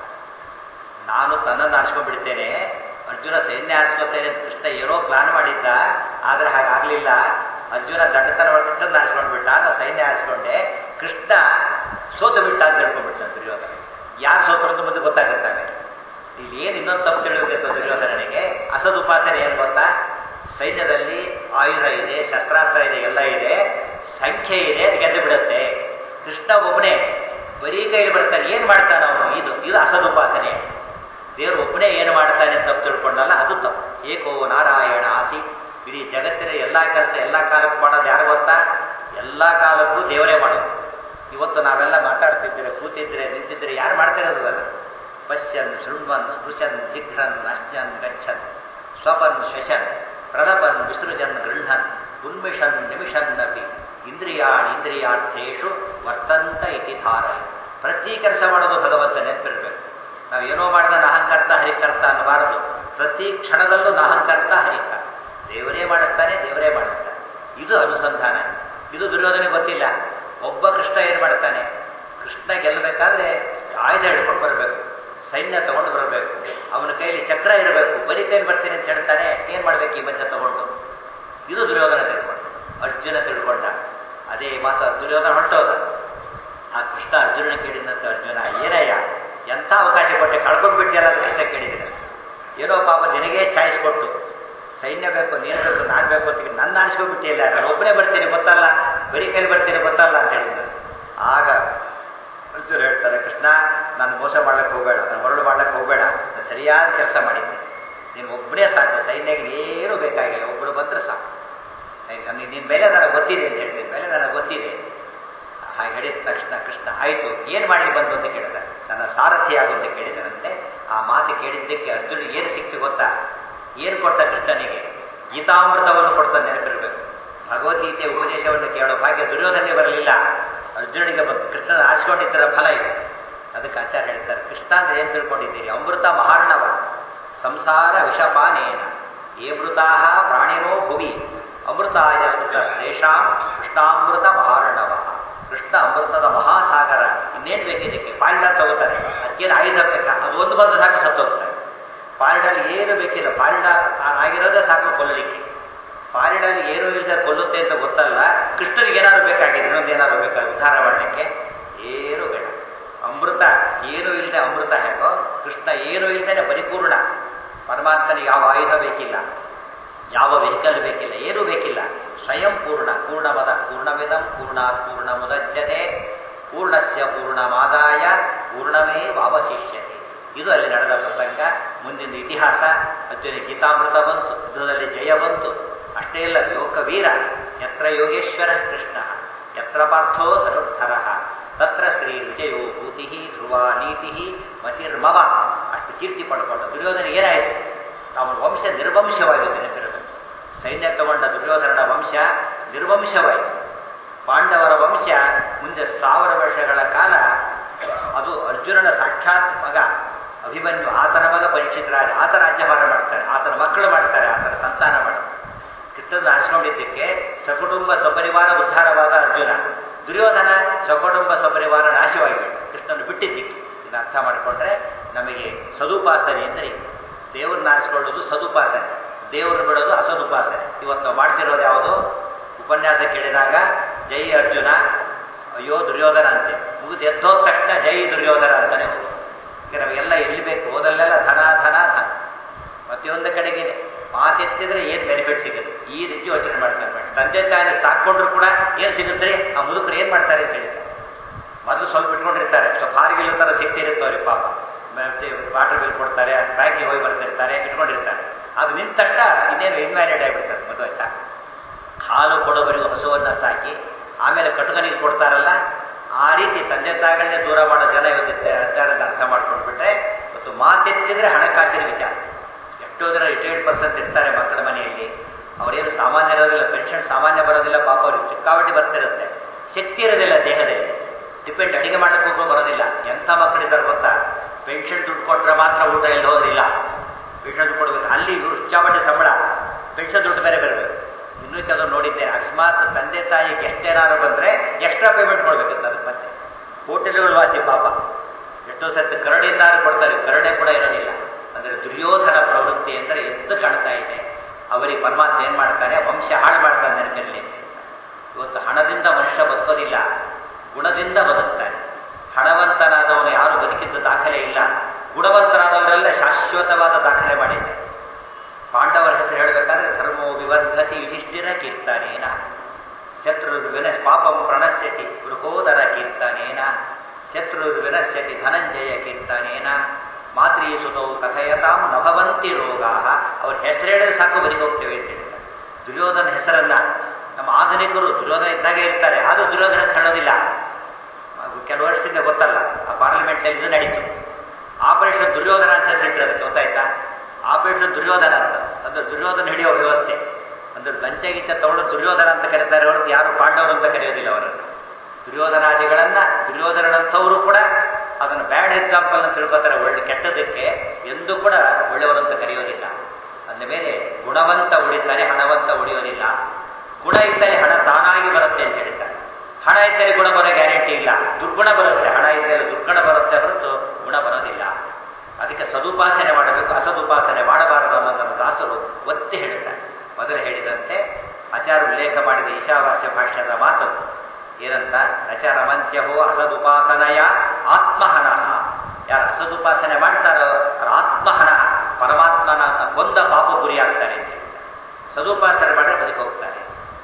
ನಾನು ತನ್ನನ್ನು ಆರಿಸ್ಕೊಂಡ್ಬಿಡ್ತೇನೆ ಅರ್ಜುನ ಸೈನ್ಯ ಆರಿಸ್ಕೊತೇನೆ ಅಂತ ಕೃಷ್ಣ ಏನೋ ಪ್ಲಾನ್ ಮಾಡಿದ್ದ ಆದರೆ ಹಾಗಾಗಲಿಲ್ಲ ಅರ್ಜುನ ದಡ್ಡತನ ಹೊರಟನ್ನು ಆರಿಸ್ಕೊಂಡ್ಬಿಟ್ಟ ನಾನು ಸೈನ್ಯ ಆರಿಸ್ಕೊಂಡೆ ಕೃಷ್ಣ ಸೋತು ಬಿಟ್ಟ ಅಂತ ಹೇಳ್ಕೊಂಡ್ಬಿಟ್ಟ ದುರ್ಯೋಧನ ಯಾರು ಸೋತರು ಅಂತ ಮುಂದೆ ಗೊತ್ತಾಗುತ್ತಾನೆ ಇಲ್ಲಿ ಏನು ಇನ್ನೊಂದು ತಪ್ಪು ತಿಳಿಯೋದಿತ್ತು ದುರ್ಯೋಧನನಿಗೆ ಅಸದುಪಾಸನೆ ಏನು ಗೊತ್ತಾ ಸೈನ್ಯದಲ್ಲಿ ಆಯುಧ ಇದೆ ಶಸ್ತ್ರಾಸ್ತ್ರ ಇದೆ ಎಲ್ಲ ಇದೆ ಸಂಖ್ಯೆ ಇದೆ ಅದು ಗೆದ್ದು ಬಿಡುತ್ತೆ ಕೃಷ್ಣ ಒಬ್ಬನೇ ಬರೀ ಕೈಲಿ ಬರ್ತಾನೆ ಏನು ಮಾಡ್ತಾನೆ ಅವನು ಇದು ಇದು ಅಸದುಪಾಸನೆ ದೇವರು ಒಬ್ಬನೇ ಏನು ಮಾಡ್ತಾನೆ ಅಂತ ತಪ್ಪು ತಿಳ್ಕೊಂಡಲ್ಲ ಅದು ತಪ್ಪು ಏಕೋ ನಾರಾಯಣ ಆಸಿ ಇಡೀ ಜಗತ್ತಿನ ಎಲ್ಲ ಕೆಲಸ ಎಲ್ಲ ಕಾಲಕ್ಕೂ ಮಾಡೋದು ಯಾರು ಗೊತ್ತಾ ಎಲ್ಲ ಕಾಲಕ್ಕೂ ದೇವರೇ ಮಾಡೋದು ಇವತ್ತು ನಾವೆಲ್ಲ ಮಾತಾಡ್ತಿದ್ರೆ ಕೂತಿದ್ರೆ ನಿಂತಿದ್ರೆ ಯಾರು ಮಾಡ್ತಾ ಇರೋದು ಅದನ್ನು ಪಶ್ಯನ್ ಶೃಣ್ವನ್ ಸ್ಪೃಶನ್ ಜಿಘ್ರನ್ ಅಶ್ನನ್ ಗಚ್ಚನ್ ಸ್ವಪನ್ ಶಶನ್ ಪ್ರಣಪನ್ ವಿಸೃಜನ್ ಗೃಹನ್ ಉನ್ಮಿಷನ್ ನಿಮಿಷನ್ ನಪಿ ಇಂದ್ರಿಯಾಣ್ ಇಂದ್ರಿಯಾರ್ಥೇಶು ವರ್ತಂತ ಇತಿ ಧಾರಯ ಪ್ರತಿ ಕೆಲಸ ಮಾಡೋದು ಭಗವಂತ ನೆನಪಿರಬೇಕು ನಾವು ಏನೋ ಮಾಡಿದ ನಾಹಂಕರ್ತ ಹರಿಕರ್ತ ಅನ್ನಬಾರದು ಪ್ರತಿ ಕ್ಷಣದಲ್ಲೂ ನಾಹಂಕರ್ತ ಹರಿಕ ದೇವರೇ ಮಾಡಿಸ್ತಾನೆ ದೇವರೇ ಮಾಡಿಸ್ತಾನೆ ಇದು ಅನುಸಂಧಾನ ಇದು ದುರ್ಯೋಧನೆ ಗೊತ್ತಿಲ್ಲ ಒಬ್ಬ ಕೃಷ್ಣ ಏನು ಮಾಡ್ತಾನೆ ಕೃಷ್ಣ ಗೆಲ್ಲಬೇಕಾದ್ರೆ ಆಯುಧ ಹಿಡ್ಕೊಂಡು ಬರಬೇಕು ಸೈನ್ಯ ತಗೊಂಡು ಬರಬೇಕು ಅವನ ಕೈಲಿ ಚಕ್ರ ಇರಬೇಕು ಬರೀ ಕೈಲಿ ಬರ್ತೀನಿ ಅಂತ ಹೇಳ್ತಾನೆ ಏನು ಮಾಡ್ಬೇಕು ಈ ಮಧ್ಯ ತಗೊಂಡು ಇದು ದುರ್ಯೋಧನ ತಿಳ್ಕೊಂಡು ಅರ್ಜುನ ತಿಳ್ಕೊಂಡ ಅದೇ ಮಾತು ದುರ್ಯೋಧನ ಹೊರಟೋದ ಆ ಕೃಷ್ಣ ಅರ್ಜುನ ಕೇಳಿದಂತ ಅರ್ಜುನ ಏನಯ್ಯ ಎಂಥ ಅವಕಾಶ ಕೊಟ್ಟೆ ಕಳ್ಕೊಂಡ್ಬಿಟ್ಟಿಯಲ್ಲ ಅಂತ ಕೃಷ್ಣ ಕೇಳಿದ್ರೆ ಏನೋ ಪಾಪ ನಿನಗೇ ಚಾಯ್ಸ್ ಕೊಟ್ಟು ಸೈನ್ಯ ಬೇಕು ನೀನು ಬೇಕು ನಾನು ಬೇಕು ಅಂತ ನನ್ನ ಅನಿಸ್ಕೊಂಡ್ಬಿಟ್ಟಿಲ್ಲ ನಾನು ಒಬ್ಬನೇ ಬರ್ತೀನಿ ಗೊತ್ತಲ್ಲ ಬರೀ ಕೈಲಿ ಬರ್ತೀನಿ ಗೊತ್ತಲ್ಲ ಅಂತ ಹೇಳಿದ್ರು ಆಗ ಅರ್ಜುನ ಹೇಳ್ತಾರೆ ಕೃಷ್ಣ ನಾನು ಮೋಸ ಮಾಡ್ಲಿಕ್ಕೆ ಹೋಗಬೇಡ ನಾನು ಮರಳು ಮಾಡ್ಲಿಕ್ಕೆ ಹೋಗಬೇಡ ನಾನು ಸರಿಯಾದ ಕೆಲಸ ಮಾಡಿದ್ದೆ ನೀನು ಒಬ್ಬನೇ ಸಾಕು ಸೈನ್ಯಕ್ಕೆ ಏನೂ ಬೇಕಾಗಿಲ್ಲ ಒಬ್ಬರು ಬಂದರೆ ಸಾಕು ನಿನ್ನ ಮೇಲೆ ನನಗೆ ಗೊತ್ತಿದೆ ಅಂತ ಹೇಳ್ತೀನಿ ಮೇಲೆ ನನಗೆ ಗೊತ್ತಿದೆ ಹಾಗೆ ಹೇಳಿದ ತಕ್ಷಣ ಕೃಷ್ಣ ಆಯಿತು ಏನು ಮಾಡಲಿ ಬಂತು ಅಂತ ಕೇಳಿದ ನನ್ನ ಸಾರಥಿ ಆಗು ಅಂತ ಕೇಳಿದನಂತೆ ಆ ಮಾತು ಕೇಳಿದ್ದಕ್ಕೆ ಅರ್ಜುನ ಏನು ಸಿಕ್ತು ಗೊತ್ತಾ ಏನು ಕೊಟ್ಟ ಕೃಷ್ಣನಿಗೆ ಗೀತಾಮೃತವನ್ನು ಕೊಡ್ತಾನೆ ನೆನಪಿರಬೇಕು ಭಗವದ್ಗೀತೆಯ ಉಪದೇಶವನ್ನು ಕೇಳೋ ಭಾಗ್ಯ ದುರ್ಯೋಧನೆ ಬರಲಿಲ್ಲ ಅರ್ಜುನಿಗೆ ಬಂತು ಕೃಷ್ಣನ ಆರಿಸ್ಕೊಂಡಿದ್ದರ ಫಲ ಇದೆ ಅದಕ್ಕೆ ಆಚಾರ್ಯ ಹೇಳ್ತಾರೆ ಕೃಷ್ಣ ಅಂದ್ರೆ ಏನು ತಿಳ್ಕೊಂಡಿದ್ದೀರಿ ಅಮೃತ ಮಹಾರ್ಣವ ಸಂಸಾರ ವಿಷಪಾನೇನ ಏಮೃತಾ ಪ್ರಾಣಿನೋ ಭುವಿ ಅಮೃತಾಯ ಸ್ಮೃತ ಶ್ರೇಷಾಂ ಕೃಷ್ಣಾಮೃತ ಮಹಾರ್ಣವ ಕೃಷ್ಣ ಅಮೃತದ ಮಹಾಸಾಗರ ಇನ್ನೇನು ಬೇಕು ಇದಕ್ಕೆ ಪಾಲ್ಡ ತಗೋತಾರೆ ಅದಕ್ಕೇನು ಆಯುಧ ಬೇಕಾ ಅದು ಒಂದು ಬಂದ ಸಾಕು ಸತ್ತೋಗ್ತಾರೆ ಪಾರಿಡಲ್ಲಿ ಏನು ಬೇಕಿಲ್ಲ ಪಾರಿಡ ಆಗಿರೋದೇ ಸಾಕು ಕೊಲ್ಲಲಿಕ್ಕೆ ಪಾರಿಡಲ್ಲಿ ಏನೂ ಇಲ್ಲದೆ ಕೊಲ್ಲುತ್ತೆ ಅಂತ ಗೊತ್ತಲ್ಲ ಕೃಷ್ಣನಿಗೆ ಏನಾದ್ರು ಬೇಕಾಗಿದೆ ಇನ್ನೊಂದು ಏನಾದ್ರು ಬೇಕಾದ್ರೆ ಉದ್ಧಾರ ಮಾಡಲಿಕ್ಕೆ ಏನೂ ಬೇಡ ಅಮೃತ ಏನೂ ಇಲ್ಲದೆ ಅಮೃತ ಹೇಗೋ ಕೃಷ್ಣ ಏನೂ ಇಲ್ಲದೆ ಪರಿಪೂರ್ಣ ಪರಮಾತ್ಮನಿಗೆ ಯಾವ ಆಯುಧ ಬೇಕಿಲ್ಲ ಯಾವ ವೆಹಿಕಲ್ ಬೇಕಿಲ್ಲ ಏನೂ ಬೇಕಿಲ್ಲ ಸ್ವಯಂ ಪೂರ್ಣ ಪೂರ್ಣಮದ ಪೂರ್ಣವಿದಂ ಪೂರ್ಣಾತ್ ಪೂರ್ಣ ಮುದಜ್ಜತೆ ಪೂರ್ಣಸ್ಯ ಪೂರ್ಣಮಾದಾಯ ಪೂರ್ಣವೇ ವಾವಶಿಷ್ಯತೆ ಇದು ಅಲ್ಲಿ ನಡೆದ ಪ್ರಸಂಗ ಮುಂದಿನ ಇತಿಹಾಸ ಅರ್ಜುನ ಗೀತಾಮೃತ ಬಂತು ಯುದ್ಧದಲ್ಲಿ ಜಯ ಬಂತು ಅಷ್ಟೇ ಇಲ್ಲ ಲೋಕವೀರ ಯತ್ರ ಯೋಗೇಶ್ವರ ಕೃಷ್ಣ ಯತ್ರ ಪಾರ್ಥೋ ಧನುರ್ಧರ ತತ್ರ ಶ್ರೀ ವಿಜಯೋ ಭೂತಿ ಧ್ರುವ ನೀತಿ ಮತಿರ್ಮವ ಅಷ್ಟು ಕೀರ್ತಿ ಪಡ್ಕೊಂಡ ದುರ್ಯೋಧನ ಏನಾಯಿತು ಅವನ ವಂಶ ನಿರ್ವಂಶವಾಗಿದೆ ನೆನಪಿರಬೇಕು ಸೈನ್ಯ ತಗೊಂಡ ದುರ್ಯೋಧನನ ವಂಶ ನಿರ್ವಂಶವಾಯಿತು ಪಾಂಡವರ ವಂಶ ಮುಂದೆ ಸಾವಿರ ವರ್ಷಗಳ ಕಾಲ ಅದು ಅರ್ಜುನನ ಸಾಕ್ಷಾತ್ ಮಗ ಅಭಿಮನ್ಯು ಆತನ ಮಗ ಪರೀಕ್ಷಿತರಾಜ ಆತ ರಾಜ್ಯಭಾರ ಮಾಡ್ತಾರೆ ಆತನ ಮಕ್ಕಳು ಮಾಡ್ತಾರೆ ಆತನ ಸಂತಾನ ಮಾಡ್ತಾರೆ ಕೃಷ್ಣನ ಆರಿಸ್ಕೊಂಡಿದ್ದಕ್ಕೆ ಸಕುಟುಂಬ ಸಪರಿವಾರ ಉದ್ಧಾರವಾದ ಅರ್ಜುನ ದುರ್ಯೋಧನ ಸಕುಟುಂಬ ಸಪರಿವಾರ ನಾಶವಾಗಿಬಿಟ್ಟು ಕೃಷ್ಣನ ಬಿಟ್ಟಿದ್ದಕ್ಕೆ ಇದನ್ನು ಅರ್ಥ ಮಾಡಿಕೊಂಡ್ರೆ ನಮಗೆ ಸದುಪಾಸನೆ ಅಂದರೆ ದೇವ್ರನ್ನ ಆರಿಸ್ಕೊಳ್ಳೋದು ಸದುಪಾಸನೆ ದೇವ್ರನ್ನ ಬಿಡೋದು ಅಸದುಪಾಸನೆ ಇವತ್ತು ನಾವು ಮಾಡ್ತಿರೋದು ಯಾವುದು ಉಪನ್ಯಾಸ ಕೇಳಿದಾಗ ಜೈ ಅರ್ಜುನ ಅಯ್ಯೋ ದುರ್ಯೋಧನ ಅಂತೆ ಮುಗಿದು ಎದ್ದೋದ ತಕ್ಷಣ ಜೈ ದುರ್ಯೋಧನ ಅಂತಾನೆ ಹೋಗೋದು ಈಗ ನಮಗೆಲ್ಲ ಎಲ್ಲಿ ಬೇಕು ಓದಲ್ಲೆಲ್ಲ ಧನ ಧನ ಧನ ಪ್ರತಿಯೊಂದು ಕಡೆಗೆ ಮಾತೆತ್ತಿದ್ರೆ ಏನು ಬೆನಿಫಿಟ್ ಸಿಗುತ್ತೆ ಈ ರೀತಿ ಯೋಚನೆ ಮಾಡ್ತಾರೆ ಬೇಡ ತಂದೆ ತಾಯಿನ ಸಾಕೊಂಡ್ರು ಕೂಡ ಏನು ಸಿಗುತ್ತೆ ಆ ಮುದುಕರು ಏನು ಮಾಡ್ತಾರೆ ಅಂತ ಹೇಳಿದ್ದಾರೆ ಮೊದಲು ಸ್ವಲ್ಪ ಇಟ್ಕೊಂಡಿರ್ತಾರೆ ಸ್ವಲ್ಪ ಹಾರಿಗಿಲ್ಲ ಥರ ಸಿಕ್ತಿರುತ್ತೆ ಅವ್ರಿಗೆ ಪಾಪ ಮತ್ತೆ ವಾಟರ್ ಬಿಲ್ ಕೊಡ್ತಾರೆ ಬ್ಯಾಂಕಿಗೆ ಹೋಗಿ ಬರ್ತಿರ್ತಾರೆ ಇಟ್ಕೊಂಡಿರ್ತಾರೆ ಅದು ನಿಂತ ತಕ್ಷಣ ಇನ್ನೇನು ಇನ್ವ್ಯಾಲಿಡ್ ಆಗಿಬಿಡ್ತಾರೆ ಗೊತ್ತಾಯ್ತಾ ಹಾಲು ಕೊಡೋವರೆಗೂ ಹಸುವನ್ನು ಸಾಕಿ ಆಮೇಲೆ ಕಟುಕನಿಗೆ ಕೊಡ್ತಾರಲ್ಲ ಆ ರೀತಿ ತಂದೆ ತಾಯಿಗಳನ್ನೇ ದೂರ ಮಾಡೋ ಜನ ಇವತ್ತಿರ್ತಾರೆ ಅಂತ ಅರ್ಥ ಮಾಡ್ಕೊಂಡ್ಬಿಟ್ರೆ ಮತ್ತು ಮಾತೆತ್ತಿದ್ರೆ ಹಣಕಾಸಿನ ವಿಚಾರ ಎಷ್ಟೋ ಜನ ರಿಟೈರ್ಡ್ ಪರ್ಸನ್ಸ್ ಇರ್ತಾರೆ ಮಕ್ಕಳ ಮನೆಯಲ್ಲಿ ಅವರೇನು ಸಾಮಾನ್ಯ ಇರೋದಿಲ್ಲ ಪೆನ್ಷನ್ ಸಾಮಾನ್ಯ ಬರೋದಿಲ್ಲ ಪಾಪ ಅವ್ರಿಗೆ ಚಿಕ್ಕಾವಟಿ ಬರ್ತಿರುತ್ತೆ ಶಕ್ತಿ ಇರೋದಿಲ್ಲ ದೇಹದಲ್ಲಿ ಡಿಪೆಂಡ್ ಅಡಿಗೆ ಮಾಡಕ್ಕೆ ಹೋಗೋ ಬರೋದಿಲ್ಲ ಎಂಥ ಮಕ್ಕಳಿದ್ದಾರೆ ಗೊತ್ತಾ ಪೆನ್ಷನ್ ದುಡ್ಡು ಕೊಟ್ಟರೆ ಮಾತ್ರ ಊಟ ಇಲ್ಲಿ ಹೋಗೋದಿಲ್ಲ ಪೆನ್ಷನ್ ದುಡ್ಡು ಕೊಡಬೇಕು ಅಲ್ಲಿ ಉಚ್ಚಾವಟಿ ಸಂಬಳ ಪೆನ್ಷನ್ ದುಡ್ಡು ಬೇರೆ ಬರಬೇಕು ಇನ್ನೂ ಕೆಲವು ನೋಡಿದ್ದೇನೆ ಅಕಸ್ಮಾತ್ ತಂದೆ ತಾಯಿ ಗೆಸ್ಟ್ ಏನಾದ್ರು ಬಂದರೆ ಎಕ್ಸ್ಟ್ರಾ ಪೇಮೆಂಟ್ ಕೊಡ್ಬೇಕಂತ ಅದಕ್ಕೆ ಮತ್ತೆ ಹೋಟೆಲ್ಗಳು ವಾಸಿ ಪಾಪ ಎಷ್ಟೋ ಸತ್ತು ಕರಡಿಂದಾರು ಕೊಡ್ತಾರೆ ಕರಡೆ ಕೂಡ ಇರೋದಿಲ್ಲ ಅಂದರೆ ದುರ್ಯೋಧನ ಪ್ರವೃತ್ತಿ ಅಂದರೆ ಎದ್ದು ಕಾಣ್ತಾ ಇದೆ ಅವರಿಗೆ ಪರಮಾತ್ಮ ಏನು ಮಾಡ್ತಾನೆ ವಂಶ ಹಾಳು ಮಾಡ್ತಾನೆ ನೆನಪಲ್ಲಿ ಇವತ್ತು ಹಣದಿಂದ ಮನುಷ್ಯ ಬದುಕೋದಿಲ್ಲ ಗುಣದಿಂದ ಬದುಕ್ತಾನೆ ಹಣವಂತನಾದವನು ಯಾರು ಬದುಕಿದ್ದ ದಾಖಲೆ ಇಲ್ಲ ಗುಣವಂತನಾದವರೆಲ್ಲ ಶಾಶ್ವತವಾದ ದಾಖಲೆ ಮಾಡಿದ್ದಾರೆ ಪಾಂಡವರ ಹೆಸರು ಹೇಳಬೇಕಾದ್ರೆ ಧರ್ಮೋ ವಿವರ್ಧತಿ ಯುಧಿಷ್ಠಿರ ಕೀರ್ತನೇನ ಶತ್ರುರ್ವಿನ ಪಾಪಂ ಪ್ರಣಶ್ಯತಿ ಗೃಹೋದರ ಕೀರ್ತನೇನ ಶತ್ರುರ್ವಿನಶ್ಯತಿ ಧನಂಜಯ ಕೀರ್ತನೇನ ಮಾತೃಸುತೌ ಕಥಯತಾಂ ನಭವಂತಿ ರೋಗಾ ಅವ್ರ ಹೆಸರು ಹೇಳಿದ್ರೆ ಸಾಕು ಬದುಕಿ ಹೋಗ್ತೇವೆ ಅಂತ ಹೇಳಿದ್ದಾರೆ ದುರ್ಯೋಧನ ಹೆಸರನ್ನ ನಮ್ಮ ಆಧುನಿಕರು ದುರ್ಯೋಧನ ಇದ್ದಾಗೆ ಇರ್ತಾರೆ ಆದರೂ ದುರ್ಯೋಧನ ಹೆಸರು ಹೇಳೋದಿಲ್ಲ ಕೆಲವು ವರ್ಷದಿಂದ ಗೊತ್ತಲ್ಲ ಆ ಪಾರ್ಲಿಮೆಂಟ್ನಲ್ಲಿ ಇದು ನಡೀತು ಆಪರೇಷನ್ ದುರ್ಯೋಧನ ಅಂತ ಹೆಸರಿಟ್ಟಿರೋದಕ್ಕೆ ಗೊತ್ತಾಯ್ತಾ ಆಪರೇಷನ್ ದುರ್ಯೋಧನ ಅಂತ ಅಂದ್ರೆ ದುರ್ಯೋಧನ ಹಿಡಿಯೋ ವ್ಯವಸ್ಥೆ ಅಂದ್ರೆ ಲಂಚ ಗಿಂಚ ತಗೊಂಡು ದುರ್ಯೋಧನ ಅಂತ ಕರೀತಾರೆ ಹೊರತು ಯಾರು ಪಾಂಡವರು ಅಂತ ಕರೆಯೋದಿಲ್ಲ ಅವರನ್ನು ದುರ್ಯೋಧನಾದಿಗಳನ್ನ ದುರ್ಯೋಧನಂಥವರು ಕೂಡ ಅದನ್ನು ಬ್ಯಾಡ್ ಎಕ್ಸಾಂಪಲ್ ಅಂತ ತಿಳ್ಕೊತಾರೆ ಒಳ್ಳೆ ಕೆಟ್ಟದಕ್ಕೆ ಎಂದೂ ಕೂಡ ಒಳ್ಳೆಯವರು ಅಂತ ಕರೆಯೋದಿಲ್ಲ ಅಂದ ಮೇಲೆ ಗುಣವಂತ ಉಳಿತಾರೆ ಹಣವಂತ ಉಳಿಯೋದಿಲ್ಲ ಗುಣ ಇದ್ದರೆ ಹಣ ತಾನಾಗಿ ಬರುತ್ತೆ ಅಂತ ಹೇಳ್ತಾರೆ ಹಣ ಇದ್ದರೆ ಗುಣ ಬರೋ ಗ್ಯಾರಂಟಿ ಇಲ್ಲ ದುರ್ಗುಣ ಬರುತ್ತೆ ಹಣ ಇದ್ದರೆ ದುರ್ಗುಣ ಬರುತ್ತೆ ಹೊರತು ಗುಣ ಬರೋದಿಲ್ಲ ಅದಕ್ಕೆ ಸದುಪಾಸನೆ ಮಾಡಬೇಕು ಅಸದುಪಾಸನೆ ಮಾಡಬಾರದು ಅನ್ನೋದನ್ನು ದಾಸರು ಒತ್ತಿ ಹೇಳ್ತಾರೆ ಮೊದಲು ಹೇಳಿದಂತೆ ಆಚಾರ ಉಲ್ಲೇಖ ಮಾಡಿದ ಈಶಾವಾಸ್ಯ ಭಾಷ್ಯದ ಮಾತು ಏನಂತ ನಚರಮಂತ್ಯಹೋ ಅಸದುಪಾಸನೆಯ ಆತ್ಮಹನಃ ಯಾರು ಅಸದುಪಾಸನೆ ಮಾಡ್ತಾರೋ ಅವರ ಆತ್ಮಹನ ಪರಮಾತ್ಮನ ಕೊಂದ ಪಾಪ ಗುರಿಯಾಗ್ತಾರೆ ಅಂತ ಹೇಳ್ತಾರೆ ಸದುಪಾಸನೆ ಮಾಡಿದ್ರೆ ಬದುಕಿ ಹೋಗ್ತಾರೆ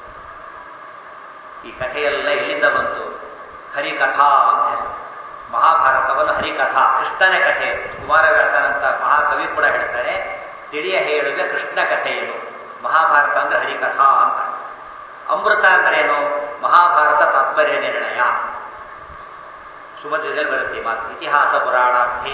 ಈ ಕಥೆಯೆಲ್ಲ ಎಲ್ಲಿಂದ ಬಂತು ಹರಿಕಥಾ ಅಂತ ಹೆಸರು ಮಹಾಭಾರತವನ್ನು ಹರಿಕಥಾ ಕೃಷ್ಣನ ಕಥೆ ಕುಮಾರವ್ಯಾಸನಂತ ಮಹಾಕವಿ ಕೂಡ ಹೇಳ್ತಾರೆ ತಿಳಿಯ ಹೇಳುವೆ ಕೃಷ್ಣ ಕಥೆಯೇನು ಮಹಾಭಾರತ ಅಂದ್ರೆ ಹರಿಕಥಾ ಅಂತ ಅಮೃತ ಅಂದ್ರೇನು ಮಹಾಭಾರತ ತಾತ್ಪರ್ಯ ನಿರ್ಣಯ ಸುಮಧ್ವದಲ್ಲಿ ಬರುತ್ತೆ ಮಾತು ಇತಿಹಾಸ ಪುರಾಣಾರ್ಥೇ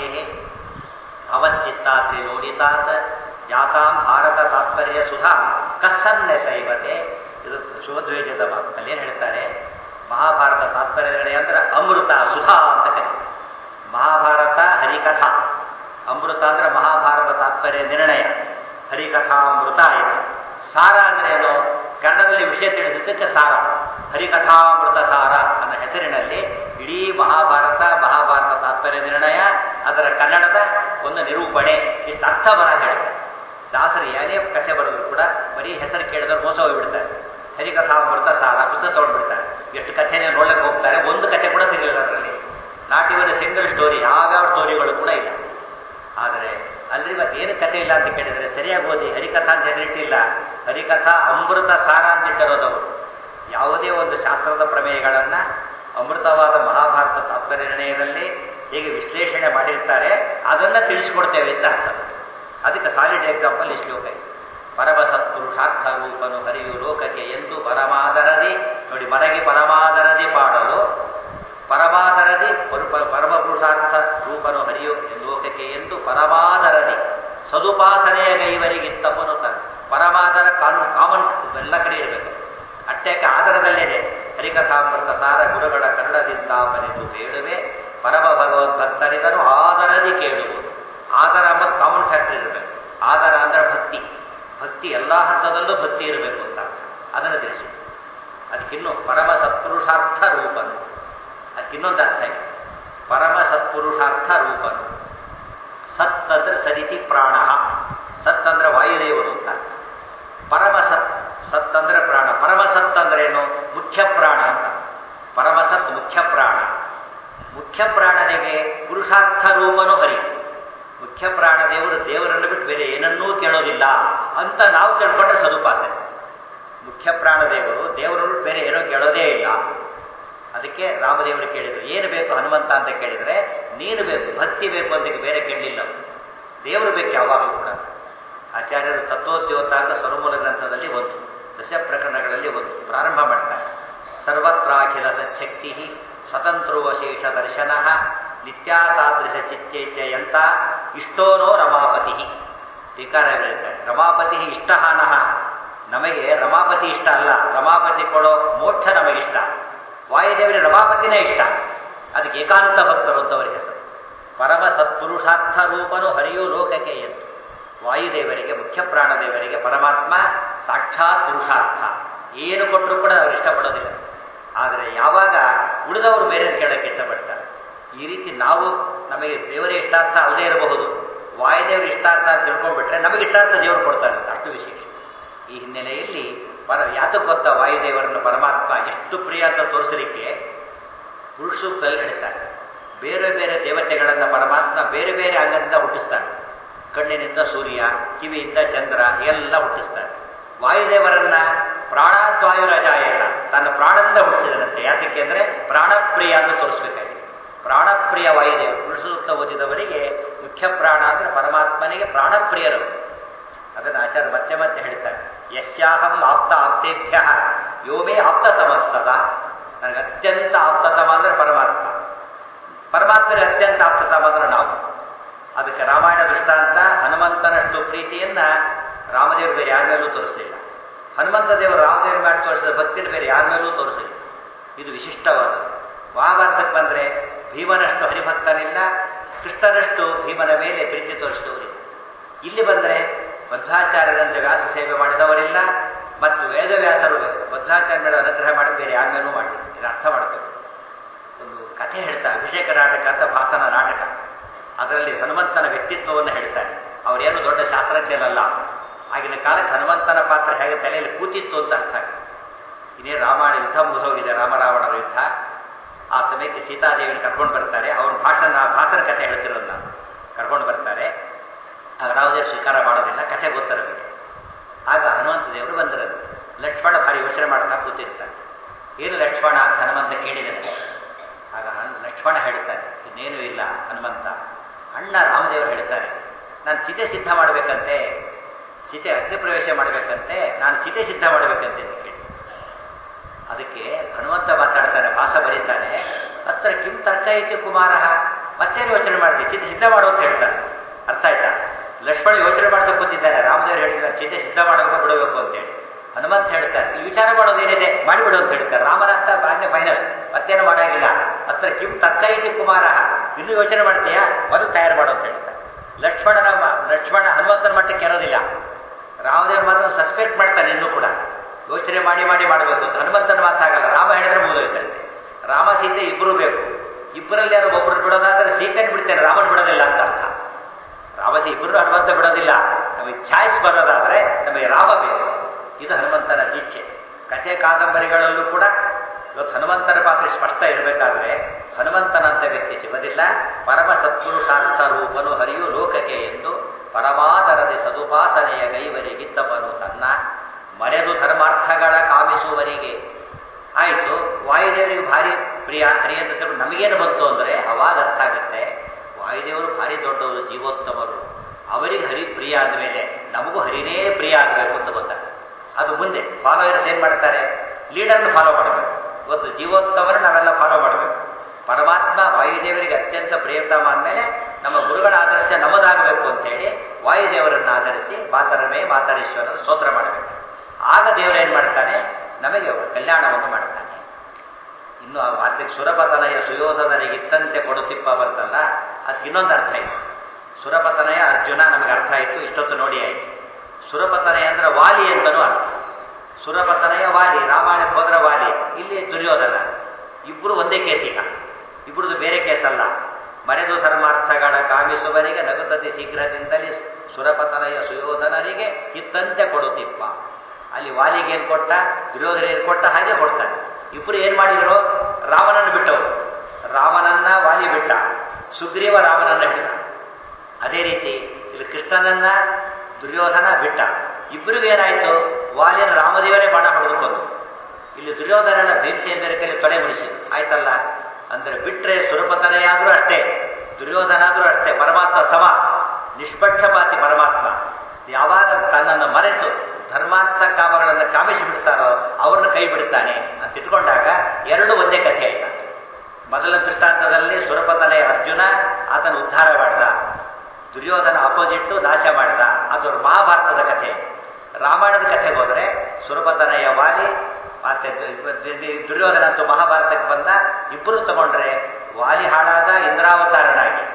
ಅವಚ್ಚಿತ್ತಾತ್ರಿ ನೋಡಿತಾತ್ ಜಾತಾಂ ಭಾರತ ತಾತ್ಪರ್ಯ ಸುಧಾ ಕಸ್ಸನ್ನೆ ಸೈವತೆ ಇದು ಸುಮಧ್ವೇಜದ ಮಾತು ಅಲ್ಲೇನು ಹೇಳ್ತಾರೆ ಮಹಾಭಾರತ ತಾತ್ಪರ್ಯ ನಿರ್ಣಯ ಅಂದ್ರೆ ಅಮೃತ ಸುಧಾ ಅಂತ ಕರೀತಾರೆ ಮಹಾಭಾರತ ಹರಿಕಥಾ ಅಮೃತ ಅಂದ್ರೆ ಮಹಾಭಾರತ ತಾತ್ಪರ್ಯ ನಿರ್ಣಯ ಹರಿಕಥಾಮೃತ ಆಯಿತು ಸಾರ ಅಂದ್ರೆ ಏನು ಕನ್ನಡದಲ್ಲಿ ವಿಷಯ ತಿಳಿಸಿದ್ದಕ್ಕೆ ಸಾರ ಹರಿಕಥಾಮೃತ ಸಾರ ಅನ್ನೋ ಹೆಸರಿನಲ್ಲಿ ಇಡೀ ಮಹಾಭಾರತ ಮಹಾಭಾರತ ತಾತ್ಪರ್ಯ ನಿರ್ಣಯ ಅದರ ಕನ್ನಡದ ಒಂದು ನಿರೂಪಣೆ ಇಷ್ಟು ಅರ್ಥ ಬರ ಹೇಳ್ತಾರೆ ದಾಸರು ಏನೇ ಕಥೆ ಬರೆದ್ರು ಕೂಡ ಬರೀ ಹೆಸರು ಕೇಳಿದ್ರೆ ಮೋಸ ಹೋಗ್ಬಿಡ್ತಾರೆ ಹರಿಕಥಾಮೃತ ಸಾರ ಪುಸ್ತಕ ತೊಗೊಂಡ್ಬಿಡ್ತಾರೆ ಎಷ್ಟು ಕಥೆನೇ ನೋಡಕ್ಕೆ ಹೋಗ್ತಾರೆ ಒಂದು ಕಥೆ ಕೂಡ ಸಿಗಲಿಲ್ಲ ಅದರಲ್ಲಿ ನಾಟ್ ಇವನ್ ಸಿಂಗಲ್ ಸ್ಟೋರಿ ಯಾವ್ಯಾವ ಸ್ಟೋರಿಗಳು ಕೂಡ ಇಲ್ಲ ಆದರೆ ಅಲ್ಲಿ ಮತ್ತೆ ಏನು ಕಥೆ ಇಲ್ಲ ಅಂತ ಕೇಳಿದರೆ ಸರಿಯಾಗಿ ಓದಿ ಹರಿಕಥಾ ಅಂತ ಹೆಸರಿಟ್ಟಿಲ್ಲ ಹರಿಕಥಾ ಅಮೃತ ಸಾರ ಅಂತ ಇಟ್ಟಿರೋದವರು ಯಾವುದೇ ಒಂದು ಶಾಸ್ತ್ರದ ಪ್ರಮೇಯಗಳನ್ನು ಅಮೃತವಾದ ಮಹಾಭಾರತ ತಾತ್ಪರ್ಯ ನಿರ್ಣಯದಲ್ಲಿ ಹೇಗೆ ವಿಶ್ಲೇಷಣೆ ಮಾಡಿರ್ತಾರೆ ಅದನ್ನು ತಿಳಿಸ್ಕೊಡ್ತೇವೆ ಅಂತ ಅರ್ಥ ಅದಕ್ಕೆ ಸಾಲಿಡ್ ಎಕ್ಸಾಂಪಲ್ ಈ ಶ್ಲೋಕ ಇದೆ ಪರಮ ಸತ್ಪುರುಷಾರ್ಥ ರೂಪನು ಹರಿಯು ಲೋಕಕ್ಕೆ ಎಂದು ಪರಮಾದರದಿ ನೋಡಿ ಮನಗೆ ಪರಮಾದರದಿ ಪಾಡಲು ಪರಮಾದರದಿ ಪರಮ ಪುರುಷಾರ್ಥ ರೂಪನು ಹರಿಯು ಲೋಕಕ್ಕೆ ಎಂದು ಪರಮಾದರದಿ ಸದುಪಾಸನೆಯ ಗೈವರಿಗಿತ್ತಪ್ಪನು ತ ಪರಮಾದರ ಕಾನೂನು ಕಾಮನ್ ಎಲ್ಲ ಕಡೆ ಇರಬೇಕು ಅಟ್ಟಕ್ಕೆ ಆದರದಲ್ಲೇನೆ ಹರಿಕಥಾಮೃತ ಸಾರ ಗುರುಗಳ ಕನ್ನಡದಿಂದ ಬರೆದು ಬೇಡುವೆ ಪರಮ ಭಗವದ್ಭಕ್ತರಿದರು ಆದರದಿ ಕೇಳುವುದು ಆದರ ಅಂಬದು ಕಾಮನ್ ಫ್ಯಾಕ್ಟರ್ ಇರಬೇಕು ಆದರ ಅಂದ್ರೆ ಭಕ್ತಿ ಭಕ್ತಿ ಎಲ್ಲ ಹಂತದಲ್ಲೂ ಭಕ್ತಿ ಇರಬೇಕು ಅಂತ ಅದನ್ನು ತಿಳಿಸಿ ಅದಕ್ಕಿನ್ನು ಪರಮ ಸತ್ಪುರುಷಾರ್ಥ ರೂಪನು ಅದಕ್ಕಿನ್ನೊಂದು ಅರ್ಥ ಇದೆ ಪರಮ ಸತ್ಪುರುಷಾರ್ಥ ರೂಪನು ಸತ್ ಅಂದ್ರೆ ಸದಿತಿ ಪ್ರಾಣ ಸತ್ ಅಂದ್ರೆ ವಾಯುದೇವರು ಅಂತ ಅರ್ಥ ಪರಮ ಸತ್ ಸತ್ ಅಂದ್ರೆ ಪ್ರಾಣ ಪರಮ ಸತ್ ಅಂದ್ರೇನು ಮುಖ್ಯ ಪ್ರಾಣ ಅಂತ ಪರಮ ಸತ್ ಮುಖ್ಯ ಪ್ರಾಣ ಮುಖ್ಯ ಪ್ರಾಣನಿಗೆ ಪುರುಷಾರ್ಥ ರೂಪನು ಹರಿ ಮುಖ್ಯ ಪ್ರಾಣ ದೇವರು ದೇವರನ್ನು ಬಿಟ್ಟು ಬೇರೆ ಏನನ್ನೂ ಕೇಳೋದಿಲ್ಲ ಅಂತ ನಾವು ತಿಳ್ಕೊಂಡ್ರೆ ಸದುಪಾಸನೆ ಮುಖ್ಯ ಪ್ರಾಣ ದೇವರು ದೇವರನ್ನು ಬೇರೆ ಏನೋ ಕೇಳೋದೇ ಇಲ್ಲ ಅದಕ್ಕೆ ರಾಮದೇವರು ಕೇಳಿದ್ರು ಏನು ಬೇಕು ಹನುಮಂತ ಅಂತ ಕೇಳಿದರೆ ನೀನು ಬೇಕು ಭಕ್ತಿ ಬೇಕು ಅಂತ ಬೇರೆ ಕೇಳಲಿಲ್ಲ ಅವ್ರು. ದೇವರು ಬೇಕು ಯಾವಾಗಲೂ ಕೂಡ ಆಚಾರ್ಯರು ತತ್ವೋದ್ಯೋತ ಅಂತ ಸ್ವರಮೂಲ ಗ್ರಂಥದಲ್ಲಿ ಒಂದು ದಶ ಪ್ರಕರಣಗಳಲ್ಲಿ ಒಂದು ಪ್ರಾರಂಭ ಮಾಡ್ತಾರೆ ಸರ್ವತ್ರಾಖಿಲ ಸಚ್ಛಕ್ತಿ ಸ್ವತಂತ್ರೋವಶೇಷ ದರ್ಶನ ನಿತ್ಯಾತಾದೃಶ ಚಿತ್ತೇತ್ಯಯಂತ ಇಷ್ಟೋನೋ ರಮಾಪತಿ ಟೀಕಾರ ಹೇಳ್ತಾರೆ ರಮಾಪತಿ ಇಷ್ಟಹಾನಃ ನಮಗೆ ರಮಾಪತಿ ಇಷ್ಟ ಅಲ್ಲ ರಮಾಪತಿ ಕೊಡೋ ಮೋಕ್ಷ ನಮಗಿಷ್ಟ ವಾಯುದೇವರಿಗೆ ರಮಾಪತಿನೇ ಇಷ್ಟ ಅದಕ್ಕೆ ಏಕಾಂತ ಭಕ್ತರು ಅಂತವರಿಗೆ ಹೆಸರು ಪರಮ ಸತ್ಪುರುಷಾರ್ಥ ರೂಪನು ಹರಿಯೋ ಲೋಕಕ್ಕೆ ಎಂದು ವಾಯುದೇವರಿಗೆ ಮುಖ್ಯ ಪ್ರಾಣದೇವರಿಗೆ ಪರಮಾತ್ಮ ಸಾಕ್ಷಾತ್ ಪುರುಷಾರ್ಥ ಏನು ಕೊಟ್ಟರು ಕೂಡ ಅವರು ಇಷ್ಟಪಡೋದಿಲ್ಲ ಆದರೆ ಯಾವಾಗ ಉಳಿದವರು ಬೇರೆ ಕೇಳಕ್ಕೆ ಇಷ್ಟಪಡ್ತಾರೆ ಈ ರೀತಿ ನಾವು ನಮಗೆ ದೇವರೇ ಇಷ್ಟಾರ್ಥ ಅಲ್ಲದೇ ಇರಬಹುದು ವಾಯುದೇವರು ಇಷ್ಟಾರ್ಥ ಅಂತ ತಿಳ್ಕೊಂಡ್ಬಿಟ್ರೆ ನಮಗೆ ಇಷ್ಟಾರ್ಥ ದೇವರು ಕೊಡ್ತಾರೆ ಅಂತ ಅಷ್ಟು ವಿಶೇಷ ಈ ಹಿನ್ನೆಲೆಯಲ್ಲಿ ಪರ ಯಾತಕ್ಕೆ ಗೊತ್ತಾ ವಾಯುದೇವರನ್ನು ಪರಮಾತ್ಮ ಎಷ್ಟು ಪ್ರಿಯ ಅಂತ ತೋರಿಸಲಿಕ್ಕೆ ಪುರುಷೂಕ್ತಲ್ಲಿ ಹೇಳ್ತಾರೆ ಬೇರೆ ಬೇರೆ ದೇವತೆಗಳನ್ನು ಪರಮಾತ್ಮ ಬೇರೆ ಬೇರೆ ಅಂಗದಿಂದ ಹುಟ್ಟಿಸ್ತಾನೆ ಕಣ್ಣಿನಿಂದ ಸೂರ್ಯ ಕಿವಿಯಿಂದ ಚಂದ್ರ ಎಲ್ಲ ಹುಟ್ಟಿಸ್ತಾರೆ ವಾಯುದೇವರನ್ನ ಪ್ರಾಣಾದ್ವಾಯುರಜಾಯತ ತನ್ನ ಪ್ರಾಣದಿಂದ ಹುಟ್ಟಿಸಿದನಂತೆ ಯಾತಕ್ಕೆ ಅಂದರೆ ಪ್ರಾಣಪ್ರಿಯ ಅಂತ ತೋರಿಸ್ಬೇಕಾಗಿದೆ ಪ್ರಾಣಪ್ರಿಯ ವಾಯುದೇವರು ಪುರುಷಸೂಕ್ತ ಓದಿದವರಿಗೆ ಮುಖ್ಯ ಪ್ರಾಣ ಅಂದರೆ ಪರಮಾತ್ಮನಿಗೆ ಪ್ರಾಣಪ್ರಿಯರು ಅದನ್ನು ಆಚಾರ್ಯ ಮತ್ತೆ ಮತ್ತೆ ಹೇಳ್ತಾರೆ ಯಶ್ಯಾಹಂ ಆಪ್ತ ಆಪ್ತೇಭ್ಯ ಯೋಮೇ ಆಪ್ತತಮಸ್ತದ ನನಗೆ ಅತ್ಯಂತ ಆಪ್ತತಮ ಅಂದರೆ ಪರಮಾತ್ಮ ಪರಮಾತ್ಮನಿಗೆ ಅತ್ಯಂತ ಆಪ್ತತಮ ಅಂದರೆ ನಾವು ಅದಕ್ಕೆ ರಾಮಾಯಣ ದೃಷ್ಟಾಂತ ಹನುಮಂತನಷ್ಟು ಪ್ರೀತಿಯನ್ನ ರಾಮದೇವರು ಬೇರೆ ಯಾರ ಮೇಲೂ ತೋರಿಸಲಿಲ್ಲ ಹನುಮಂತ ದೇವರು ರಾಮದೇವರು ಮಾಡಿ ತೋರಿಸಿದ ಭಕ್ತಿನ ಬೇರೆ ಯಾರ ಮೇಲೂ ತೋರಿಸಲಿಲ್ಲ ಇದು ವಿಶಿಷ್ಟವಾದದ್ದು ಮಹಾಭಾರತಕ್ಕೆ ಬಂದರೆ ಭೀಮನಷ್ಟು ಹರಿಭಕ್ತನಿಲ್ಲ ಕೃಷ್ಣನಷ್ಟು ಭೀಮನ ಮೇಲೆ ಪ್ರೀತಿ ತೋರಿಸಿದವರಿಲ್ಲ ಇಲ್ಲಿ ಬಂದರೆ ಬದ್ಧಾಚಾರ್ಯರಂತೆ ವ್ಯಾಸ ಸೇವೆ ಮಾಡಿದವರಿಲ್ಲ ಮತ್ತು ವೇದವ್ಯಾಸರು ಬದ್ಧಾಚಾರ್ಯ ಮೇಲೆ ಅನುಗ್ರಹ ಮಾಡಿ ಬೇರೆ ಯಾರ ಮೇಲೂ ಮಾಡಿ ಇದು ಅರ್ಥ ಮಾಡಬೇಕು ಒಂದು ಕಥೆ ಹೇಳ್ತಾರೆ ಅಭಿಷೇಕ ನಾಟಕ ಅಂತ ಭಾಸನ ನಾಟಕ ಅದರಲ್ಲಿ ಹನುಮಂತನ ವ್ಯಕ್ತಿತ್ವವನ್ನು ಹೇಳ್ತಾರೆ ಅವರೇನು ದೊಡ್ಡ ಶಾಸ್ತ್ರಜ್ಞರಲ್ಲ ಆಗಿನ ಕಾಲಕ್ಕೆ ಹನುಮಂತನ ಪಾತ್ರ ಹೇಗೆ ತಲೆಯಲ್ಲಿ ಕೂತಿತ್ತು ಅಂತ ಅರ್ಥ ಆಗುತ್ತೆ ಇನ್ನೇ ರಾಮಾಯಣ ಯುದ್ಧ ಮುಗಿದೋಗಿದೆ ರಾಮರಾವಣರ ಯುದ್ಧ ಆ ಸಮಯಕ್ಕೆ ಸೀತಾದೇವಿನ ಕರ್ಕೊಂಡು ಬರ್ತಾರೆ ಅವ್ರ ಭಾಷಣ ಭಾಷಣ ಕಥೆ ಹೇಳ್ತಿರೋದು ನಾನು ಕರ್ಕೊಂಡು ಬರ್ತಾರೆ ಆಗ ರಾಮದೇವರು ಸ್ವೀಕಾರ ಮಾಡೋದಿಲ್ಲ ಕಥೆ ಗೊತ್ತಿರಬೇಕು ಆಗ ಹನುಮಂತ ದೇವರು ಬಂದಿರೋದು ಲಕ್ಷ್ಮಣ ಭಾರಿ ಯೋಚನೆ ಮಾಡ್ತಾ ಕೂತಿರ್ತಾರೆ ಏನು ಲಕ್ಷ್ಮಣ ಅಂತ ಹನುಮಂತ ಕೇಳಿದ್ದಾನೆ ಆಗ ಹನ್- ಲಕ್ಷ್ಮಣ ಹೇಳ್ತಾನೆ ಇನ್ನೇನೂ ಇಲ್ಲ ಹನುಮಂತ ಅಣ್ಣ ರಾಮದೇವರು ಹೇಳ್ತಾರೆ ನಾನು ಚಿತೆ ಸಿದ್ಧ ಮಾಡಬೇಕಂತೆ ಚಿತೆ ಅಗ್ನಿ ಪ್ರವೇಶ ಮಾಡಬೇಕಂತೆ ನಾನು ಚಿತೆ ಸಿದ್ಧ ಮಾಡಬೇಕಂತೆ ಅಂತ ಕೇಳಿ ಅದಕ್ಕೆ ಹನುಮಂತ ಮಾತಾಡ್ತಾನೆ ಭಾಷ ಬರೀತಾನೆ ಹತ್ರ ಕಿಂ ತರ್ಕ ಐತಿ ಕುಮಾರ ಮತ್ತೇನು ಯೋಚನೆ ಮಾಡ್ತೀವಿ ಚಿತೆ ಸಿದ್ಧ ಮಾಡು ಅಂತ ಹೇಳ್ತಾನೆ ಅರ್ಥ ಆಯ್ತಾ ಲಕ್ಷ್ಮಣ ಯೋಚನೆ ಮಾಡ್ತಾ ಕೂತಿದ್ದಾನೆ ರಾಮದೇವರು ಹೇಳಿದ್ದಾರೆ ಚಿತೆ ಸಿದ್ಧ ಮಾಡಬೇಕು ಬಿಡಬೇಕು ಅಂತೇಳಿ ಹನುಮಂತ ಹೇಳ್ತಾರೆ ಈ ವಿಚಾರ ಮಾಡೋದೇನಿದೆ ಮಾಡಿಬಿಡು ಅಂತ ಹೇಳ್ತಾರೆ ರಾಮನಾಥ ಬಾಜ್ಞೆ ಫೈನಲ್ ಮತ್ತೇನು ಮಾಡಾಗಿಲ್ಲ ಹತ್ರ ಕಿಂ ತರ್ಕ ಐತಿ ಕುಮಾರ ಇನ್ನೂ ಯೋಚನೆ ಮಾಡ್ತೀಯಾ ಮೊದಲು ತಯಾರು ಮಾಡು ಅಂತ ಹೇಳ್ತಾರೆ ಲಕ್ಷ್ಮಣನ ಮ- ಲಕ್ಷ್ಮಣ ಹನುಮಂತನ ಮಟ್ಟಕ್ಕೆ ಇರೋದಿಲ್ಲ ರಾಮದೇವ್ರ ಮಾತ್ರ ಸಸ್ಪೆಕ್ಟ್ ಮಾಡ್ತಾನೆ ಇನ್ನೂ ಕೂಡ ಯೋಚನೆ ಮಾಡಿ ಮಾಡಿ ಮಾಡಬೇಕು ಅಂತ ಹನುಮಂತನ ಮಾತಾಗಲ್ಲ ರಾಮ ಹೇಳಿದ್ರೆ ಮುಗಿದೋಯ್ತಾರೆ ರಾಮ ಸೀತೆ ಇಬ್ಬರು ಬೇಕು ಇಬ್ಬರಲ್ಲಿ ಯಾರು ಒಬ್ಬರು ಬಿಡೋದಾದ್ರೆ ಸೀತೆಯನ್ನು ಬಿಡ್ತೇನೆ ರಾಮನ್ ಬಿಡೋದಿಲ್ಲ ಅಂತ ಅರ್ಥ ರಾಮಸಿ ಇಬ್ಬರು ಹನುಮಂತ ಬಿಡೋದಿಲ್ಲ ನಮಗೆ ಚಾಯ್ಸ್ ಬರೋದಾದ್ರೆ ನಮಗೆ ರಾಮ ಬೇಕು ಇದು ಹನುಮಂತನ ದೀಕ್ಷೆ ಕಥೆ ಕಾದಂಬರಿಗಳಲ್ಲೂ ಕೂಡ ಇವತ್ತು ಹನುಮಂತನ ಪಾತ್ರ ಸ್ಪಷ್ಟ ಇರಬೇಕಾದ್ರೆ ಹನುಮಂತನಂತ ವ್ಯಕ್ತಿ ಸಿಗೋದಿಲ್ಲ ಪರಮ ಸತ್ಪುರುಷಾರ್ಥ ರೂಪನು ಹರಿಯು ಲೋಕಕ್ಕೆ ಎಂದು ಪರಮಾದರದೆ ಸದುಪಾಸನೆಯ ಗೈವರಿಗಿದ್ದವನು ತನ್ನ ಮರೆದು ಧರ್ಮಾರ್ಥಗಳ ಕಾಮಿಸುವರಿಗೆ ಆಯಿತು ವಾಯುದೇವರಿಗೆ ಭಾರಿ ಪ್ರಿಯ ಹರಿ ಅಂತ ತಿಳ್ಕೊಂಡು ನಮಗೇನು ಬಂತು ಅಂದರೆ ಅವಾಗ ಅರ್ಥ ಆಗುತ್ತೆ ವಾಯುದೇವರು ಭಾರಿ ದೊಡ್ಡವರು ಜೀವೋತ್ತಮರು ಅವರಿಗೆ ಹರಿ ಪ್ರಿಯ ಆದಮೇಲೆ ನಮಗೂ ಹರಿನೇ ಪ್ರಿಯ ಆಗಬೇಕು ಅಂತ ಗೊತ್ತಾಗುತ್ತೆ ಅದು ಮುಂದೆ ಫಾಲೋಯರ್ಸ್ ಏನು ಮಾಡ್ತಾರೆ ಲೀಡರ್ನ ಫಾಲೋ ಮಾಡಬೇಕು ಇವತ್ತು ಜೀವೋತ್ತಮರು ನಾವೆಲ್ಲ ಫಾಲೋ ಮಾಡಬೇಕು ಪರಮಾತ್ಮ ವಾಯುದೇವರಿಗೆ ಅತ್ಯಂತ ಪ್ರಿಯತಮ ಅಂದಮೇಲೆ ನಮ್ಮ ಗುರುಗಳ ಆದರ್ಶ ನಮ್ಮದಾಗಬೇಕು ಅಂತೇಳಿ ವಾಯುದೇವರನ್ನು ಆಧರಿಸಿ ಮಾತರಮೇ ಮಾತರೇಶ್ವರನ ಸ್ತೋತ್ರ ಮಾಡಬೇಕು ಆಗ ದೇವರೇನು ಮಾಡ್ತಾನೆ ನಮಗೆ ಕಲ್ಯಾಣವನ್ನು ಮಾಡ್ತಾನೆ ಇನ್ನು ಆ ಮಾತಿಗೆ ಸುರಪತನಯ ಸುಯೋಧನರಿಗಿತ್ತಂತೆ ಕೊಡುತ್ತಿಪ್ಪ ಬಂತಲ್ಲ ಅದಕ್ಕೆ ಇನ್ನೊಂದು ಅರ್ಥ ಇದೆ ಸುರಪತನಯ ಅರ್ಜುನ ನಮಗೆ ಅರ್ಥ ಆಯಿತು ಇಷ್ಟೊತ್ತು ನೋಡಿ ಆಯಿತು ಸುರಪತನಯ ಅಂದ್ರೆ ವಾಲಿ ಅಂತನೂ ಅರ್ಥ ಸುರಪತನಯ ವಾಲಿ ರಾಮಾಯಣಕ್ಕೆ ಹೋದ್ರ ವಾಲಿ ಇಲ್ಲಿ ದುರ್ಯೋಧನ ಇಬ್ಬರು ಒಂದೇ ಕೇಸ್ ಈಗ ಇಬ್ಬರದು ಬೇರೆ ಕೇಸ್ ಅಲ್ಲ ಮರೆದು ಧರ್ಮಾರ್ಥಗಳ ಕಾಮಿಸುವರಿಗೆ ನಗುತತಿ ಶೀಘ್ರದಿಂದಲೇ ಸುರಪತನಯ ಸುಯೋಧನರಿಗೆ ಇತ್ತಂತೆ ಕೊಡುತ್ತಿಪ್ಪ ಅಲ್ಲಿ ವಾಲಿಗೆ ಏನು ಕೊಟ್ಟ ದುರ್ಯೋಧನ ಏನು ಕೊಟ್ಟ ಹಾಗೆ ಕೊಡ್ತಾನೆ ಇಬ್ಬರು ಏನು ಮಾಡಿದ್ರು ರಾಮನನ್ನು ಬಿಟ್ಟವರು ರಾಮನನ್ನ ವಾಲಿ ಬಿಟ್ಟ ಸುಗ್ರೀವ ರಾಮನನ್ನ ಹಿಡಿದ ಅದೇ ರೀತಿ ಇಲ್ಲಿ ಕೃಷ್ಣನನ್ನ ದುರ್ಯೋಧನ ಬಿಟ್ಟ ಇಬ್ಬರಿಗೂ ಏನಾಯಿತು ವಾಲಿನ ರಾಮದೇವರೇ ಬಾಣ ಹೊಡೆದುಕೊಂಡು ಇಲ್ಲಿ ದುರ್ಯೋಧನನ ಬೆಂಕಿ ಎಂದರೆ ಕೈಲಿ ತೊಡೆ ಮುಡಿಸಿದ್ರು ಆಯ್ತಲ್ಲ ಅಂದರೆ ಬಿಟ್ಟರೆ ಸುರಪತನೆಯಾದರೂ ಅಷ್ಟೇ ದುರ್ಯೋಧನ ಆದರೂ ಅಷ್ಟೇ ಪರಮಾತ್ಮ ಸಮ ನಿಷ್ಪಕ್ಷಪಾತಿ ಪರಮಾತ್ಮ ಯಾವಾಗ ತನ್ನನ್ನು ಮರೆತು ಧರ್ಮಾರ್ಥ ಕಾಮಗಳನ್ನು ಕಾಮಿಸಿ ಬಿಡ್ತಾರೋ ಅವ್ರನ್ನ ಕೈ ಬಿಡ್ತಾನೆ ಅಂತ ಇಟ್ಕೊಂಡಾಗ ಎರಡು ಒಂದೇ ಕಥೆ ಆಯ್ತಾ ಮೊದಲ ದೃಷ್ಟಾಂತದಲ್ಲಿ ಸುರಪತನೆಯ ಅರ್ಜುನ ಆತನ ಉದ್ಧಾರ ಮಾಡಿದ ದುರ್ಯೋಧನ ಅಪೋಸಿಟ್ಟು ನಾಶ ಮಾಡಿದ ಅದು ಮಹಾಭಾರತದ ಕಥೆ ರಾಮಾಯಣದ ಕಥೆಗೆ ಹೋದರೆ ಸುರಪತನೆಯ ವಾಲಿ ಮತ್ತೆ ದುರ್ಯೋಧನ ಅಂತೂ ಮಹಾಭಾರತಕ್ಕೆ ಬಂದ ಇಬ್ಬರು ತಗೊಂಡ್ರೆ ವಾಲಿ ಹಾಳಾದ ಇಂದ್ರಾವತಾರನಾಗಿ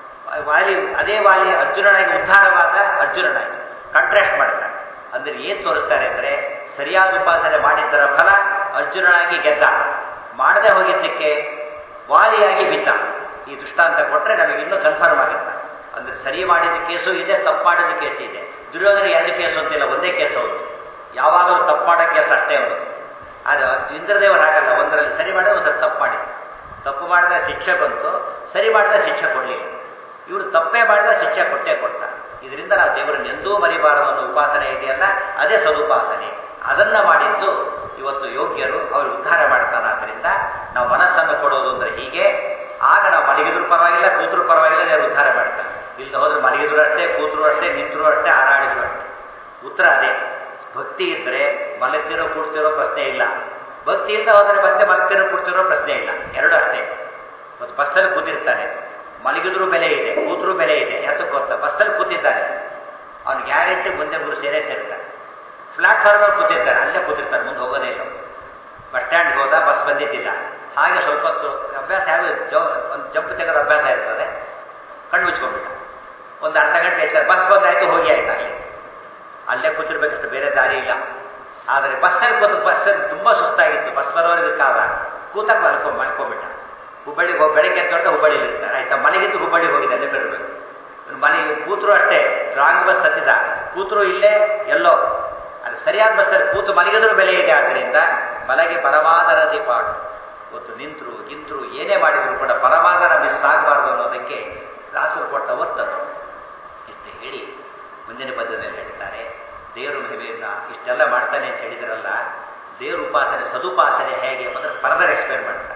ವಾಲಿ ಅದೇ ವಾಲಿ ಅರ್ಜುನನಾಗಿ ಉದ್ಧಾರವಾದ ಅರ್ಜುನನಾಗಿ ಕಾಂಟ್ರಾಸ್ಟ್ ಮಾಡ್ತಾರೆ ಅಂದ್ರೆ ಏನ್ ತೋರಿಸ್ತಾರೆ ಅಂದ್ರೆ ಸರಿಯಾದ ಉಪಾಸನೆ ಮಾಡಿದ್ದರ ಫಲ ಅರ್ಜುನನಾಗಿ ಗೆದ್ದ ಮಾಡದೆ ಹೋಗಿದ್ದಕ್ಕೆ ವಾಲಿಯಾಗಿ ಬಿದ್ದ ಈ ದೃಷ್ಟಾಂತ ಕೊಟ್ಟರೆ ನಮಗೆ ಇನ್ನೂ ಕನ್ಫರ್ಮ್ ಆಗುತ್ತೆ ಅಂದ್ರೆ ಸರಿ ಮಾಡಿದ ಕೇಸು ಇದೆ ತಪ್ಪು ಮಾಡಿದ ಕೇಸು ಇದೆ ದುರ್ಯೋಧನ ಎರಡು ಕೇಸು ಅಂತಿಲ್ಲ ಒಂದೇ ಕೇಸು ಹೌದು ಯಾವಾಗಲೂ ತಪ್ಪು ಮಾಡೋ ಕೇಸು ಅಷ್ಟೇ ಹೌದು ಆದರೆ ಇಂದ್ರದೇವರು ಹಾಗಲ್ಲ ಒಂದರಲ್ಲಿ ಸರಿ ಮಾಡಿದ್ರೆ ಒಂದರಲ್ಲಿ ತಪ್ಪು ಮಾಡಿ ತಪ್ಪು ಮಾಡಿದ ಶಿಕ್ಷೆ ಬಂತು ಸರಿ ಮಾಡಿದ ಶಿಕ್ಷೆ ಕೊಡಲಿಲ್ಲ ಇವರು ತಪ್ಪೇ ಮಾಡಿದ ಶಿಕ್ಷೆ ಕೊಟ್ಟೇ ಕೊಟ್ಟ ಇದರಿಂದ ನಾವು ದೇವರನ್ನು ಎಂದೂ ಮರಿಬಾರದು ಅನ್ನೋ ಉಪಾಸನೆ ಇದೆಯಲ್ಲ ಅದೇ ಸದುಪಾಸನೆ ಅದನ್ನ ಮಾಡಿದ್ದು ಇವತ್ತು ಯೋಗ್ಯರು ಅವರು ಉದ್ಧಾರ ಮಾಡ್ತಾನೆ ಆದ್ದರಿಂದ ನಾವು ಮನಸ್ಸನ್ನು ಕೊಡೋದು ಅಂದ್ರೆ ಹೀಗೆ ಆಗ ನಾವು ಮಲಗಿದ್ರು ಪರವಾಗಿಲ್ಲ ಕೂತರು ಪರವಾಗಿಲ್ಲ ದೇವರು ಉದ್ಧಾರ ಮಾಡ್ತಾರೆ ಇಲ್ಲ ಹೋದ್ರೆ ಮಲಗಿದ್ರು ಅಷ್ಟೇ ಕೂತರು ಅಷ್ಟೇ ನಿಂತರು ಅಷ್ಟೇ ಹಾರಾಡಿದ್ರು ಅಷ್ಟೇ ಉತ್ತರ ಅದೇ ಭಕ್ತಿ ಇದ್ರೆ ಮಲಗ್ತಿರೋ ಕೂಡ್ತಿರೋ ಪ್ರಶ್ನೆ ಇಲ್ಲ ಭಕ್ತಿ ಇಲ್ಲದ ಹೋದರೆ ಮತ್ತೆ ಮಲಗ್ತಿರೋ ಕೂಡ್ತಿರೋ ಪ್ರಶ್ನೆ ಇಲ್ಲ ಎರಡು ಅಷ್ಟೇ ಮತ್ತು ಬಸ್ಸಲ್ಲಿ ಕೂತಿರ್ತಾನೆ ಮಲಗಿದ್ರು ಬೆಲೆ ಇದೆ ಕೂತರು ಬೆಲೆ ಇದೆ ಯಾತಕ್ಕೆ ಗೊತ್ತಾ ಬಸ್ಸಲ್ಲಿ ಕೂತಿದ್ದಾನೆ ಅವ್ನು ಗ್ಯಾರಂಟಿ ಮುಂದೆ ಮೂರು ಸೇರೇ ಸೇರ್ತಾನೆ ಪ್ಲಾಟ್ಫಾರ್ಮಲ್ಲಿ ಕೂತಿರ್ತಾನೆ ಅಲ್ಲೇ ಕೂತಿರ್ತಾನೆ ಮುಂದೆ ಹೋಗೋದೇ ಇಲ್ಲ ಬಸ್ ಸ್ಟ್ಯಾಂಡ್ ಹೋದ ಬಸ್ ಬಂದಿದ್ದಿಲ್ಲ ಹಾಗೆ ಸ್ವಲ್ಪ ಹೊತ್ತು ಅಭ್ಯಾಸ ಯಾವ ಜೋ ಒಂದು ಜಂಪ್ ತೆಗೆದ ಅಭ್ಯಾಸ ಇರ್ತದೆ ಕಣ್ಣು ಮುಚ್ಕೊಂಡ್ಬಿಟ್ಟ ಒಂದು ಅರ್ಧ ಗಂಟೆ ಆಯ್ತು ಬಸ್ ಬಂದಾಯ್ತು ಹೋಗಿ ಆಯ್ತು ಅಲ್ಲಿ ಅಲ್ಲೇ ಕೂತಿರ್ಬೇಕಷ್ಟು ಬೇರೆ ದಾರಿ ಇಲ್ಲ ಆದರೆ ಬಸ್ಸಲ್ಲಿ ಕೂತು ಬಸ್ಸಲ್ಲಿ ತುಂಬ ಸುಸ್ತಾಗಿತ್ತು ಬಸ್ ಬರೋರಿಗೆ ಕಾಲ ಕೂತಕ್ಕೆ ಮಲ್ಕೊಂಡ್ ಮಲ್ಕೊಂಡ್ಬಿಟ್ಟ ಹುಬ್ಬಳ್ಳಿಗೆ ಹೋಗಿ ಬೆಳಗ್ಗೆ ಎದ್ದು ಹುಬ್ಬಳ್ಳಿಲಿ ಇರ್ತಾರೆ ಆಯ್ತಾ ಮನೆಗಿದ್ದು ಹುಬ್ಬಳ್ಳಿಗೆ ಹೋಗಿದೆ ಅಲ್ಲೇ ಬರಬೇಕು ಮನೆಗೆ ಕೂತರು ಅಷ್ಟೇ ರಾಂಗ್ ಬಸ್ ಹತ್ತಿದ ಕೂತರು ಇಲ್ಲೇ ಎಲ್ಲೋ ಅದು ಸರಿಯಾದ ಬಸ್ಸಲ್ಲಿ ಕೂತು ಮಲಗಿದ್ರು ಬೆಲೆ ಇದೆ ಆದ್ದರಿಂದ ಮಲಗೆ ಪರಮಾದರದಿ ಪಾಡು ಒತ್ತು ನಿಂತರು ಗಿಂತರು ಏನೇ ಮಾಡಿದ್ರು ಕೂಡ ಪರಮಾದರ ಮಿಸ್ ಆಗಬಾರ್ದು ಅನ್ನೋದಕ್ಕೆ ದಾಸರು ಕೊಟ್ಟ ಒತ್ತದು ಇಷ್ಟು ಹೇಳಿ ಮುಂದಿನ ಪದ್ಯದಲ್ಲಿ ಹೇಳ್ತಾರೆ ದೇವರು ಮಹಿಮೆಯನ್ನ ಇಷ್ಟೆಲ್ಲ ಮಾಡ್ತಾನೆ ಅಂತ ಹೇಳಿದ್ರಲ್ಲ ದೇವ್ರ ಉಪಾಸನೆ ಸದುಪಾಸನೆ ಹೇಗೆ ಎಂಬುದನ್ನು ಫರ್ದರ್ ಎಕ್ಸ್ಪ್ಲೇನ್ ಮಾಡ್ತಾರೆ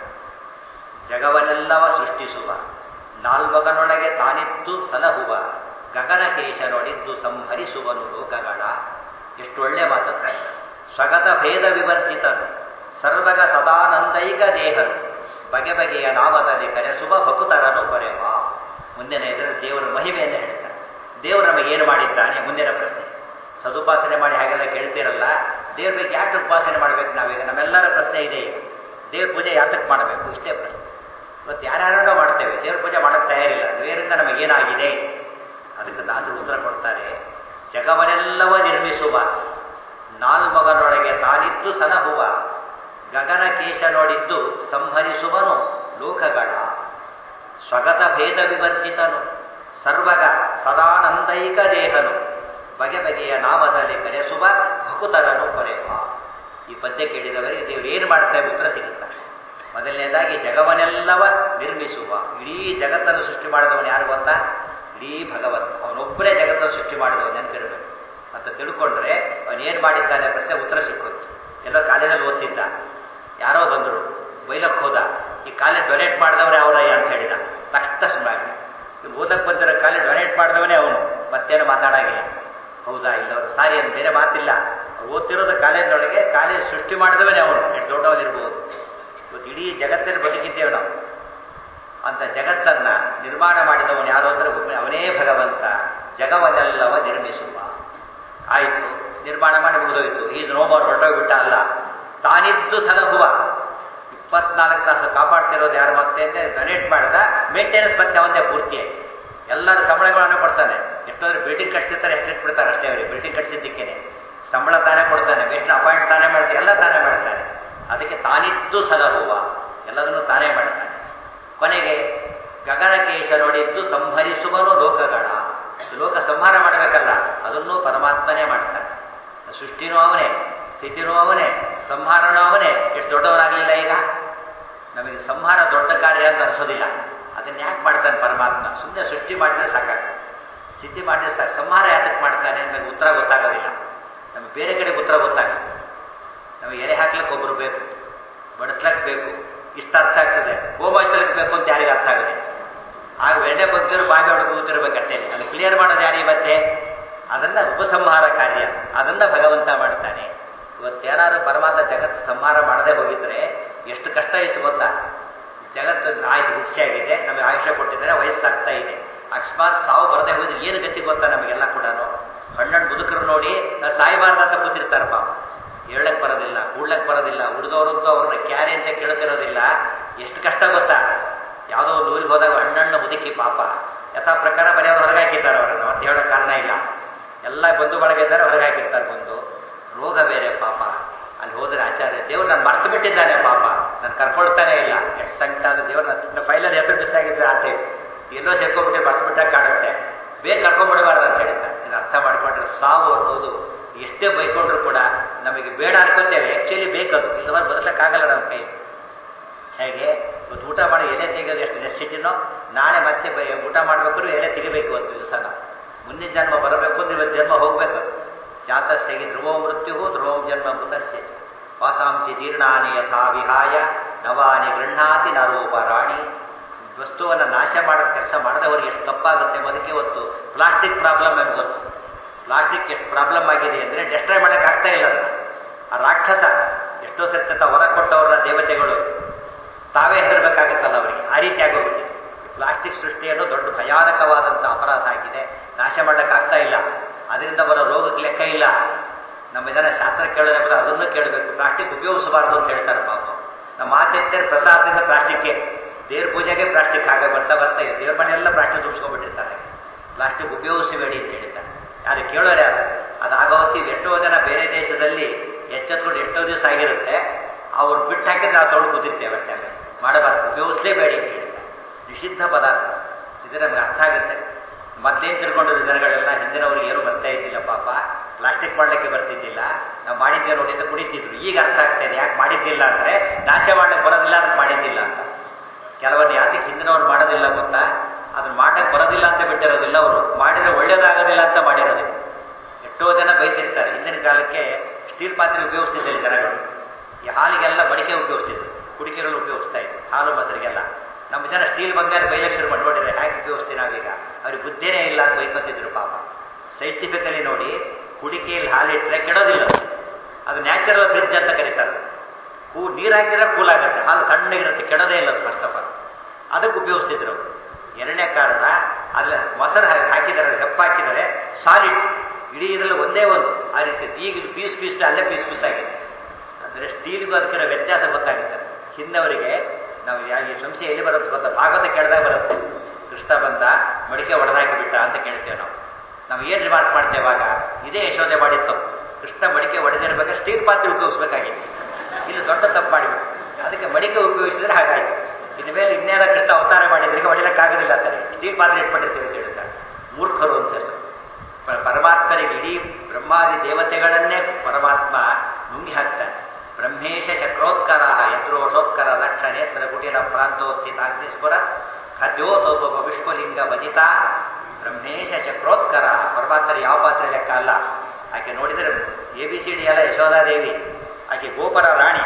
ಜಗವನ್ನೆಲ್ಲವ ಸೃಷ್ಟಿಸುವ ನಾಲ್ವಗನೊಳಗೆ ತಾನಿದ್ದು ಸಲಹುವ ಗಗನಕೇಶ ನೋಡಿದ್ದು ಸಂಹರಿಸುವನು ಲೋಕಗಳ ಎಷ್ಟು ಒಳ್ಳೆ ಮಾತಂತ ಸ್ವಗತ ಭೇದ ವಿವರ್ಜಿತನು ಸರ್ವಗ ಸದಾನಂದೈಕ ದೇಹನು ಬಗೆ ಬಗೆಯ ನಾಮದಲ್ಲಿ ಕರೆಸುವ ಭಕುತರನು ಕೊರೆವ ಮುಂದಿನ ಇದರಲ್ಲಿ ದೇವರ ಮಹಿಮೆಯನ್ನು ಹೇಳ್ತಾರೆ ದೇವರು ನಮಗೆ ಏನು ಮಾಡಿದ್ದಾನೆ ಮುಂದಿನ ಪ್ರಶ್ನೆ ಸದುಪಾಸನೆ ಮಾಡಿ ಹಾಗೆಲ್ಲ ಕೇಳ್ತಿರಲ್ಲ ದೇವ್ರ ಬಗ್ಗೆ ಯಾಕೆ ಉಪಾಸನೆ ಮಾಡಬೇಕು ನಾವೀಗ ನಮ್ಮೆಲ್ಲರ ಪ್ರಶ್ನೆ ಇದೆ ಈಗ ದೇವ್ರ ಪೂಜೆ ಯಾತಕ್ಕೆ ಮಾಡಬೇಕು ಇಷ್ಟೇ ಪ್ರಶ್ನೆ ಇವತ್ತು ಯಾರ್ಯಾರೋ ಮಾಡ್ತೇವೆ ದೇವ್ರ ಪೂಜೆ ಮಾಡೋಕ್ಕೆ ತಯಾರಿಲ್ಲ ದೇವರಿಂದ ನಮಗೇನಾಗಿದೆ ಅದಕ್ಕೆ ದಾಸರು ಉತ್ತರ ಕೊಡ್ತಾರೆ ಜಗವನ್ನೆಲ್ಲವ ನಿರ್ಮಿಸುವ ನಾಲ್ಮಗನೊಳಗೆ ತಾನಿದ್ದು ಸಲಹುವ ಗಗನ ಕೇಶ ನೋಡಿದ್ದು ಸಂಹರಿಸುವನು ಲೋಕಗಳ ಸ್ವಗತ ಭೇದ ವಿವರ್ಜಿತನು ಸರ್ವಗ ಸದಾನಂದೈಕ ದೇಹನು ಬಗೆ ಬಗೆಯ ನಾಮದಲ್ಲಿ ಕರೆಸುವ ಭಕುತರನು ಕೊರೆಯುವ ಈ ಪದ್ಯ ಕೇಳಿದವರಿಗೆ ದೇವರು ಏನು ಮಾಡ್ತಾರೆ ಉತ್ತರ ಸಿಗುತ್ತಾರೆ ಮೊದಲನೇದಾಗಿ ಜಗವನ್ನೆಲ್ಲವ ನಿರ್ಮಿಸುವ ಇಡೀ ಜಗತ್ತನ್ನು ಸೃಷ್ಟಿ ಮಾಡಿದವನು ಯಾರು ಗೊತ್ತಾ ಇಡೀ ಭಗವಂತ ಅವನೊಬ್ಬರೇ ಜಗತ್ತನ್ನು ಸೃಷ್ಟಿ ಮಾಡಿದವನು ನೆನಪಿರಬೇಕು ಅಂತ ತಿಳ್ಕೊಂಡ್ರೆ ಅವನು ಏನು ಮಾಡಿದ್ದಾನೆ ಪ್ರಶ್ನೆ ಉತ್ತರ ಸಿಕ್ಕೋತು ಎಲ್ಲೋ ಕಾಲೇಜಲ್ಲಿ ಓದ್ತಿದ್ದ ಯಾರೋ ಬಂದರು ಬೈಲಕ್ಕೆ ಹೋದ ಈ ಕಾಲೇಜ್ ಡೊನೇಟ್ ಮಾಡಿದವನೇ ಅವರಯ್ಯ ಅಂತ ಹೇಳಿದ ತಕ್ಷಣ ಸುಮ್ಮನೆ ಓದಕ್ಕೆ ಬಂದಿರೋ ಕಾಲೇಜ್ ಡೊನೇಟ್ ಮಾಡಿದವನೇ ಅವನು ಮತ್ತೇನು ಮಾತಾಡಾಗಿಲ್ಲ ಹೌದಾ ಇಲ್ಲ ಅವರು ಸಾರಿ ಅಂತ ಬೇರೆ ಮಾತಿಲ್ಲ ಓದ್ತಿರೋದು ಕಾಲೇಜಿನೊಳಗೆ ಕಾಲೇಜ್ ಸೃಷ್ಟಿ ಮಾಡಿದವನೇ ಅವನು ಎಷ್ಟು ದೊಡ್ಡವನಿರ್ಬೋದು ಇವತ್ತು ಇಡೀ ಜಗತ್ತಲ್ಲಿ ಬದುಕಿದ್ದೇವೆ ನಾವು ಅಂತ ಜಗತ್ತನ್ನ ನಿರ್ಮಾಣ ಮಾಡಿದವನು ಯಾರು ಅಂದ್ರೆ ಅವನೇ ಭಗವಂತ ಜಗವನ್ನೆಲ್ಲವ ನಿರ್ಮಿಸುವ ಆಯಿತು ನಿರ್ಮಾಣ ಮಾಡಿ ಮುಗಿದೋಯ್ತು ಈಸ್ ನೋಮರ್ ಹೊರಟೋಗ್ಬಿಟ್ಟ ಅಲ್ಲ ತಾನಿದ್ದು ಸಲಹುವ ಇಪ್ಪತ್ನಾಲ್ಕು ತಾಸು ಕಾಪಾಡ್ತಿರೋದು ಯಾರು ಮತ್ತೆ ಅಂದ್ರೆ ಡೊನೇಟ್ ಮಾಡಿದ ಮೇಂಟೆನೆನ್ಸ್ ಮತ್ತೆ ಅವನೇ ಪೂರ್ತಿ ಆಯ್ತು ಎಲ್ಲರ ಸಂಬಳಗಳನ್ನು ಕೊಡ್ತಾನೆ ಎಷ್ಟೋದ್ರೆ ಬಿಲ್ಡಿಂಗ್ ಕಟ್ಸಿರ್ತಾರೆ ಹೆಸರಿಟ್ಟು ಬಿಡ್ತಾರೆ ಅಷ್ಟೇ ಅವರಿಗೆ ಬಿಲ್ಡಿಂಗ್ ಕಟ್ಸಿದ್ದಕ್ಕೇನೆ ಸಂಬಳ ತಾನೇ ಕೊಡ್ತಾನೆ ಎಷ್ಟು ಅಪಾಯಿಂಟ್ ತಾನೇ ಮಾಡ್ತಾನೆ ಎಲ್ಲ ತಾನೇ ಮಾಡ್ತಾನೆ ಅದಕ್ಕೆ ತಾನಿದ್ದು ಸಲಹುವ ಎಲ್ಲದನ್ನು ತಾನೇ ಮಾಡ್ತಾನೆ ಕೊನೆಗೆ ಗಗನಕೇಶ ನೋಡಿದ್ದು ಸಂಹರಿಸುವನು ಲೋಕಗಳ ಲೋಕ ಸಂಹಾರ ಮಾಡಬೇಕಲ್ಲ ಅದನ್ನೂ ಪರಮಾತ್ಮನೇ ಮಾಡ್ತಾನೆ ಸೃಷ್ಟಿನೂ ಅವನೇ ಸ್ಥಿತಿನೂ ಅವನೇ ಸಂಹಾರನೂ ಅವನೇ ಎಷ್ಟು ದೊಡ್ಡವನಾಗಲಿಲ್ಲ ಈಗ ನಮಗೆ ಸಂಹಾರ ದೊಡ್ಡ ಕಾರ್ಯ ಅಂತ ಅನಿಸೋದಿಲ್ಲ ಅದನ್ನ ಯಾಕೆ ಮಾಡ್ತಾನೆ ಪರಮಾತ್ಮ ಸುಮ್ಮನೆ ಸೃಷ್ಟಿ ಮಾಡಿದ್ರೆ ಸಾಕಾಗ್ತದೆ ಸ್ಥಿತಿ ಮಾಡಿದ್ರೆ ಸಾಕು ಸಂಹಾರ ಯಾತಕ್ಕೆ ಮಾಡ್ತಾನೆ ನಮಗೆ ಉತ್ತರ ಗೊತ್ತಾಗೋದಿಲ್ಲ ನಮಗೆ ಬೇರೆ ಕಡೆ ಉತ್ತರ ಗೊತ್ತಾಗುತ್ತೆ ನಮಗೆ ಎಲೆ ಹಾಕ್ಲಿಕ್ಕೆ ಒಬ್ಬರು ಬೇಕು ಬಡಿಸ್ಲಕ್ಕೆ ಬೇಕು ಇಷ್ಟ ಅರ್ಥ ಆಗ್ತದೆ ಹೋಮ ಹಚ್ಚಲಿಕ್ಕೆ ಬೇಕು ಅಂತ ಯಾರಿಗೆ ಅರ್ಥ ಆಗುತ್ತೆ ಆಗ ಎಣ್ಣೆ ಬಂದಿರೋ ಬಾವಿ ಒಳಗೆ ಕೂತಿರ್ಬೇಕಷ್ಟೇ ಅಲ್ಲಿ ಕ್ಲಿಯರ್ ಮಾಡೋದು ಯಾರಿಗೆ ಮತ್ತೆ ಅದನ್ನ ಉಪಸಂಹಾರ ಕಾರ್ಯ ಅದನ್ನ ಭಗವಂತ ಮಾಡ್ತಾನೆ ಇವತ್ತೇನಾದ್ರು ಪರಮಾತ್ಮ ಜಗತ್ತು ಸಂಹಾರ ಮಾಡದೆ ಹೋಗಿದ್ರೆ ಎಷ್ಟು ಕಷ್ಟ ಇತ್ತು ಗೊತ್ತಾ ಜಗತ್ತು ಆಯ್ತು ಹುಟ್ಟಿಸಿಯಾಗಿದೆ ನಮಗೆ ಆಯುಷ್ಯ ಕೊಟ್ಟಿದ್ದಾರೆ ವಯಸ್ಸಾಗ್ತಾ ಇದೆ ಅಕಸ್ಮಾತ್ ಸಾವು ಬರದೆ ಹೋದ್ರೆ ಏನು ಗತಿ ಗೊತ್ತಾ ನಮಗೆಲ್ಲ ಕೂಡ ಹಣ್ಣಣ್ಣು ಮುದುಕರು ನೋಡಿ ನಾವು ಸಾಯಬಾರ್ದಂತ ಕೂತಿರ್ತಾರೆ ಪಾಪ ಹೇಳಕ್ ಬರೋದಿಲ್ಲ ಕೂಡ್ಲಕ್ ಬರೋದಿಲ್ಲ ಉಳಿದವರಂತೂ ಅವ್ರನ್ನ ಕ್ಯಾರಿ ಅಂತ ಕೇಳ್ತಿರೋದಿಲ್ಲ ಎಷ್ಟು ಕಷ್ಟ ಗೊತ್ತಾ ಯಾವುದೋ ಒಂದು ಊರಿಗೆ ಹೋದಾಗ ಹಣ್ಣಣ್ಣು ಮುದುಕಿ ಪಾಪ ಯಥಾ ಪ್ರಕಾರ ಮನೆಯವ್ರು ಹೊರಗೆ ಹಾಕಿರ್ತಾರೆ ಅವರನ್ನು ಮತ್ತೆ ಹೇಳೋ ಕಾರಣ ಇಲ್ಲ ಎಲ್ಲ ಬಂಧು ಬಳಗ ಇದ್ದಾರೆ ಹೊರಗೆ ಹಾಕಿರ್ತಾರೆ ಬಂದು ರೋಗ ಬೇರೆ ಪಾಪ ಅಲ್ಲಿ ಹೋದ್ರೆ ಆಚಾರ್ಯ ದೇವ್ರು ನಾನು ಮರ್ತು ಬಿಟ್ಟಿದ್ದಾನೆ ಪಾಪ ನಾನು ಕರ್ಕೊಳ್ತಾನೆ ಇಲ್ಲ ಎಷ್ಟು ಸಂಕಟ ಆದ ದೇವ್ರು ನನ್ನ ಫೈಲಲ್ಲಿ ಹೆಸರು ಮಿಸ್ ಆಗಿದ್ರೆ ಆ ಟೈಪ್ ಎಲ್ಲೋ ಸೇರ್ಕೊಂಡ್ಬಿಟ್ಟು ಮರ್ತು ಬಿಟ್ಟಾಗ ಕಾಡುತ್ತೆ ಬೇಗ ಕರ್ಕೊಂಡ್ಬಿಡಬಾರ್ದು ಅಂತ ಹೇಳ್ತಾರೆ ಇದು ಅರ್ಥ ಮಾಡ್ಕೊಂಡ್ರೆ ಸಾವು ಅನ್ನೋದು ಎಷ್ಟೇ ಬೈಕೊಂಡ್ರು ಕೂಡ ನಮಗೆ ಬೇಡ ಅನ್ಕೋತೇವೆ ಆ್ಯಕ್ಚುಲಿ ಬೇಕದು ಇಲ್ಲವರು ಬದಲಕ್ಕಾಗಲ್ಲ ನಮ್ಮ ಕೈ ಹೇಗೆ ಇವತ್ತು ಊಟ ಮಾಡಿ ಎಲೆ ತೆಗೆಯೋದು ಎಷ್ಟು ನೆಸಿಟಿನೋ ನಾಳೆ ಮತ್ತೆ ಬೈ ಊಟ ಮಾಡ್ಬೇಕಾದ್ರೂ ಎಲೆ ತೆಗಿಬೇಕು ಇವತ್ತು ದಿವಸ ನಾವು ಮುಂದಿನ ಜನ್ಮ ಬರಬೇಕು ಅಂದ್ರೆ ಇವತ್ತು ಜನ್ಮ ಹೋಗ್ಬೇಕು ಜಾತಸ್ಯಗೆ ಧ್ರುವ ಮೃತ್ಯು ಧ್ರುವಂ ಜನ್ಮ ಮೃತಸ್ಯ ವಾಸಾಂಸಿ ಜೀರ್ಣಾನಿ ಯಥಾ ವಿಹಾಯ ನವಾನಿ ಗೃಹಾತಿ ನರೋಪರಾಣಿ ವಸ್ತುವನ್ನು ನಾಶ ಮಾಡೋ ಕೆಲಸ ಮಾಡಿದವರಿಗೆ ಎಷ್ಟು ತಪ್ಪಾಗುತ್ತೆ ಅದಕ್ಕೆ ಇವತ್ತು ಪ್ಲಾಸ್ಟಿಕ್ ಪ್ರಾಬ್ಲಮ್ ನಮ್ಗೆ ಗೊತ್ತು ಪ್ಲಾಸ್ಟಿಕ್ ಎಷ್ಟು ಪ್ರಾಬ್ಲಮ್ ಆಗಿದೆ ಅಂದರೆ ಡೆಸ್ಟ್ರಾಯ್ ಮಾಡೋಕ್ಕೆ ಆಗ್ತಾ ಇಲ್ಲ ಅದನ್ನು ಆ ರಾಕ್ಷಸ ಎಷ್ಟೋ ಸರ್ತ ಹೊರ ಕೊಟ್ಟವರ ದೇವತೆಗಳು ತಾವೇ ಹೆದರ್ಬೇಕಾಗುತ್ತಲ್ಲ ಅವರಿಗೆ ಆ ರೀತಿ ಆಗೋಗ್ಬಿಟ್ಟಿದೆ ಪ್ಲಾಸ್ಟಿಕ್ ಸೃಷ್ಟಿಯನ್ನು ದೊಡ್ಡ ಭಯಾನಕವಾದಂಥ ಅಪರಾಧ ಆಗಿದೆ ನಾಶ ಮಾಡೋಕ್ಕಾಗ್ತಾ ಇಲ್ಲ ಅದರಿಂದ ಬರೋ ರೋಗಕ್ಕೆ ಲೆಕ್ಕ ಇಲ್ಲ ನಮ್ಮ ಜನ ಶಾಸ್ತ್ರ ಕೇಳೋದೇ ಅದನ್ನು ಕೇಳಬೇಕು ಪ್ಲಾಸ್ಟಿಕ್ ಉಪಯೋಗಿಸಬಾರ್ದು ಅಂತ ಹೇಳ್ತಾರೆ ಪಾಪ ನಮ್ಮ ಮಾತೆತ್ತೇರು ಪ್ರಸಾದದಿಂದ ಪ್ಲಾಸ್ಟಿಕ್ಗೆ ದೇವ್ರ ಪೂಜೆಗೆ ಪ್ಲಾಸ್ಟಿಕ್ ಹಾಗೆ ಬರ್ತಾ ಬರ್ತಾ ಇದೆ ದೇವ್ರ ಮನೆಯೆಲ್ಲ ಪ್ಲಾಸ್ಟಿಕ್ ತುಂಬಿಸ್ಕೊಂಡ್ಬಿಟ್ಟಿರ್ತಾರೆ ಪ್ಲಾಸ್ಟಿಕ್ ಉಪಯೋಗಿಸಬೇಡಿ ಅಂತ ಹೇಳ್ತಾರೆ ಯಾರು ಕೇಳೋರು ಯಾರು ಅದಾಗೋ ಹೊತ್ತಿಗೆ ಎಷ್ಟೋ ಜನ ಬೇರೆ ದೇಶದಲ್ಲಿ ಎಚ್ಚೆತ್ಕೊಂಡು ಎಷ್ಟೋ ದಿವಸ ಆಗಿರುತ್ತೆ ಅವ್ರು ಬಿಟ್ಟು ಹಾಕಿದ್ರೆ ನಾವು ತೊಗೊಂಡು ಕೂತಿರ್ತೇವೆ ಅಷ್ಟೇ ಮಾಡಬಾರ್ದು ಉಪಯೋಗಿಸಲೇಬೇಡಿ ಅಂತ ಹೇಳ್ತಾರೆ ನಿಷಿದ್ಧ ಪದಾರ್ಥ ಇದು ನಮ್ಗೆ ಅರ್ಥ ಆಗುತ್ತೆ ಮತ್ತೇನು ತಿಳ್ಕೊಂಡಿರೋ ಜನಗಳೆಲ್ಲ ಹಿಂದಿನವ್ರಿಗೆ ಏನು ಬರ್ತಾ ಇದ್ದಿಲ್ಲ ಪಾಪ ಪ್ಲಾಸ್ಟಿಕ್ ಮಾಡಲಿಕ್ಕೆ ಬರ್ತಿದ್ದಿಲ್ಲ ನಾವು ಮಾಡಿದ್ದೇವೆ ನೋಡಿ ಅಂತ ಕುಡಿತಿದ್ರು ಈಗ ಅರ್ಥ ಆಗ್ತಾ ಇದೆ ಯಾಕೆ ಮಾಡಿದ್ದಿಲ್ಲ ಅಂದರೆ ನಾಶ ಮಾಡಲಿಕ್ಕೆ ಬರೋದಿಲ್ಲ ಅದಕ್ಕೆ ಮಾಡಿದ್ದಿಲ್ಲ ಅಂತ ಕೆಲವೊಂದು ಯಾತಕ್ಕೆ ಹಿಂದಿನವ್ರು ಮಾಡೋದಿಲ್ಲ ಗೊತ್ತಾ ಅದನ್ನ ಮಾಡಕ್ಕೆ ಬರೋದಿಲ್ಲ ಅಂತ ಬಿಟ್ಟಿರೋದಿಲ್ಲ ಅವರು ಮಾಡಿದ್ರೆ ಒಳ್ಳೇದಾಗೋದಿಲ್ಲ ಅಂತ ಮಾಡಿರೋದಿಲ್ಲ ಎಷ್ಟೋ ಜನ ಬೈತಿರ್ತಾರೆ ಹಿಂದಿನ ಕಾಲಕ್ಕೆ ಸ್ಟೀಲ್ ಪಾತ್ರೆ ಉಪಯೋಗಿಸ್ತಿದ್ದಿಲ್ಲ ಜನಗಳು ಈ ಹಾಲಿಗೆಲ್ಲ ಮಡಿಕೆ ಉಪಯೋಗಿಸ್ತಿದ್ರು ಕುಡಿಕೆಗಳು ಉಪಯೋಗಿಸ್ತಾ ಇದ್ರು ಹಾಲು ಮೊಸರಿಗೆಲ್ಲ ನಮ್ಮ ಜನ ಸ್ಟೀಲ್ ಬಂಗಾರ ಬೈಲಕ್ಕೆ ಶುರು ಮಾಡ್ಕೊಂಡಿದ್ರೆ ಹೇಗೆ ಉಪಯೋಗಿಸ್ತೀವಿ ನಾವೀಗ ಅವ್ರಿಗೆ ಬುದ್ಧಿನೇ ಇಲ್ಲ ಅಂತ ಬೈಕೊತಿದ್ರು ಪಾಪ ಸೈಂಟಿಫಿಕಲಿ ನೋಡಿ ಕುಡಿಕೆಯಲ್ಲಿ ಹಾಲಿಟ್ಟರೆ ಕೆಡೋದಿಲ್ಲ ಅದು ನ್ಯಾಚುರಲ್ ಫ್ರಿಜ್ ಅಂತ ಕರೀತಾರೆ ಕೂ ನೀರು ಹಾಕಿದ್ರೆ ಕೂಲ್ ಆಗುತ್ತೆ ಹಾಲು ತಣ್ಣಗಿರುತ್ತೆ ಕೆಡೋದೇ ಇಲ್ಲ ಫಸ್ಟ್ ಆಫ್ ಆಲ್ ಅದಕ್ಕೆ ಉಪಯೋಗಿಸ್ತಿದ್ರು ಅವರು ಎರಡನೇ ಕಾರಣ ಅಲ್ಲಿ ಮೊಸರು ಹಾಕಿದ್ದಾರೆ ಹೆಪ್ಪ ಹಾಕಿದರೆ ಸಾಲಿಡ್ ಇಡೀ ಇದರಲ್ಲಿ ಒಂದೇ ಒಂದು ಆ ರೀತಿ ಈಗ ಇದು ಪೀಸ್ ಪೀಸ್ ಅಲ್ಲೇ ಪೀಸ್ ಪೀಸ್ ಆಗಿದೆ ಅಂದರೆ ಸ್ಟೀಲ್ಗೂ ಅದಕ್ಕಿರೋ ವ್ಯತ್ಯಾಸ ಗೊತ್ತಾಗುತ್ತೆ ಹಿಂದವರಿಗೆ ನಾವು ಯಾ ಈ ಸಂಶಯ ಎಲ್ಲಿ ಬರುತ್ತೆ ಗೊತ್ತಾ ಭಾಗವತ ಕೇಳಿದಾಗ ಬರುತ್ತೆ ಕೃಷ್ಣ ಬಂದ ಮಡಿಕೆ ಒಡೆದಾಕಿ ಬಿಟ್ಟ ಅಂತ ಕೇಳ್ತೇವೆ ನಾವು ನಾವು ಏನು ರಿಮಾರ್ಕ್ ಮಾಡ್ತೇವೆ ಆಗ ಇದೇ ಯಶೋದೆ ಮಾಡಿದ ತಪ್ಪು ಕೃಷ್ಣ ಮಡಿಕೆ ಒಡೆದಿರ್ಬೇಕಾದ್ರೆ ಸ್ಟೀಲ್ ಪಾತ್ರೆ ಉಪಯೋಗಿಸ್ಬೇಕಾಗಿತ್ತು ಇಲ್ಲಿ ದೊಡ್ಡ ತಪ್ಪು ಮಾಡಿಬಿಟ್ಟು ಅದಕ್ಕೆ ಮಡಿಕೆ ಉಪಯೋಗಿಸಿದ್ರೆ ಹಾಗಾಯ್ತು ಇನ್ನು ಮೇಲೆ ಇನ್ನೇನ ಕೃಷ್ಣ ಅವತಾರ ಮಾಡಿದ್ರಿಗೆ ಹೊಡಿಲಿಕ್ಕಾಗೋದಿಲ್ಲ ಅಂತಾರೆ ಸ್ಟೀಲ್ ಪಾತ್ರೆ ಇಟ್ಕೊಂಡಿರ್ತೀವಿ ಅಂತ ಹೇಳ್ತಾರೆ ಮೂರ್ಖರು ಅಂತ ಹೆಸರು ಪರಮಾತ್ಮನಿಗೆ ಇಡೀ ಬ್ರಹ್ಮಾದಿ ದೇವತೆಗಳನ್ನೇ ಪರಮಾತ್ಮ ನುಂಗಿ ಹಾಕ್ತಾನೆ ಬ್ರಹ್ಮೇಶ ಚಕ್ರೋತ್ಕರ ಯತ್ರೋಷೋತ್ಕರ ಲಕ್ಷ ನೇತ್ರ ಕುಟೀರ ಪ್ರಾಂತೋತ್ಥಿತ ಅಗ್ನಿಸ್ಫುರ ಖದ್ಯೋತೋಪ ವಿಶ್ವಲಿಂಗ ಭಜಿತ ಬ್ರಹ್ಮೇಶ ಚಕ್ರೋತ್ಕರ ಪರಮಾತ್ಮರ ಯಾವ ಪಾತ್ರೆ ಲೆಕ್ಕ ಅಲ್ಲ ಆಕೆ ನೋಡಿದರೆ ಎ ಬಿ ಸಿ ಡಿ ಎಲ್ಲ ಯಶೋಧಾದೇವಿ ಆಕೆ ಗೋಪರ ರಾಣಿ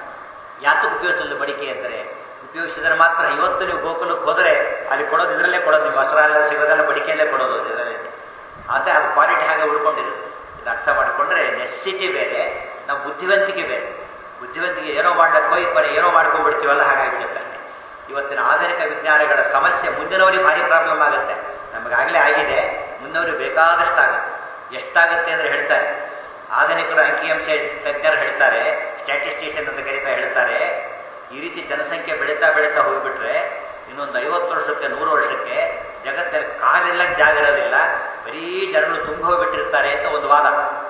ಯಾತಕ್ಕೆ ಉಪಯೋಗಿಸಲು ಬಡಿಕೆ ಅಂದರೆ ಉಪಯೋಗಿಸಿದರೆ ಮಾತ್ರ ಇವತ್ತು ನೀವು ಗೋಕುಲಕ್ಕೆ ಹೋದರೆ ಅಲ್ಲಿ ಕೊಡೋದು ಇದರಲ್ಲೇ ಕೊಡೋದು ನೀವು ಮೊಸರೆಲ್ಲ ಸಿಗೋದೆಲ್ಲ ಬಡಿಕೆಯಲ್ಲೇ ಕೊಡೋದು ಇದರಲ್ಲೇ ಆದರೆ ಅದು ಕ್ವಾಲಿಟಿ ಹಾಗೆ ಉಳ್ಕೊಂಡಿರುತ್ತೆ ಇದು ಅರ್ಥ ಮಾಡಿಕೊಂಡ್ರೆ ನೆಸಿಟಿ ಬೇರೆ ನಾವು ಬುದ್ಧಿವಂತಿಕೆ ಬೇರೆ ಬುದ್ಧಿವಂತಿಕೆ ಏನೋ ಮಾಡ್ಲಿಕ್ಕೆ ಹೋಗಿ ಕೊನೆ ಏನೋ ಮಾಡ್ಕೊಂಡ್ಬಿಡ್ತೀವಲ್ಲ ಹಾಗಾಗಿಬಿಡುತ್ತೆ ಇವತ್ತಿನ ಆಧುನಿಕ ವಿಜ್ಞಾನಗಳ ಸಮಸ್ಯೆ ಮುಂದಿನವರಿಗೆ ಭಾರಿ ಪ್ರಾಬ್ಲಮ್ ಆಗುತ್ತೆ ನಮಗಾಗಲೇ ಆಗಿದೆ ಮುಂದವರಿಗೆ ಬೇಕಾದಷ್ಟು ಆಗುತ್ತೆ ಎಷ್ಟಾಗುತ್ತೆ ಅಂದರೆ ಹೇಳ್ತಾರೆ ಆಧುನಿಕರು ಅಂಕಿಅಂಶ ತಜ್ಞರು ಹೇಳ್ತಾರೆ ಸ್ಟ್ಯಾಟಿಸ್ಟಿಷಿಯನ್ ಅಂತ ಕರೀತಾ ಹೇಳ್ತಾರೆ ಈ ರೀತಿ ಜನಸಂಖ್ಯೆ ಬೆಳೀತಾ ಬೆಳೀತಾ ಹೋಗಿಬಿಟ್ರೆ ಇನ್ನೊಂದು ಐವತ್ತು ವರ್ಷಕ್ಕೆ ನೂರು ವರ್ಷಕ್ಕೆ ಜಗತ್ತಲ್ಲಿ ಕಾಲಿಲ್ಲಕ್ಕೆ ಜಾಗ ಇರೋದಿಲ್ಲ ಬರೀ ಜನಗಳು ತುಂಬ ಹೋಗ್ಬಿಟ್ಟಿರ್ತಾರೆ ಅಂತ ಒಂದು ವಾದ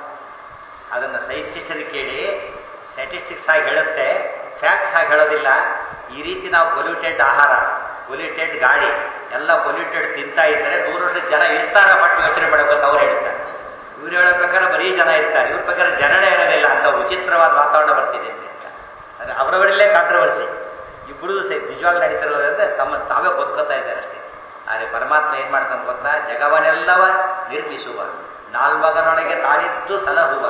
ಅದನ್ನು ಸೈಂಟಿಸ್ಟಲ್ಲಿ ಕೇಳಿ ಸ್ಟ್ಯಾಟಿಸ್ಟಿಕ್ಸ್ ಆಗಿ ಹೇಳುತ್ತೆ ಫ್ಯಾಕ್ಟ್ಸ್ ಆಗಿ ಹೇಳೋದಿಲ್ಲ ಈ ರೀತಿ ನಾವು ಪೊಲ್ಯೂಟೆಡ್ ಆಹಾರ ಪೊಲ್ಯೂಟೆಡ್ ಗಾಳಿ ಎಲ್ಲ ಪೊಲ್ಯೂಟೆಡ್ ತಿಂತಾ ಇದ್ದರೆ ನೂರು ವರ್ಷದ ಜನ ಇರ್ತಾರ ಪಟ್ಟು ಯೋಚನೆ ಮಾಡಬೇಕಂತ ಅವ್ರು ಹೇಳ್ತಾರೆ ಇವ್ರು ಹೇಳೋ ಪ್ರಕಾರ ಬರೀ ಜನ ಇರ್ತಾರೆ ಇವ್ರ ಪ್ರಕಾರ ಜನನೇ ಇರೋದಿಲ್ಲ ಅಂತ ವಿಚಿತ್ರವಾದ ವಾತಾವರಣ ಬರ್ತಿದೆ ಅಂತ ಅಂದರೆ ಅವರವರಲ್ಲೇ ಕಾಂಟ್ರವರ್ಸಿ ಇಬ್ಬರು ನಿಜವಾಗ್ಲೂ ನಡೀತಿರೋದ್ರಿಂದ ತಮ್ಮ ತಾವೇ ಬದುಕೋತಾ ಇದ್ದಾರೆ ಅಷ್ಟೇ ಆದರೆ ಪರಮಾತ್ಮ ಏನು ಮಾಡ್ತಾನೆ ಗೊತ್ತಾ ಜಗವನ್ನೆಲ್ಲವ ನಿರ್ಮಿಸುವ ನಾಲ್ಮಗನೊಳಗೆ ತಾನಿದ್ದು ಸಲಹುವ